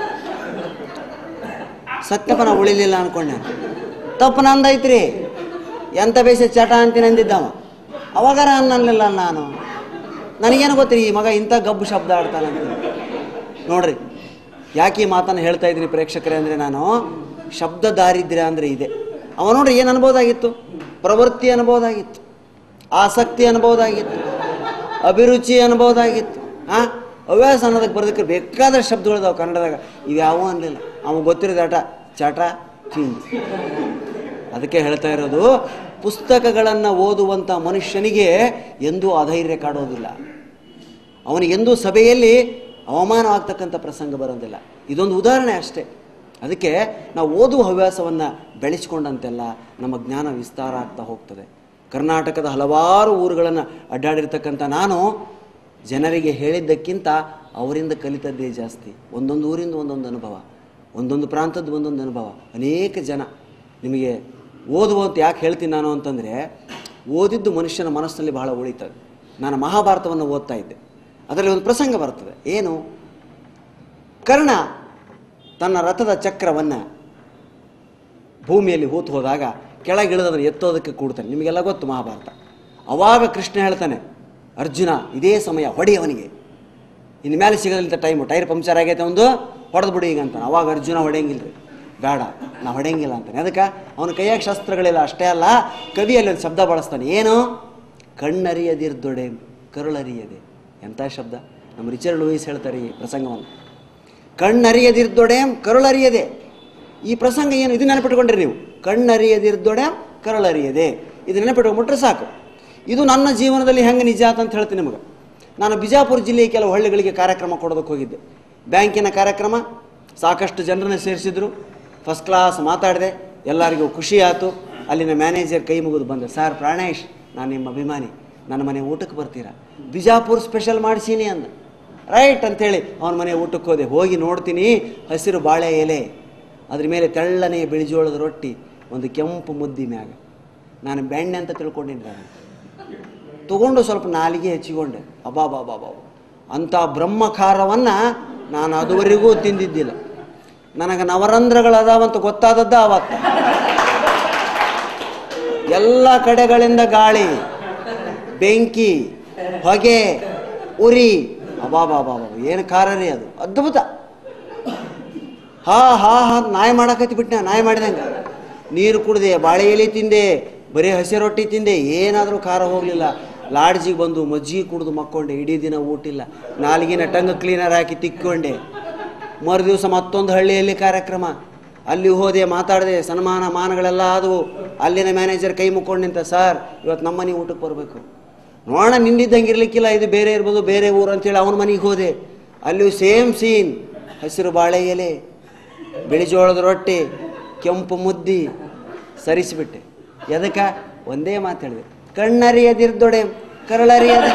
Speaker 2: ಸತ್ಯಪನ ಉಳಿಲಿಲ್ಲ ಅನ್ಕೊಂಡೆ ತಪ್ಪು ನಂದೈತ್ರಿ ಎಂತ ಬೇಸ ಚಟ ಅಂತೀನಿ ಅಂದಿದ್ದವ ಅವಾಗಾರ ಅನ್ನಲಿಲ್ಲ ನಾನು ನನಗೇನು ಗೊತ್ತ್ರಿ ಈ ಮಗ ಇಂಥ ಗಬ್ಬು ಶಬ್ದ ಆಡ್ತಾನಂತ ನೋಡ್ರಿ ಯಾಕೆ ಈ ಮಾತನ್ನು ಹೇಳ್ತಾ ಇದ್ರಿ ಪ್ರೇಕ್ಷಕರೇ ಅಂದರೆ ನಾನು ಶಬ್ದ ದಾರಿದ್ರ್ಯ ಅಂದರೆ ಇದೆ ಅವ ನೋಡ್ರಿ ಏನು ಅನ್ಬೋದಾಗಿತ್ತು ಪ್ರವೃತ್ತಿ ಅನ್ಬೋದಾಗಿತ್ತು ಆಸಕ್ತಿ ಅನ್ಬೋದಾಗಿತ್ತು ಅಭಿರುಚಿ ಅನ್ಬೋದಾಗಿತ್ತು ಹಾಂ ಹವ್ಯಾಸ ಅನ್ನೋದಕ್ಕೆ ಬರೋದಕ್ಕೆ ಬೇಕಾದ ಶಬ್ದಗಳಿದಾವೆ ಕನ್ನಡದಾಗ ಇವ್ಯಾವೂ ಅನ್ಲಿಲ್ಲ ಅವ ಗೊತ್ತಿರೋದು ಆಟ ಚಟ ತಿಂಡಿ ಅದಕ್ಕೆ ಹೇಳ್ತಾ ಇರೋದು ಪುಸ್ತಕಗಳನ್ನು ಓದುವಂಥ ಮನುಷ್ಯನಿಗೆ ಎಂದೂ ಅಧೈರ್ಯ ಕಾಡೋದಿಲ್ಲ ಅವನಿಗೆಂದೂ ಸಭೆಯಲ್ಲಿ ಅವಮಾನವಾಗ್ತಕ್ಕಂಥ ಪ್ರಸಂಗ ಬರೋದಿಲ್ಲ ಇದೊಂದು ಉದಾಹರಣೆ ಅಷ್ಟೇ ಅದಕ್ಕೆ ನಾವು ಓದುವ ಹವ್ಯಾಸವನ್ನು ಬೆಳೆಸ್ಕೊಂಡಂತೆಲ್ಲ ನಮ್ಮ ಜ್ಞಾನ ವಿಸ್ತಾರ ಆಗ್ತಾ ಹೋಗ್ತದೆ ಕರ್ನಾಟಕದ ಹಲವಾರು ಊರುಗಳನ್ನು ಅಡ್ಡಾಡಿರ್ತಕ್ಕಂಥ ನಾನು ಜನರಿಗೆ ಹೇಳಿದ್ದಕ್ಕಿಂತ ಅವರಿಂದ ಕಲಿತದ್ದೇ ಜಾಸ್ತಿ ಒಂದೊಂದು ಊರಿಂದ ಒಂದೊಂದು ಅನುಭವ ಒಂದೊಂದು ಪ್ರಾಂತದ ಒಂದೊಂದು ಅನುಭವ ಅನೇಕ ಜನ ನಿಮಗೆ ಓದುವ ಅಂತ ಯಾಕೆ ಹೇಳ್ತೀನಿ ನಾನು ಅಂತಂದರೆ ಓದಿದ್ದು ಮನುಷ್ಯನ ಮನಸ್ಸಿನಲ್ಲಿ ಬಹಳ ಉಳಿತದೆ ನಾನು ಮಹಾಭಾರತವನ್ನು ಓದ್ತಾ ಇದ್ದೆ ಅದರಲ್ಲಿ ಒಂದು ಪ್ರಸಂಗ ಬರ್ತದೆ ಏನು ಕರ್ಣ ತನ್ನ ರಥದ ಚಕ್ರವನ್ನು ಭೂಮಿಯಲ್ಲಿ ಹೂತು ಹೋದಾಗ ಕೆಳಗಿಳಿದದನ್ನು ಎತ್ತೋದಕ್ಕೆ ಕೂಡ್ತಾನೆ ನಿಮಗೆಲ್ಲ ಗೊತ್ತು ಮಹಾಭಾರತ ಅವಾಗ ಕೃಷ್ಣ ಹೇಳ್ತಾನೆ ಅರ್ಜುನ ಇದೇ ಸಮಯ ಹೊಡಿ ಅವನಿಗೆ ಇನ್ನು ಮೇಲೆ ಸಿಗೋದಿಲ್ಲ ಟೈಮು ಟೈರ್ ಪಂಕ್ಚರ್ ಆಗೈತೆ ಒಂದು ಹೊಡೆದು ಬಿಡಿ ಈಗ ಅಂತಾನೆ ಅವಾಗ ಅರ್ಜುನ ಹೊಡೆಯಂಗಿಲ್ಲ ರೀ ಬೇಡ ನಾ ಹೊಡೆಯಂಗಿಲ್ಲ ಅಂತಾನೆ ಅದಕ್ಕೆ ಅವನ ಕೈಯಾಗ ಶಸ್ತ್ರಗಳಿಲ್ಲ ಅಷ್ಟೇ ಅಲ್ಲ ಕವಿಯಲ್ಲಿ ಒಂದು ಶಬ್ದ ಬಳಸ್ತಾನೆ ಏನು ಕಣ್ಣರಿಯದಿರ್ದೊಡೆ ಕರುಳರಿಯದೆ ಎಂಥ ಶಬ್ದ ನಮ್ಮ ರಿಚರ್ಡ್ ಲೂಯಿಸ್ ಹೇಳ್ತಾರೆ ಈ ಪ್ರಸಂಗವನ್ನು ಕಣ್ಣರಿಯದಿರ್ದೊಡೆ ಕರುಳರಿಯದೆ ಈ ಪ್ರಸಂಗ ಏನು ಇದು ನೆನಪಿಟ್ಕೊಂಡ್ರಿ ನೀವು ಕಣ್ಣರಿಯದಿರ್ದೊಡೆ ಕರಳರಿಯದೆ ಇದು ನೆನಪಿಟ್ಕೊಂಡ್ಬಿಟ್ರೆ ಸಾಕು ಇದು ನನ್ನ ಜೀವನದಲ್ಲಿ ಹೆಂಗೆ ನಿಜ ಆತ ಅಂತ ಹೇಳ್ತೀನಿ ನಿಮಗೆ ನಾನು ಬಿಜಾಪುರ ಜಿಲ್ಲೆಯ ಕೆಲವು ಹಳ್ಳಿಗಳಿಗೆ ಕಾರ್ಯಕ್ರಮ ಕೊಡೋದಕ್ಕೆ ಹೋಗಿದ್ದೆ ಬ್ಯಾಂಕಿನ ಕಾರ್ಯಕ್ರಮ ಸಾಕಷ್ಟು ಜನರನ್ನ ಸೇರಿಸಿದ್ರು ಫಸ್ಟ್ ಕ್ಲಾಸ್ ಮಾತಾಡಿದೆ ಎಲ್ಲರಿಗೂ ಖುಷಿ ಆಯಿತು ಅಲ್ಲಿನ ಮ್ಯಾನೇಜರ್ ಕೈ ಮುಗಿದು ಬಂದೆ ಸರ್ ಪ್ರಾಣೇಶ್ ನಾನು ನಿಮ್ಮ ಅಭಿಮಾನಿ ನನ್ನ ಮನೆ ಊಟಕ್ಕೆ ಬರ್ತೀರಾ ಬಿಜಾಪುರ ಸ್ಪೆಷಲ್ ಮಾಡಿಸೀನಿ ಅಂದ ರೈಟ್ ಅಂತೇಳಿ ಅವನ ಮನೆ ಊಟಕ್ಕೆ ಹೋದೆ ಹೋಗಿ ನೋಡ್ತೀನಿ ಹಸಿರು ಬಾಳೆ ಎಲೆ ಅದ್ರ ಮೇಲೆ ತೆಳ್ಳನೆಯ ಬಿಳಿಜೋಳದ ರೊಟ್ಟಿ ಒಂದು ಕೆಂಪು ಮುದ್ದಿ ಮ್ಯಾಗ ನಾನು ಬೆಣ್ಣೆ ಅಂತ ತಿಳ್ಕೊಂಡಿದ್ದೆ ನಾನು ತಗೊಂಡು ಸ್ವಲ್ಪ ನಾಲಿಗೆ ಹೆಚ್ಚಿಕೊಂಡೆ ಅಬ್ಬಾ ಬಾ ಬಾ ಬಾ ಅಂಥ ಬ್ರಹ್ಮಖಾರವನ್ನು ನಾನು ಅದುವರೆಗೂ ತಿಂದಿದ್ದಿಲ್ಲ ನನಗೆ ನವರಂಧ್ರಗಳದಾವಂತ ಗೊತ್ತಾದದ್ದ ಅವತ್ತ ಎಲ್ಲ ಕಡೆಗಳಿಂದ ಗಾಳಿ ಬೆಂಕಿ ಹೊಗೆ ಉರಿ ಅಬಾ ಬಾ ಬಾ ಬಾ ಏನು ಖಾರ ರೀ ಅದು ಅದ್ಭುತ ಹಾ ಹಾ ಹಾ ನಾಯಿ ಮಾಡಕತ್ತಿ ಬಿಟ್ನ ನಾಯಿ ಮಾಡಿದಂಗೆ ನೀರು ಕುಡ್ದೆ ಬಾಳೆ ಎಲೆ ತಿಂದೆ ಬರೀ ಹಸಿ ರೊಟ್ಟಿ ತಿಂದೆ ಏನಾದರೂ ಖಾರ ಹೋಗಲಿಲ್ಲ ಲಾಡ್ಜಿಗೆ ಬಂದು ಮಜ್ಜಿಗೆ ಕುಡಿದು ಮಕ್ಕೊಂಡೆ ಇಡೀ ದಿನ ಊಟಿಲ್ಲ ನಾಲ್ಗಿನ ಟಂಗ್ ಕ್ಲೀನರ್ ಹಾಕಿ ತಿಕ್ಕೊಂಡೆ ಮರು ದಿವಸ ಮತ್ತೊಂದು ಹಳ್ಳಿಯಲ್ಲಿ ಕಾರ್ಯಕ್ರಮ ಅಲ್ಲಿ ಹೋದೆ ಮಾತಾಡಿದೆ ಸನ್ಮಾನ ಮಾನಗಳೆಲ್ಲ ಆದವು ಅಲ್ಲಿನ ಮ್ಯಾನೇಜರ್ ಕೈ ಮುಕ್ಕೊಂಡು ನಿಂತ ಸರ್ ಇವತ್ತು ನಮ್ಮ ಮನೆ ಊಟಕ್ಕೆ ಬರಬೇಕು ನೋಡೋಣ ನಿಂದಿದ್ದಂಗೆ ಇರ್ಲಿಕ್ಕಿಲ್ಲ ಇದು ಬೇರೆ ಇರ್ಬೋದು ಬೇರೆ ಊರು ಅಂತೇಳಿ ಅವನ ಮನೆಗೆ ಹೋದೆ ಅಲ್ಲಿಯೂ ಸೇಮ್ ಸೀನ್ ಹಸಿರು ಬಾಳೆ ಎಲೆ ಬಿಳಿಜೋಳದ ರೊಟ್ಟಿ ಕೆಂಪು ಮುದ್ದಿ ಸರಿಸಿಬಿಟ್ಟೆ ಎದಕ್ಕ ಒಂದೇ ಮಾತು ಹೇಳಿದೆ ಕಣ್ಣರಿಯದಿರ್ದೊಡೆ ಕರಳರಿಯದ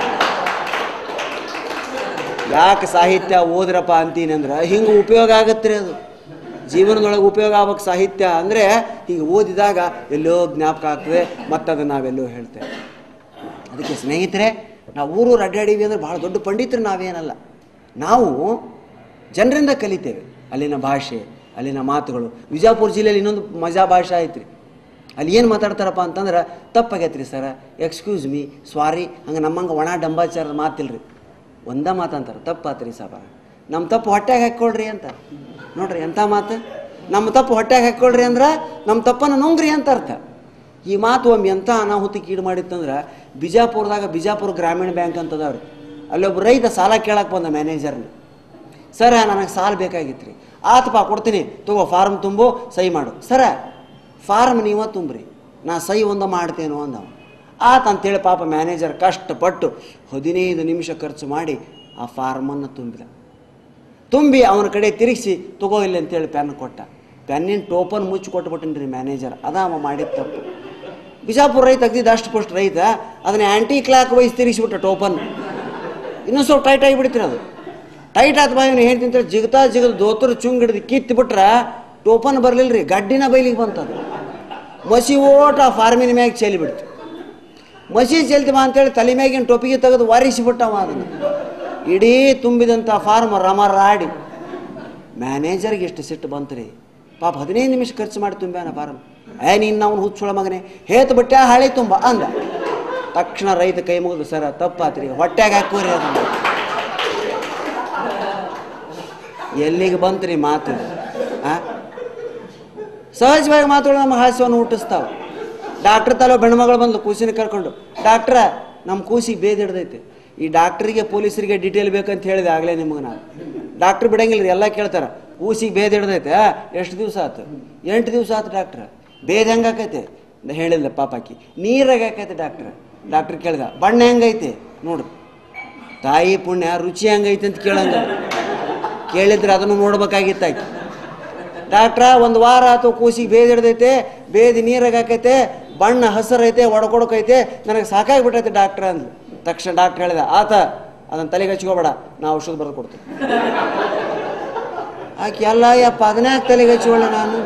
Speaker 2: ಯಾಕೆ ಸಾಹಿತ್ಯ ಓದ್ರಪ್ಪ ಅಂತೀನಿ ಅಂದ್ರೆ ಹಿಂಗೆ ಉಪಯೋಗ ಆಗತ್ತೆ ರೀ ಅದು ಜೀವನದೊಳಗೆ ಉಪಯೋಗ ಆಗ್ಬೇಕು ಸಾಹಿತ್ಯ ಅಂದರೆ ಹೀಗೆ ಓದಿದಾಗ ಎಲ್ಲೋ ಜ್ಞಾಪಕ ಆಗ್ತದೆ ಮತ್ತು ಅದನ್ನು ನಾವೆಲ್ಲೋ ಹೇಳ್ತೇವೆ ಅದಕ್ಕೆ ಸ್ನೇಹಿತರೆ ನಾವು ಊರೂರು ಅಡ್ಡಾಡೀವಿ ಅಂದರೆ ಭಾಳ ದೊಡ್ಡ ಪಂಡಿತರು ನಾವೇನಲ್ಲ ನಾವು ಜನರಿಂದ ಕಲಿತೇವೆ ಅಲ್ಲಿನ ಭಾಷೆ ಅಲ್ಲಿನ ಮಾತುಗಳು ವಿಜಾಪುರ ಜಿಲ್ಲೆಯಲ್ಲಿ ಇನ್ನೊಂದು ಮಜಾ ಭಾಷೆ ಐತ್ರಿ ಅಲ್ಲಿ ಏನು ಮಾತಾಡ್ತಾರಪ್ಪ ಅಂತಂದ್ರೆ ತಪ್ಪಾಗೈತ್ರಿ ಸರ ಎಕ್ಸ್ಕ್ಯೂಸ್ ಮೀ ಸ್ವಾರಿ ಹಂಗೆ ನಮ್ಮಂಗೆ ಒಣ ಡಂಬಾಚಾರದ ಮಾತಿಲ್ರಿ ಒಂದ ಮಾತಂತಾರೆ ತಪ್ಪಾತ್ರಿ ಸಾಬಾರ ನಮ್ಮ ತಪ್ಪು ಹೊಟ್ಟೆಗೆ ಹಾಕ್ಕೊಳ್ರಿ ಅಂತ ನೋಡ್ರಿ ಎಂಥ ಮಾತು ನಮ್ಮ ತಪ್ಪು ಹೊಟ್ಟೆಗೆ ಹಾಕ್ಕೊಳ್ರಿ ಅಂದ್ರೆ ನಮ್ಮ ತಪ್ಪನ್ನು ನುಂಗ್ರಿ ಅಂತ ಅರ್ಥ ಈ ಮಾತು ಒಮ್ಮೆ ಎಂಥ ಅನಾಹುತಿಗೆ ಈಡು ಮಾಡಿತ್ತಂದ್ರೆ ಬಿಜಾಪುರದಾಗ ಬಿಜಾಪುರ ಗ್ರಾಮೀಣ ಬ್ಯಾಂಕ್ ಅಂತ ಅದಾವ್ರಿ ಅಲ್ಲೊಬ್ಬ ರೈತ ಸಾಲ ಕೇಳಕ್ಕೆ ಬಂದ ಮ್ಯಾನೇಜರ್ನ ಸರ ನನಗೆ ಸಾಲ ಬೇಕಾಗಿತ್ತು ರೀ ಆತಪ್ಪ ಕೊಡ್ತೀನಿ ತಗೋ ಫಾರ್ಮ್ ತುಂಬು ಸಹಿ ಮಾಡು ಸರ ಫಾರ್ಮ್ ನೀವ ತುಂಬ್ರಿ ನಾ ಸಹಿ ಒಂದು ಮಾಡ್ತೇನೋ ಅಂದವ ಆತ ಅಂತೇಳಿ ಪಾಪ ಮ್ಯಾನೇಜರ್ ಕಷ್ಟಪಟ್ಟು ಹದಿನೈದು ನಿಮಿಷ ಖರ್ಚು ಮಾಡಿ ಆ ಫಾರ್ಮನ್ನು ತುಂಬಿದ ತುಂಬಿ ಅವನ ಕಡೆ ತಿರುಗಿಸಿ ತಗೋ ಇಲ್ಲಿ ಅಂತೇಳಿ ಪೆನ್ ಕೊಟ್ಟ ಪೆನ್ನಿನ ಟೋಪನ್ ಮುಚ್ಚಿ ಕೊಟ್ಬಿಟ್ಟಿನಿ ರೀ ಮ್ಯಾನೇಜರ್ ಅದ ಅವ ಮಾಡಿದ ತಪ್ಪು ಬಿಜಾಪುರ ರೈತ ತೆಗ್ದಿದ್ದು ಅಷ್ಟು ಪೋಸ್ಟ್ ರೈತ ಅದನ್ನ ಆ್ಯಂಟಿ ಕ್ಲಾಕ್ ವೈಸ್ ತಿರುಗಿಸ್ಬಿಟ್ಟ ಟೋಪನ್ ಇನ್ನೂ ಸ್ವಲ್ಪ ಟೈಟ್ ಆಗಿಬಿಡ್ತೀರಿ ಅದು ಟೈಟ್ ಆತ ಬಾ ಇವನು ಹೇಳ್ತೀನಿ ಜಿಗ್ತಾ ಜಿಗದು ದೋತರು ಚುಂಗ್ ಹಿಡಿದು ಕಿತ್ತು ಬಿಟ್ರೆ ಟೋಪನ್ ಬರಲಿಲ್ಲ ರೀ ಗಡ್ಡಿನ ಬೈಲಿಗೆ ಬಂತದು ಮಸಿ ಓಟ ಆ ಫಾರ್ಮಿನ ಮ್ಯಾಗ ಚೆಲ್ಲಿ ಬಿಡ್ತು ಮಸಿ ಚೆಲ್ತೀವ ಅಂತೇಳಿ ತಲೆ ಮ್ಯಾಗಿನ ಟೊಪಿಗೆ ತೆಗೆದು ವಾರಿಸಿಬಿಟ್ಟವ ಅದನ್ನು ಇಡೀ ತುಂಬಿದಂಥ ಫಾರ್ಮ್ ರಮರಾಡಿ ಮ್ಯಾನೇಜರ್ಗೆ ಎಷ್ಟು ಸಿಟ್ಟು ಬಂತು ರೀ ಪಾಪ ಹದಿನೈದು ನಿಮಿಷ ಖರ್ಚು ಮಾಡಿ ತುಂಬ್ಯಾನ ಫಾರ್ಮ್ ಏ ನೀನು ಅವ್ನು ಹುಚ್ಚುಳ ಮಗನೇ ಹೇತು ಬಟ್ಟೆ ಹಳೆ ತುಂಬ ಅಂದ ತಕ್ಷಣ ರೈತ ಕೈ ಮುಗಿದು ಸರ ತಪ್ಪಾತ್ರಿ ಹೊಟ್ಟೆಗೆ ಹಾಕೋರಿ ಅದನ್ನು ಎಲ್ಲಿಗೆ ಬಂತು ರೀ ಮಾತು ಆ ಸಹಜವಾಗಿ ಮಾತುಗಳು ನಮ್ಮ ಹಾಸ್ಯವನ್ನು ಹುಟ್ಟಿಸ್ತಾವೆ ಡಾಕ್ಟ್ರ್ ತಲೋ ಬೆಣ್ಮಗಳು ಬಂದು ಕೂಸಿನ ಕರ್ಕೊಂಡು ಡಾಕ್ಟ್ರ ನಮ್ಮ ಕೂಸಿಗೆ ಬೇದ್ ಹಿಡ್ದೈತೆ ಈ ಡಾಕ್ಟ್ರಿಗೆ ಪೊಲೀಸರಿಗೆ ಡೀಟೇಲ್ ಬೇಕಂತ ಹೇಳಿದೆ ಆಗಲೇ ನಿಮಗೆ ನಾನು ಡಾಕ್ಟ್ರ್ ಬಿಡಂಗಿಲ್ಲ ರೀ ಎಲ್ಲ ಕೇಳ್ತಾರೆ ಕೂಸಿಗೆ ಬೇದ್ ಹಿಡ್ದೈತೆ ಎಷ್ಟು ದಿವಸ ಆಯ್ತು ಎಂಟು ದಿವಸ ಆಯ್ತು ಡಾಕ್ಟ್ರ ಬೇದ್ ಹೆಂಗೆ ಆಕೈತೆ ನಾ ಹೇಳಿಲ್ಲ ಪಾಪಾಕಿ ನೀರಾಗ ಆಕೈತೆ ಡಾಕ್ಟ್ರ ಡಾಕ್ಟ್ರ್ ಕೇಳ್ದ ಬಣ್ಣ ಹೆಂಗೈತೆ ನೋಡು ತಾಯಿ ಪುಣ್ಯ ರುಚಿ ಹೆಂಗೈತೆ ಅಂತ ಕೇಳಂಗ ಕೇಳಿದ್ರೆ ಅದನ್ನು ನೋಡ್ಬೇಕಾಗಿತ್ತು ಆಕಿ ಡಾಕ್ಟ್ರ ಒಂದು ವಾರ ಆತು ಕೂಸಿಗೆ ಬೇದ್ ಹಿಡ್ದೈತೆ ಬೇದಿ ನೀರಾಗ ಹಾಕೈತೆ ಬಣ್ಣ ಹಸರೈತೆ ಒಡ್ಕೊಡಕೈತೆ ನನಗೆ ಸಾಕಾಗಿಬಿಟ್ಟೈತೆ ಡಾಕ್ಟ್ರ ಅಂದ್ಲು ತಕ್ಷಣ ಡಾಕ್ಟ್ರ್ ಹೇಳಿದ ಆತ ಅದನ್ನು ತಲೆಗೆ ಹಚ್ಕೋಬೇಡ ನಾವು ಔಷಧ ಬರೆದು ಕೊಡ್ತೀವಿ ಆಕೆ ಎಲ್ಲ ಯಪ್ಪ ಅದನ್ನೇ ತಲೆಗೆ ಹಚ್ಕೊಳ್ಳ ನಾನು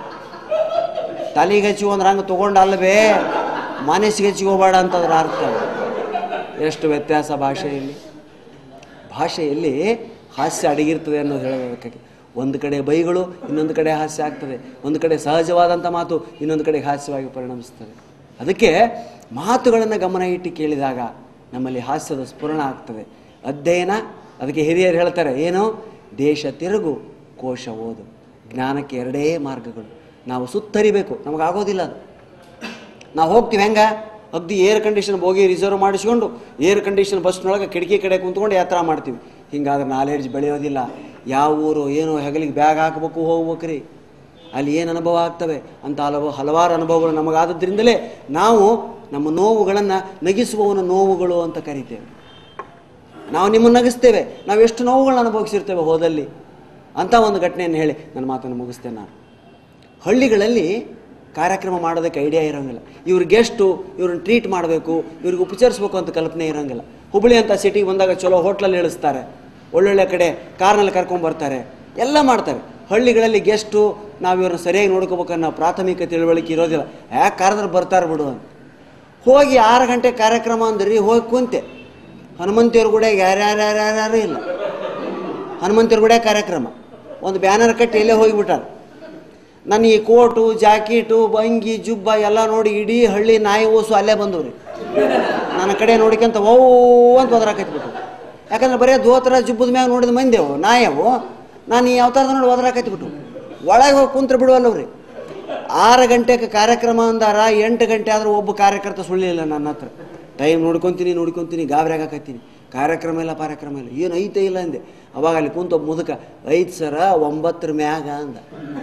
Speaker 2: ತಲೆಗೆ ಹಚ್ಚು ಅಂದ್ರೆ ಹಂಗೆ ತೊಗೊಂಡು ಅಲ್ವೇ ಮನಸ್ಸಿಗೆ ಹಚ್ಕೋಬೇಡ ಅಂತದ್ರ ಅರ್ಥ ಎಷ್ಟು ವ್ಯತ್ಯಾಸ ಭಾಷೆಯಲ್ಲಿ ಭಾಷೆಯಲ್ಲಿ ಹಾಸ್ಯ ಅಡಗಿರ್ತದೆ ಅನ್ನೋದು ಹೇಳಬೇಕಾಗಿ ಒಂದು ಕಡೆ ಬೈಗಳು ಇನ್ನೊಂದು ಕಡೆ ಹಾಸ್ಯ ಆಗ್ತದೆ ಒಂದು ಕಡೆ ಸಹಜವಾದಂಥ ಮಾತು ಇನ್ನೊಂದು ಕಡೆ ಹಾಸ್ಯವಾಗಿ ಪರಿಣಮಿಸ್ತದೆ ಅದಕ್ಕೆ ಮಾತುಗಳನ್ನು ಗಮನ ಇಟ್ಟು ಕೇಳಿದಾಗ ನಮ್ಮಲ್ಲಿ ಹಾಸ್ಯದ ಸ್ಫುರಣ ಆಗ್ತದೆ ಅಧ್ಯಯನ ಅದಕ್ಕೆ ಹಿರಿಯರು ಹೇಳ್ತಾರೆ ಏನು ದೇಶ ತಿರುಗು ಕೋಶ ಓದು ಜ್ಞಾನಕ್ಕೆ ಎರಡೇ ಮಾರ್ಗಗಳು ನಾವು ಸುತ್ತರಿಬೇಕು ನಮಗಾಗೋದಿಲ್ಲ ಅದು ನಾವು ಹೋಗ್ತೀವಿ ಹೆಂಗೆ ಅಗ್ದಿ ಏರ್ ಕಂಡೀಷನ್ ಹೋಗಿ ರಿಸರ್ವ್ ಮಾಡಿಸ್ಕೊಂಡು ಏರ್ ಕಂಡೀಷನ್ ಬಸ್ನೊಳಗೆ ಕಿಟಕಿ ಕಡೆ ಕುಂತ್ಕೊಂಡು ಯಾತ್ರಾ ಮಾಡ್ತೀವಿ ಹಿಂಗಾದ್ರೆ ನಾಲೆಡ್ಜ್ ಬೆಳೆಯೋದಿಲ್ಲ ಯಾವ ಊರು ಏನು ಹೆಗಲಿಗೆ ಬ್ಯಾಗ್ ಹಾಕಬೇಕು ಹೋಗ್ಬೇಕು ರೀ ಅಲ್ಲಿ ಏನು ಅನುಭವ ಆಗ್ತವೆ ಅಂತ ಹಲವು ಹಲವಾರು ಅನುಭವಗಳು ನಮಗಾದದ್ರಿಂದಲೇ ನಾವು ನಮ್ಮ ನೋವುಗಳನ್ನು ನಗಿಸುವವನ ನೋವುಗಳು ಅಂತ ಕರಿತೇವೆ ನಾವು ನಿಮ್ಮನ್ನು ನಗಿಸ್ತೇವೆ ನಾವು ಎಷ್ಟು ನೋವುಗಳನ್ನ ಅನುಭವಿಸಿರ್ತೇವೆ ಹೋದಲ್ಲಿ ಅಂತ ಒಂದು ಘಟನೆಯನ್ನು ಹೇಳಿ ನನ್ನ ಮಾತನ್ನು ಮುಗಿಸ್ತೇನೆ ನಾನು ಹಳ್ಳಿಗಳಲ್ಲಿ ಕಾರ್ಯಕ್ರಮ ಮಾಡೋದಕ್ಕೆ ಐಡಿಯಾ ಇರೋಂಗಿಲ್ಲ ಇವ್ರ ಗೆಸ್ಟು ಇವ್ರನ್ನ ಟ್ರೀಟ್ ಮಾಡಬೇಕು ಇವ್ರಿಗೆ ಉಪಚರಿಸ್ಬೇಕು ಅಂತ ಕಲ್ಪನೆ ಇರೋಂಗಿಲ್ಲ ಹುಬ್ಬಳ್ಳಿ ಅಂತ ಸಿಟಿಗೆ ಬಂದಾಗ ಚಲೋ ಹೋಟ್ಲಲ್ಲಿ ಇಳಿಸ್ತಾರೆ ಒಳ್ಳೊಳ್ಳೆ ಕಡೆ ಕಾರ್ನಲ್ಲಿ ಕರ್ಕೊಂಬರ್ತಾರೆ ಎಲ್ಲ ಮಾಡ್ತಾರೆ ಹಳ್ಳಿಗಳಲ್ಲಿ ಗೆಸ್ಟು ನಾವು ಇವ್ರನ್ನ ಸರಿಯಾಗಿ ನೋಡ್ಕೋಬೇಕನ್ನೋ ಪ್ರಾಥಮಿಕ ತಿಳುವಳಿಕೆ ಇರೋದಿಲ್ಲ ಯಾಕೆ ಕರೆದ್ರೆ ಬರ್ತಾರೆ ಬಿಡು ಅಂತ ಹೋಗಿ ಆರು ಗಂಟೆ ಕಾರ್ಯಕ್ರಮ ಅಂದ್ರಿ ಹೋಗಿ ಕುಂತೆ ಹನುಮಂತಿಯವ್ರ ಕೂಡ ಯಾರ್ಯಾರ್ಯಾರ್ಯಾರು ಇಲ್ಲ ಹನುಮಂತಿಯವ್ರ ಕೂಡ ಕಾರ್ಯಕ್ರಮ ಒಂದು ಬ್ಯಾನರ್ ಕಟ್ಟಿ ಎಲ್ಲೇ ಹೋಗಿಬಿಟ್ಟಾರ ನನ್ನ ಈ ಕೋಟು ಜಾಕೀಟು ಬಂಗಿ ಜುಬ್ಬ ಎಲ್ಲ ನೋಡಿ ಇಡೀ ಹಳ್ಳಿ ನಾಯಿ ಓಸು ಅಲ್ಲೇ ಬಂದವು ರೀ ನನ್ನ ಕಡೆ ನೋಡ್ಕೊಂತ ಓ ಅಂತ ಒದರಾಕೈತ್ಬಿಟ್ಟು ಯಾಕಂದ್ರೆ ಬರೀ ಧೋತ್ರ ಜುಬ್ಬದ ಮ್ಯಾಗ ನೋಡಿದ ಮಂದಿವು ನಾಯವು ನಾನು ಈ ಅವತಾರದ ನೋಡಿ ಒದರಾಕೈತ್ಬಿಟ್ಟು ಒಳಗೆ ಹೋಗಿ ಕುಂತ್ರ ಬಿಡುವಲ್ಲವ್ರಿ ಆರು ಗಂಟೆಗೆ ಕಾರ್ಯಕ್ರಮ ಅಂದಾರ ಎಂಟು ಗಂಟೆ ಆದ್ರೆ ಒಬ್ಬ ಕಾರ್ಯಕರ್ತ ಸುಳ್ಳಿಲ್ಲ ನನ್ನ ಹತ್ರ ಟೈಮ್ ನೋಡ್ಕೊತೀನಿ ನೋಡ್ಕೊತೀನಿ ಗಾಬರಿ ಆಗಾಕತ್ತೀನಿ ಕಾರ್ಯಕ್ರಮ ಇಲ್ಲ ಕಾರ್ಯಕ್ರಮ ಇಲ್ಲ ಏನು ಐತೆ ಇಲ್ಲ ಅಂದೆ ಅವಾಗ ಅಲ್ಲಿ ಕುಂತ ಒಬ್ಬ ಮುದುಕ ಐದು ಸರ ಒಂಬತ್ತರ ಮ್ಯಾಗ ಅಂದ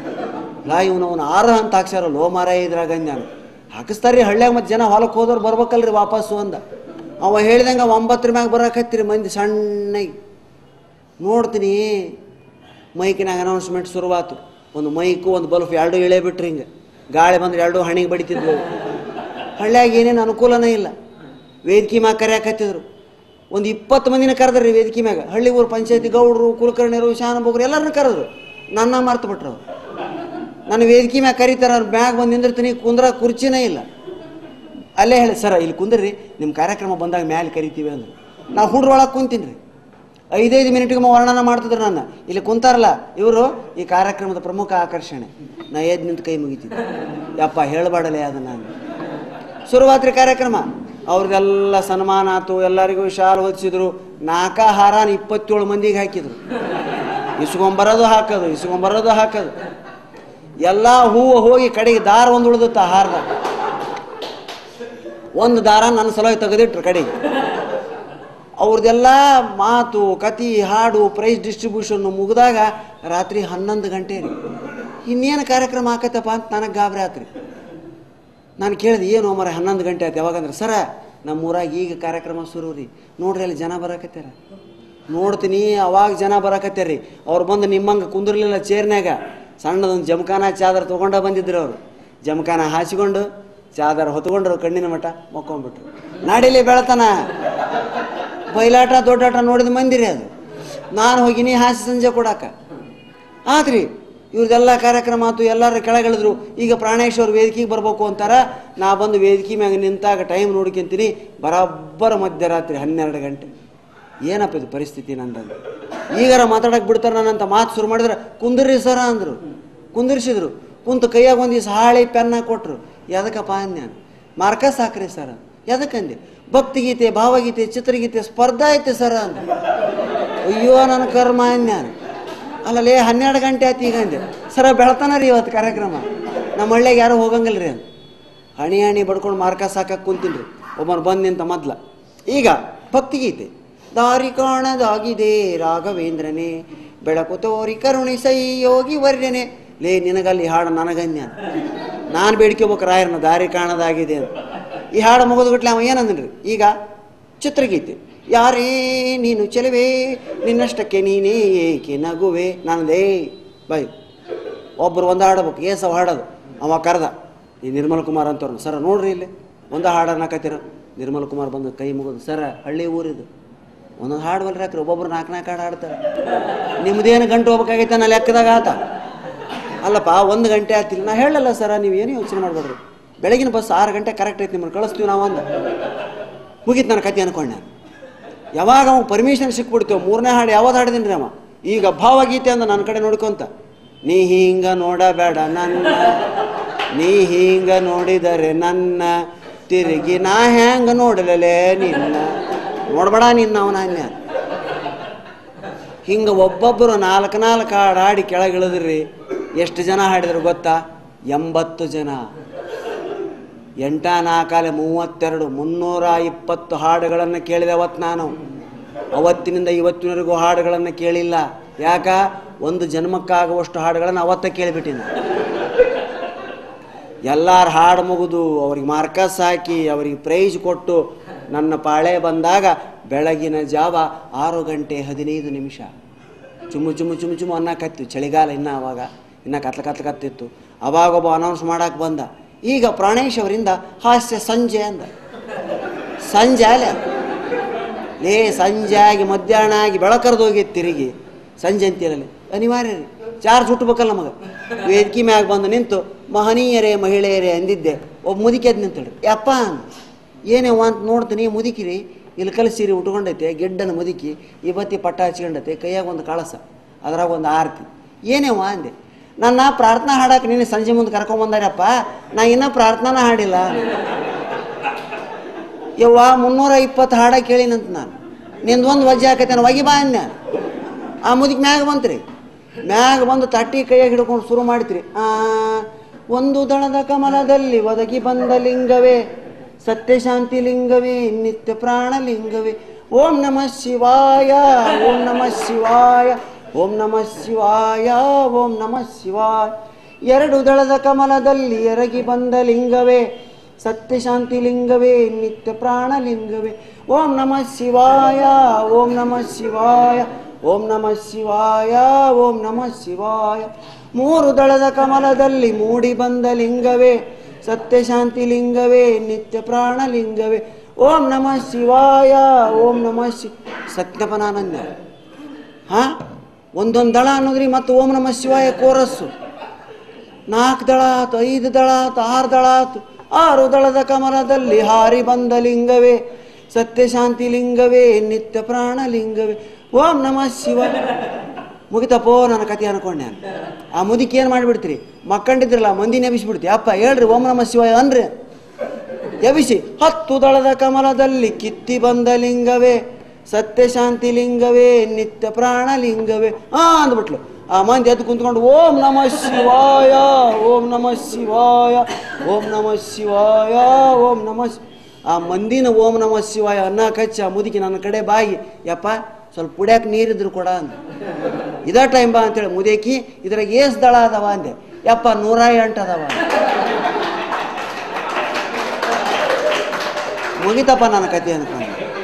Speaker 2: ಲಾ ಇವನು ಅವನು ಆರು ಅಂತ ಹಾಕ್ಸ್ಯಾರ ಲೋ ಮಾರ ಇದ್ರಾಗ ನಾನು ಹಾಕಿಸ್ತಾರ್ರಿ ಹಳ್ಳ್ಯಾಗ ಮತ್ತೆ ಜನ ಹೊಲಕ್ಕೆ ಹೋದವ್ರು ಬರ್ಬೇಕಲ್ರಿ ವಾಪಸ್ಸು ಅಂದ ಅವ ಹೇಳ್ದಂಗೆ ಒಂಬತ್ತರ ಮ್ಯಾಗ ಬರಕತ್ತೀರಿ ಮಂದಿ ಸಣ್ಣಗೆ ನೋಡ್ತೀನಿ ಮೈಕಿನಾಗ ಅನೌನ್ಸ್ಮೆಂಟ್ ಶುರುವಾತು ಒಂದು ಮೈಕು ಒಂದು ಬಲ್ಫ್ ಎರಡು ಇಳೆ ಬಿಟ್ರಿ ಹಿಂಗೆ ಗಾಳಿ ಬಂದ್ರೆ ಎರಡು ಹಣಿಗೆ ಬಡಿತಿದ್ವು ಹಳ್ಳ್ಯಾಗ ಏನೇನು ಅನುಕೂಲನೇ ಇಲ್ಲ ವೇದಿಕೆ ಮ್ಯಾಗ ಕರೆಯಾಕತ್ತಿದ್ರು ಒಂದು ಇಪ್ಪತ್ತು ಮಂದಿನ ಕರೆದ್ರಿ ವೇದಿಕೆ ಮ್ಯಾಗ ಹಳ್ಳಿ ಊರು ಪಂಚಾಯತಿ ಗೌಡ್ರು ಕುಲಕರ್ಣಿಯರು ಶಾನಭೋಗ್ರು ಎಲ್ಲರನ್ನೂ ಕರೆದ್ರು ನನ್ನ ಮರ್ತು ಬಿಟ್ರು ಅವ್ರು ನನ್ನ ವೇದಿಕೆ ಮ್ಯಾಗ ಕರೀತಾರೆ ಅವ್ರು ಮ್ಯಾಗ ಬಂದು ನಿಂದಿರ್ತೀನಿ ಕುಂದ್ರ ಕುರ್ಚಿನೇ ಇಲ್ಲ ಅಲ್ಲೇ ಹೇಳಿ ಸರ ಇಲ್ಲಿ ಕುಂದ್ರಿ ನಿಮ್ಮ ಕಾರ್ಯಕ್ರಮ ಬಂದಾಗ ಮ್ಯಾಲೆ ಕರಿತೀವಿ ಅಂದ್ರೆ ನಾವು ಹುಡ್ರ ಒಳಗೆ ಕುಂತೀನಿ ರೀ ಐದೈದು ಮಿನಿಟ್ಗೆ ವರ್ಣನ ಮಾಡ್ತಿದ್ರು ನನ್ನ ಇಲ್ಲಿ ಕುಂತಾರಲ್ಲ ಇವರು ಈ ಕಾರ್ಯಕ್ರಮದ ಪ್ರಮುಖ ಆಕರ್ಷಣೆ ನಾ ಎದ್ದು ನಿಂತು ಕೈ ಮುಗಿತಿದ್ದೆ ಯಪ್ಪ ಹೇಳಬಾಡಲೇ ಅದು ನಾನು ಶುರುವಾತ್ರಿ ಕಾರ್ಯಕ್ರಮ ಅವ್ರದ್ದೆಲ್ಲ ಸನ್ಮಾನ ಆತು ಎಲ್ಲರಿಗೂ ಶಾಲು ಹೊದಿಸಿದ್ರು ನಾಲ್ಕ ಹಾರಾನ ಇಪ್ಪತ್ತೇಳು ಮಂದಿಗೆ ಹಾಕಿದ್ರು ಇಸ್ಕೊಂಬರೋದು ಹಾಕೋದು ಇಸ್ಕೊಂಬರೋದು ಹಾಕೋದು ಎಲ್ಲ ಹೂವು ಹೋಗಿ ಕಡೆಗೆ ದಾರ ಒಂದು ಉಳಿದುತ್ತ ಹಾರದಾಗ ಒಂದು ದಾರ ನನ್ನ ಸಲುವಾಗಿ ತೆಗೆದಿಟ್ರು ಕಡೆಗೆ ಅವ್ರದ್ದೆಲ್ಲ ಮಾತು ಕತಿ ಹಾಡು ಪ್ರೈಸ್ ಡಿಸ್ಟ್ರಿಬ್ಯೂಷನ್ ಮುಗಿದಾಗ ರಾತ್ರಿ ಹನ್ನೊಂದು ಗಂಟೆ ರೀ ಇನ್ನೇನು ಕಾರ್ಯಕ್ರಮ ಆಕತ್ತಪ್ಪ ಅಂತ ನನಗೆ ಗಾಬರಿ ಆತ್ರಿ ನಾನು ಕೇಳಿದೆ ಏನು ಮರ ಹನ್ನೊಂದು ಗಂಟೆ ಆಯ್ತು ಯಾವಾಗಂದ್ರೆ ಸರ ನಮ್ಮ ಊರಾಗ ಈಗ ಕಾರ್ಯಕ್ರಮ ಶುರು ರೀ ನೋಡ್ರಿ ಅಲ್ಲಿ ಜನ ಬರಾಕತ್ಯಾರ ನೋಡ್ತೀನಿ ಅವಾಗ ಜನ ಬರಾಕತ್ಯಾರ ರೀ ಅವ್ರು ಬಂದು ನಿಮ್ಮಂಗೆ ಕುಂದಿರ್ಲಿಲ್ಲ ಚೇರ್ನ್ಯಾಗ ಸಣ್ಣದೊಂದು ಜಮಖಾನ ಚಾದರ್ ತೊಗೊಂಡ ಬಂದಿದ್ರು ಅವರು ಜಮಖಾನ ಹಾಸಿಕೊಂಡು ಚಾದರ್ ಹೊತ್ಕೊಂಡ್ರು ಕಣ್ಣಿನ ಮಠ ಮಕ್ಕೊಂಡ್ಬಿಟ್ರು ನಾಡಿಲಿ ಬೆಳತನ ಬಯಲಾಟ ದೊಡ್ಡಾಟ ನೋಡಿದ ಮಂದಿರಿ ಅದು ನಾನು ಹೋಗಿನಿ ಹಾಸಿ ಸಂಜೆ ಕೊಡಾಕ ಆದ್ರಿ ಇವ್ರದೆಲ್ಲ ಕಾರ್ಯಕ್ರಮ ಆತು ಎಲ್ಲರೂ ಕೆಳಗಿಳಿದ್ರು ಈಗ ಪ್ರಾಣೇಶ್ವರ್ ವೇದಿಕೆಗೆ ಬರ್ಬೇಕು ಅಂತಾರ ನಾ ಬಂದು ವೇದಿಕೆ ಮ್ಯಾಗ ನಿಂತಾಗ ಟೈಮ್ ನೋಡ್ಕೊಂತೀನಿ ಬರೋಬ್ಬರ ಮಧ್ಯರಾತ್ರಿ ಹನ್ನೆರಡು ಗಂಟೆ ಏನಪ್ಪ ಇದು ಪರಿಸ್ಥಿತಿ ನಂದಂದು ಈಗಾರ ಮಾತಾಡಕ್ಕೆ ಬಿಡ್ತಾರೆ ನನ್ನಂತ ಮಾತು ಶುರು ಮಾಡಿದ್ರೆ ಕುಂದ್ರಿ ಸರ ಅಂದರು ಕುಂದಿರ್ಸಿದ್ರು ಕುಂತು ಕೈಯಾಗ ಒಂದು ದಿವಸ ಹಾಳಿ ಪೆನ್ನ ಕೊಟ್ಟರು ಎದಕ್ಕಪ್ಪ ಅಂದ್ಯಾನು ಮಾರ್ಕಸ್ ಹಾಕ್ರಿ ಸರ್ ಎದಕ್ಕಂದೆ ಭಕ್ತಿಗೀತೆ ಭಾವಗೀತೆ ಚಿತ್ರಗೀತೆ ಸ್ಪರ್ಧಾ ಐತೆ ಸರ ಅಂದ ಅಯ್ಯೋ ನನ್ನ ಕರ್ಮ ಅಂದ್ಯಾನು ಅಲ್ಲಲೇ ಹನ್ನೆರಡು ಗಂಟೆ ಆಯ್ತು ಈಗ ಅಂದೆ ಸರ ಬೆಳತಾನ ರೀ ಇವತ್ತು ಕಾರ್ಯಕ್ರಮ ನಮ್ಮ ಹಳ್ಳಿಯಾಗ ಯಾರು ಹೋಗಂಗಿಲ್ಲ ರೀ ಅಂತ ಹಣಿ ಹಣಿ ಬಡ್ಕೊಂಡು ಮಾರ್ಕಸ್ ಹಾಕಕ್ಕೆ ಕುಂತೀನಿ ರೀ ಒಬ್ಬನು ಬಂದು ನಿಂತ ಮೊದ್ಲ ಈಗ ಭಕ್ತಿಗೀತೆ ದಾರಿ ಕಾಣದಾಗಿದೆ ರಾಘವೇಂದ್ರನೇ ಬೆಳಕು ತೋರಿ ಕರುಣಿಸೈ ಯೋಗಿ ವರ್ಯನೆ ಲೇ ನಿನಗಲ್ಲಿ ಹಾಡು ನನಗನ್ಯ ನಾನು ಬೇಡ್ಕೋಬೇಕು ರಾಯರನ್ನ ದಾರಿ ಕಾಣದಾಗಿದೆ ಅಂತ ಈ ಹಾಡು ಮುಗಿದ್ಬಿಟ್ಲೆ ಅವ ಏನಂದ್ರಿ ಈಗ ಚಿತ್ರಗೀತೆ ಯಾರೇ ನೀನು ಚೆಲುವೆ ನಿನ್ನಷ್ಟಕ್ಕೆ ನೀನೇ ಏಕೆ ನಗುವೆ ನಾನದೇ ಬೈ ಒಬ್ಬರು ಒಂದು ಹಾಡಬೇಕು ಏಸವ ಹಾಡೋದು ಅವ ಕರೆದ ಈ ನಿರ್ಮಲ್ ಕುಮಾರ್ ಅಂತವ್ರನ್ನ ಸರ ನೋಡ್ರಿ ಇಲ್ಲಿ ಒಂದು ಹಾಡು ಅನ್ನಕತ್ತೀರ ನಿರ್ಮಲ್ ಕುಮಾರ್ ಬಂದು ಕೈ ಮುಗಿದು ಸರ ಹಳ್ಳಿ ಊರಿದು ಒಂದೊಂದು ಹಾಡು ಬಲ್ರಿ ಹಾಕ್ರಿ ಒಬ್ಬೊಬ್ರು ನಾಲ್ಕು ನಾಲ್ಕು ಹಾಡು ಹಾಡ್ತಾರೆ ನಿಮ್ದೇನು ಗಂಟೆ ಹೋಗ್ಬೇಕಾಗೈತೆ ನಾ ಲೆಕ್ಕದಾಗ ಆತ ಅಲ್ಲಪ್ಪ ಒಂದು ಗಂಟೆ ಆತಿಲ್ಲ ನಾ ಹೇಳಲ್ಲ ಸರ ನೀವು ಏನು ಯೋಚನೆ ಮಾಡಬೇಡ್ರಿ ಬೆಳಗಿನ ಬಸ್ ಆರು ಗಂಟೆ ಕರೆಕ್ಟ್ ಐತಿ ನಿಮ್ಮನ್ನು ಕಳಿಸ್ತೀವಿ ನಾವು ಅಂದ ಮುಗೀತು ನನ್ನ ಕತೆ ಅನ್ಕೊಂಡೆ ನಾನು ಯಾವಾಗ ಅವ ಪರ್ಮಿಷನ್ ಸಿಕ್ಬಿಡ್ತೇವೆ ಮೂರನೇ ಹಾಡು ಯಾವ್ದು ಹಾಡಿದೀನಿ ರೀ ಅವ ಈಗ ಭಾವಗೀತೆ ಅಂದ ನನ್ನ ಕಡೆ ನೋಡ್ಕೊಂತ ನೀ ಹಿಂಗ ನೋಡಬೇಡ ನನ್ನ ನೀ ಹಿಂಗ ನೋಡಿದರೆ ನನ್ನ ತಿರುಗಿ ನಾ ಹೆಂಗ ನೋಡಲೇ ನಿನ್ನ ನೋಡ್ಬೇಡ ನಿನ್ನ ಅವನ ಅನ್ಯ ಹಿಂಗೆ ಒಬ್ಬೊಬ್ಬರು ನಾಲ್ಕು ನಾಲ್ಕು ಹಾಡು ಹಾಡಿ ಕೆಳಗಿಳಿದ್ರಿ ಎಷ್ಟು ಜನ ಹಾಡಿದ್ರು ಗೊತ್ತಾ ಎಂಬತ್ತು ಜನ ಎಂಟ ನಾಲ್ಕಾಲೆ ಮೂವತ್ತೆರಡು ಮುನ್ನೂರ ಇಪ್ಪತ್ತು ಹಾಡುಗಳನ್ನು ಕೇಳಿದೆ ಅವತ್ತು ನಾನು ಅವತ್ತಿನಿಂದ ಇವತ್ತಿನವರೆಗೂ ಹಾಡುಗಳನ್ನು ಕೇಳಿಲ್ಲ ಯಾಕ ಒಂದು ಜನ್ಮಕ್ಕಾಗುವಷ್ಟು ಹಾಡುಗಳನ್ನು ಅವತ್ತೇ ಕೇಳಿಬಿಟ್ಟಿನಿ ಎಲ್ಲಾರು ಹಾಡು ಮುಗಿದು ಅವ್ರಿಗೆ ಮಾರ್ಕಸ್ ಹಾಕಿ ಅವ್ರಿಗೆ ಪ್ರೈಜ್ ಕೊಟ್ಟು ನನ್ನ ಪಾಳೆ ಬಂದಾಗ ಬೆಳಗಿನ ಜಾವ ಆರು ಗಂಟೆ ಹದಿನೈದು ನಿಮಿಷ ಚುಮ್ಮು ಚುಮ್ಮು ಚುಮ್ಮು ಚುಮ್ಮು ಅನ್ನಕತ್ತು ಚಳಿಗಾಲ ಇನ್ನು ಅವಾಗ ಇನ್ನು ಕತ್ಲ ಕತ್ಲ ಕತ್ತಿತ್ತು ಅವಾಗ ಒಬ್ಬ ಅನೌನ್ಸ್ ಮಾಡಕ್ಕೆ ಬಂದ ಈಗ ಪ್ರಾಣೇಶ್ ಅವರಿಂದ ಹಾಸ್ಯ ಸಂಜೆ ಅಂದ ಸಂಜೆ ಅಲ್ಲ ಲೇ ಸಂಜೆ ಆಗಿ ಮಧ್ಯಾಹ್ನ ಆಗಿ ಬೆಳಕರ್ದು ಹೋಗಿತ್ತು ತಿರುಗಿ ಸಂಜೆ ಅಂತೀರಲ್ಲ ಅನಿವಾರ್ಯ ರೀ ಚಾರ್ಜ್ ಹುಟ್ಟಬೇಕಲ್ಲ ನಮಗೆ ವೇದಿಕೆ ಮ್ಯಾಗ ಬಂದು ನಿಂತು ಮಹನೀಯರೇ ಮಹಿಳೆಯರೇ ಅಂದಿದ್ದೆ ಒಬ್ಬ ಮುದುಕಿ ಅದ್ ನಿಂತಳ್ರಿ ಯಪ್ಪ ಅಂದ. ಏನೇ ಅಂತ ನೋಡ್ತೀನಿ ಮುದುಕಿರಿ ಇಲ್ಲಿ ಕಲ್ ಸೀರೆ ಉಟ್ಕೊಂಡೈತೆ ಗೆಡ್ಡನ ಮುದುಕಿ ಈ ಬತ್ತಿ ಪಟ್ಟ ಹಚ್ಕೊಂಡೈತೆ ಕೈಯಾಗ ಒಂದು ಕಳಸ ಅದ್ರಾಗ ಒಂದು ಆರತಿ ಏನೇವ ಅಂದೆ ನನ್ನ ಪ್ರಾರ್ಥನಾ ಹಾಡಕ್ಕೆ ನೀನು ಸಂಜೆ ಮುಂದೆ ಕರ್ಕೊಂಬಂದಾರಪ್ಪ ನಾ ಇನ್ನೂ ಪ್ರಾರ್ಥನಾನ ಹಾಡಿಲ್ಲ ಯವ್ವ ಮುನ್ನೂರ ಇಪ್ಪತ್ತು ಹಾಡ ಕೇಳಿನಂತ ನಾನು ನಿಂದು ಒಂದು ವಜ್ಜೆ ಹಾಕೈತೆ ಒಗಿ ಬಾ ಅಂದೆ ಆ ಮುದುಕಿ ಮ್ಯಾಗ ಬಂತ್ರಿ ಮ್ಯಾಗ ಬಂದು ತಟ್ಟಿ ಕೈಯಾಗ ಹಿಡ್ಕೊಂಡು ಶುರು ಮಾಡಿತ್ರಿ ಆ ಒಂದು ದಳದ ಕಮಲದಲ್ಲಿ ಒದಗಿ ಬಂದ ಲಿಂಗವೇ ಸತ್ಯ ಶಾಂತಿ ಲಿಂಗವೇ ನಿತ್ಯ ಪ್ರಾಣ ಲಿಂಗವೇ ಓಂ ನಮಃ ಶಿವಾಯ ಓಂ ನಮಃ ಶಿವಾಯ ಓಂ ನಮಃ ಶಿವಾಯ ಓಂ ನಮಃ ಶಿವಾಯ ಎರಡು ದಳದ ಕಮಲದಲ್ಲಿ ಎರಗಿ ಬಂದ ಲಿಂಗವೇ ಸತ್ಯ ಶಾಂತಿ ಲಿಂಗವೇ ನಿತ್ಯ ಪ್ರಾಣ ಲಿಂಗವೇ ಓಂ ನಮಃ ಶಿವಾಯ ಓಂ ನಮಃ ಶಿವಾಯ ಓಂ ನಮಃ ಶಿವಾಯ ಓಂ ನಮಃ ಶಿವಾಯ ಮೂರು ದಳದ ಕಮಲದಲ್ಲಿ ಮೂಡಿ ಬಂದ ಲಿಂಗವೇ ಸತ್ಯ ಶಾಂತಿ ಲಿಂಗವೇ ನಿತ್ಯ ಪ್ರಾಣ ಲಿಂಗವೇ ಓಂ ನಮಃ ಶಿವಾಯ ಓಂ ನಮಃ ಶಿ ಸತ್ಯಪನಾನಂದ ಹಾ ಒಂದೊಂದು ದಳ ಅನ್ನೋದ್ರಿ ಮತ್ತು ಓಂ ನಮಃ ಶಿವಾಯ ಕೋರಸ್ಸು ನಾಲ್ಕು ದಳ ಆತು ಐದು ದಳ ಆತು ಆರು ದಳ ಆತು ಆರು ದಳದ ಕಮಲದಲ್ಲಿ ಹಾರಿ ಬಂದ ಲಿಂಗವೇ ಸತ್ಯ ಶಾಂತಿ ಲಿಂಗವೇ ನಿತ್ಯ ಪ್ರಾಣ ಲಿಂಗವೇ ಓಂ ನಮಃ ಶಿವ ಮುಗಿತಪ್ಪೋ ನನ್ನ ಕತೆ ಅನ್ಕೊಂಡೆ ನಾನು ಆ ಮುದಿಗೆ ಏನು ಮಾಡಿಬಿಡ್ತೀರಿ ಮಕ್ಕಂಡಿದ್ರಲ್ಲ ಮಂದಿನ ಎಬ್ಬಿಸ್ಬಿಡ್ತಿ ಅಪ್ಪ ಹೇಳ್ರಿ ಓಂ ನಮಃ ಶಿವಾಯ ಅನ್ರಿ ಎಬಿಸಿ ಹತ್ತು ದಳದ ಕಮಲದಲ್ಲಿ ಕಿತ್ತಿ ಬಂದ ಲಿಂಗವೇ ಸತ್ಯ ಶಾಂತಿ ಲಿಂಗವೇ ನಿತ್ಯ ಪ್ರಾಣ ಲಿಂಗವೇ ಆ ಅಂದ್ಬಿಟ್ಲು ಆ ಮಂದಿ ಎದ್ದು ಕುಂತ್ಕೊಂಡು ಓಂ ನಮಃ ಶಿವಾಯ ಓಂ ನಮಃ ಶಿವಾಯ ಓಂ ನಮಃ ಶಿವಾಯ ಓಂ ನಮಃ ಶಿ- ಆ ಮಂದಿನ ಓಂ ನಮಃ ಶಿವಾಯ ಅನ್ನ ಕಚ್ಚಿ ಆ ಮುದುಕಿ ನನ್ನ ಕಡೆ ಬಾಗಿ ಯಪ್ಪ ಸ್ವಲ್ಪ ಕುಡಿಯಾಕ ನೀರಿದ್ರು ಕೊಡ ಅಂದ ಇದ ಟೈಮ್ ಬಾ ಅಂತೇಳಿ ಮುದೇಕಿ ಇದ್ರಾಗ ಏಸ್ ದಳ ಅದಾವ ಅಂದೆ ಯಪ್ಪ ನೂರ ಎಂಟು ಅದಾವ ಮುಗಿತಪ್ಪ ನನ್ನ ಕತೆ ಅನ್ಕೊಂಡು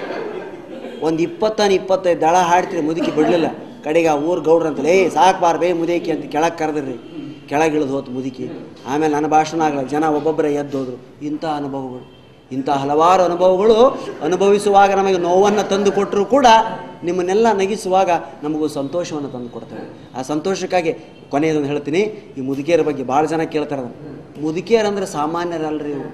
Speaker 2: ಒಂದು ಇಪ್ಪತ್ತಾನು ಇಪ್ಪತ್ತೈದು ದಳ ಹಾಡ್ತೀರಿ ಮುದುಕಿ ಬಿಡಲಿಲ್ಲ ಕಡೆಗೆ ಆ ಊರು ಗೌಡ್ರು ಅಂತಲೇ ಏ ಸಾಕು ಬಾರ್ ಬೇ ಮುದುಕಿ ಅಂತ ಕೆಳಗೆ ಕರೆದ್ರಿ ಕೆಳಗೆ ಇಳಿದು ಹೋತು ಮುದುಕಿ ಆಮೇಲೆ ನನ್ನ ಭಾಷಣ ಆಗಲ್ಲ ಜನ ಒಬ್ಬೊಬ್ಬರೇ ಎದ್ದು ಹೋದ್ರು ಇಂಥ ಅನುಭವಗಳು ಇಂಥ ಹಲವಾರು ಅನುಭವಗಳು ಅನುಭವಿಸುವಾಗ ನಮಗೆ ನೋವನ್ನು ತಂದು ಕೊಟ್ಟರೂ ಕೂಡ ನಿಮ್ಮನ್ನೆಲ್ಲ ನಗಿಸುವಾಗ ನಮಗೂ ಸಂತೋಷವನ್ನು ತಂದು ಕೊಡ್ತೇವೆ ಆ ಸಂತೋಷಕ್ಕಾಗಿ ಕೊನೆಯದೊಂದು ಹೇಳ್ತೀನಿ ಈ ಮುದುಕಿಯರ ಬಗ್ಗೆ ಭಾಳ ಜನ ಕೇಳ್ತಾರೆ ಅದನ್ನ. ಮುದುಕಿಯರಂದ್ರೆ ಸಾಮಾನ್ಯರಲ್ರಿ ಇವರು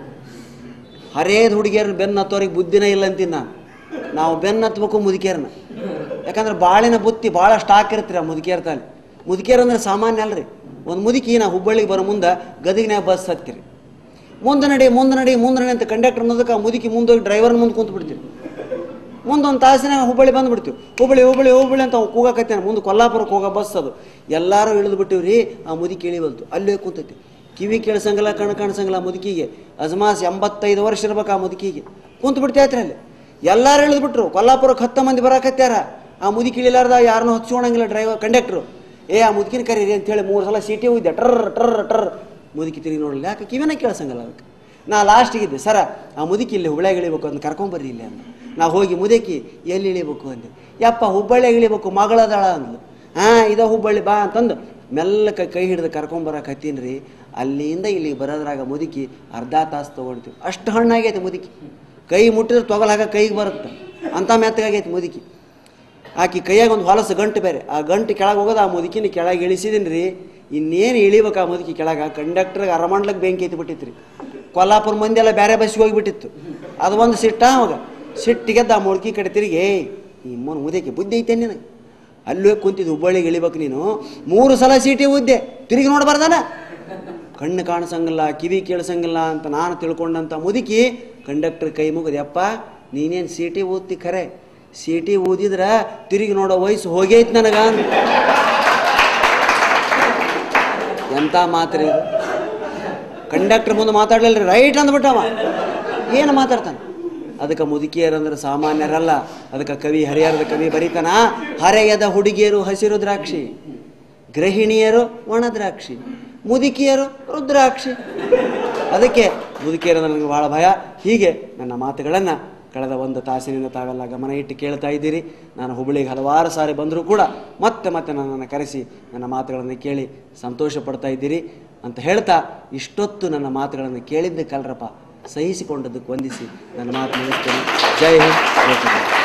Speaker 2: ಹರೇದ್ ಹುಡುಗಿಯರನ್ನ ಬೆನ್ನು ಹತ್ತೋರಿಗೆ ಬುದ್ಧಿನೇ ಇಲ್ಲ ಅಂತೀನಿ ನಾನು ನಾವು ಬೆನ್ನು ಹತ್ಬೇಕು ಮುದುಕಿಯರನ್ನ ಯಾಕಂದ್ರೆ ಬಾಳಿನ ಬುತ್ತಿ ಭಾಳ ಸ್ಟಾಕ್ ಇರ್ತೀರಿ ಆ ಮುದುಕಿಯರ ತಾಲಿ ಮುದುಕಿಯರು ಅಂದ್ರೆ ಸಾಮಾನ್ಯ ಅಲ್ರಿ ಒಂದು ಮುದುಕಿ ನಾ ಹುಬ್ಬಳ್ಳಿಗೆ ಬರೋ ಮುಂದೆ ಗದಗಿನಾಗ ಬಸ್ ಹತ್ತಿರಿ ಮುಂದೆ ನಡಿ ಮುಂದೆ ನಡಿ ಮುಂದೆ ನಡಿ ಅಂತ ಕಂಡಕ್ಟರ್ ಅನ್ನೋದಕ್ಕೆ ಆ ಮುದುಕಿ ಮುಂದೋಗಿ ಡ್ರೈವರ್ನ ಮುಂದೆ ಕುಂತು ಬಿಡ್ತೀರಿ ಮುಂದೊಂದು ತಾಸಿನಾಗ ಹುಬ್ಬಳ್ಳಿ ಬಂದ್ಬಿಡ್ತೀವಿ ಹುಬ್ಬಳ್ಳಿ ಹುಬ್ಬಳ್ಳಿ ಹುಬ್ಬಳ್ಳಿ ಅಂತ ಅವ್ನು ಕೂಗಕತ್ತೇನೆ ಮುಂದೆ ಕೊಲ್ಲಾಪುರಕ್ಕೆ ಹೋಗೋ ಬಸ್ ಅದು ಎಲ್ಲರೂ ಇಳಿದು ಬಿಟ್ಟಿವ್ರಿ ಆ ಮುದುಕಿ ಇಳಿವಲ್ತು ಅಲ್ಲೇ ಕೂತೈತಿ ಕಿವಿ ಕೇಳಿಸಂಗಿಲ್ಲ ಕಣ್ಣು ಕಾಣಿಸಂಗಿಲ್ಲ ಆ ಮುದುಕಿಗೆ ಅಜ್ಮಾಸ್ ಎಂಬತ್ತೈದು ವರ್ಷ ಇರ್ಬೇಕು ಆ ಮುದುಕಿಗೆ ಕುಂತು ಬಿಡ್ತೈತ್ರಿ ಅಲ್ಲಿ ಎಲ್ಲರೂ ಇಳಿದು ಬಿಟ್ರು ಕೊಲ್ಲಾಪುರಕ್ಕೆ ಹತ್ತು ಮಂದಿ ಬರಾಕತ್ಯಾರ ಆ ಮುದುಕಿ ಇಳಿಲಾರ್ದ ಯಾರನ್ನೂ ಹಚ್ಕೊಳಂಗಿಲ್ಲ ಡ್ರೈವರ್ ಕಂಡಕ್ಟ್ರು ಏ ಆ ಮುದುಕಿನ ಕರೀರಿ ಅಂತೇಳಿ ಮೂರು ಸಲ ಸೀಟಿ ಹೋಗಿದ್ದೆ ಟರ್ ಟರ್ ಟರ್ ಮುದುಕಿ ತಿರುಗಿ ನೋಡಲಿಲ್ಲ ಯಾಕೆ ಕಿವಿನ ಕೇಳಿಸಂಗಿಲ್ಲ ಅದಕ್ಕೆ ನಾ ಲಾಸ್ಟಿಗಿದ್ದೆ ಸರ ಆ ಮುದುಕಿ ಇಲ್ಲಿ ಹುಬ್ಳ್ಯಾಗ ಇಳಿಬೇಕು ಅಂತ ಕರ್ಕೊಂಬರ್ರಿ ಇಲ್ಲಿ ಅಂದ ನಾ ಹೋಗಿ ಮುದುಕಿ ಎಲ್ಲಿ ಇಳಿಬೇಕು ಅಂದೆ ಯಪ್ಪ ಹುಬ್ಬಳ್ಳಿಯಾಗ ಇಳಿಬೇಕು ಮಗಳದಳ ಅಂದ್ಲು ಹಾಂ ಇದ ಹುಬ್ಬಳ್ಳಿ ಬಾ ಅಂತಂದು ಮೆಲ್ಲಕ್ಕೆ ಕೈ ಹಿಡಿದು ಕರ್ಕೊಂಬರಕತ್ತೀನಿ ರೀ ಅಲ್ಲಿಂದ ಇಲ್ಲಿಗೆ ಬರೋದ್ರಾಗ ಮುದುಕಿ ಅರ್ಧ ತಾಸು ತೊಗೊಳ್ತೀವಿ ಅಷ್ಟು ಹಣ್ಣಾಗೈತೆ ಮುದುಕಿ ಕೈ ಮುಟ್ಟಿದ್ರೆ ತೊಗಲಾಗ ಕೈಗೆ ಬರುತ್ತೆ ಅಂಥ ಮೆತ್ತಗಾಗೈತೆ ಮುದುಕಿ ಆಕಿ ಕೈಯಾಗ ಒಂದು ಹೊಲಸು ಗಂಟು ಬೇರೆ ಆ ಗಂಟು ಕೆಳಗೆ ಹೋಗೋದು ಆ ಮುದುಕಿನ ಕೆಳಗೆ ಇಳಿಸಿದೀನಿ ರೀ ಇನ್ನೇನು ಇಳಿಬೇಕು ಆ ಮುದುಕಿ ಕೆಳಗೆ ಕಂಡಕ್ಟರ್ಗೆ ಅರಮಂಡ್ಲಕ್ಕೆ ಬೆಂಕಿ ಐತಿ ಬಿಟ್ಟಿತ್ತು ರೀ ಕೊಲ್ಲಾಪುರ ಮಂದಿ ಎಲ್ಲ ಬೇರೆ ಬಸ್ಸಿಗೆ ಹೋಗಿಬಿಟ್ಟಿತ್ತು ಅದು ಒಂದು ಸಿಟ್ಟ ಅವಾಗ ಸಿಟ್ಟಿಗೆದ್ದು ಆ ಮುಳ್ಕಿ ಕಡೆ ತಿರುಗಿ ಏಯ್ ನಿಮ್ಮನ ಮುದಕ್ಕೆ ಬುದ್ಧಿ ಐತೆ ನಿನಗೆ ಅಲ್ಲಿ ಹೋಗಿ ಕುಂತಿದ್ದು ಹುಬ್ಬಳ್ಳಿಗೆ ಇಳಿಬೇಕು ನೀನು ಮೂರು ಸಲ ಸೀಟಿ ಉದ್ದೆ ತಿರುಗಿ ನೋಡಬಾರ್ದಾನ ಕಣ್ಣು ಕಾಣಿಸಂಗಿಲ್ಲ ಕಿವಿ ಕೇಳಿಸಂಗಿಲ್ಲ ಅಂತ ನಾನು ತಿಳ್ಕೊಂಡಂಥ ಮುದುಕಿ ಕಂಡಕ್ಟರ್ ಕೈ ಮುಗಿದು ಯಪ್ಪ ನೀನೇನು ಸೀಟಿ ಊದ್ತಿ ಖರೆ ಸೀಟಿ ಊದಿದ್ರ ತಿರುಗಿ ನೋಡೋ ವಯಸ್ಸು ಹೋಗೈತಿ ನನಗ ಅಂದ. ಎಂಥ ಮಾತ್ರಿ ಇದು ಕಂಡಕ್ಟರ್ ಮುಂದೆ ಮಾತಾಡ್ಲಿಲ್ಲ ರೈಟ್ ಅಂದ್ಬಿಟ್ಟವ ಏನು ಮಾತಾಡ್ತಾನೆ ಅದಕ್ಕೆ ಮುದುಕಿಯರಂದ್ರೆ ಸಾಮಾನ್ಯರಲ್ಲ ಅದಕ್ಕೆ ಕವಿ ಹರಿಹರದ ಕವಿ ಬರೀತಾನ ಹರೆಯದ ಹುಡುಗಿಯರು ಹಸಿರು ದ್ರಾಕ್ಷಿ ಗೃಹಿಣಿಯರು ಒಣ ದ್ರಾಕ್ಷಿ ಮುದುಕಿಯರು ರುದ್ರಾಕ್ಷಿ ಅದಕ್ಕೆ ಮುದುಕಿಯರಂದ್ರೆ ನನಗೆ ಭಾಳ ಭಯ ಹೀಗೆ ನನ್ನ ಮಾತುಗಳನ್ನು ಕಳೆದ ಒಂದು ತಾಸಿನಿಂದ ತಾವೆಲ್ಲ ಗಮನ ಇಟ್ಟು ಕೇಳ್ತಾ ಇದ್ದೀರಿ ನಾನು ಹುಬ್ಬಳ್ಳಿಗೆ ಹಲವಾರು ಸಾರಿ ಬಂದರೂ ಕೂಡ ಮತ್ತೆ ಮತ್ತೆ ನನ್ನನ್ನು ಕರೆಸಿ ನನ್ನ ಮಾತುಗಳನ್ನು ಕೇಳಿ ಸಂತೋಷ ಪಡ್ತಾ ಇದ್ದೀರಿ ಅಂತ ಹೇಳ್ತಾ ಇಷ್ಟೊತ್ತು ನನ್ನ ಮಾತುಗಳನ್ನು ಕೇಳಿದ್ದಕ್ಕಲ್ರಪ್ಪ ಸಹಿಸಿಕೊಂಡದ್ದಕ್ಕೆ ವಂದಿಸಿ ನನ್ನ ಮಾತು ಮುಗಿಸ್ತೇನೆ ಜೈ ಹಿಂದ್ ಜೈ ಕರ್ನಾಟಕ.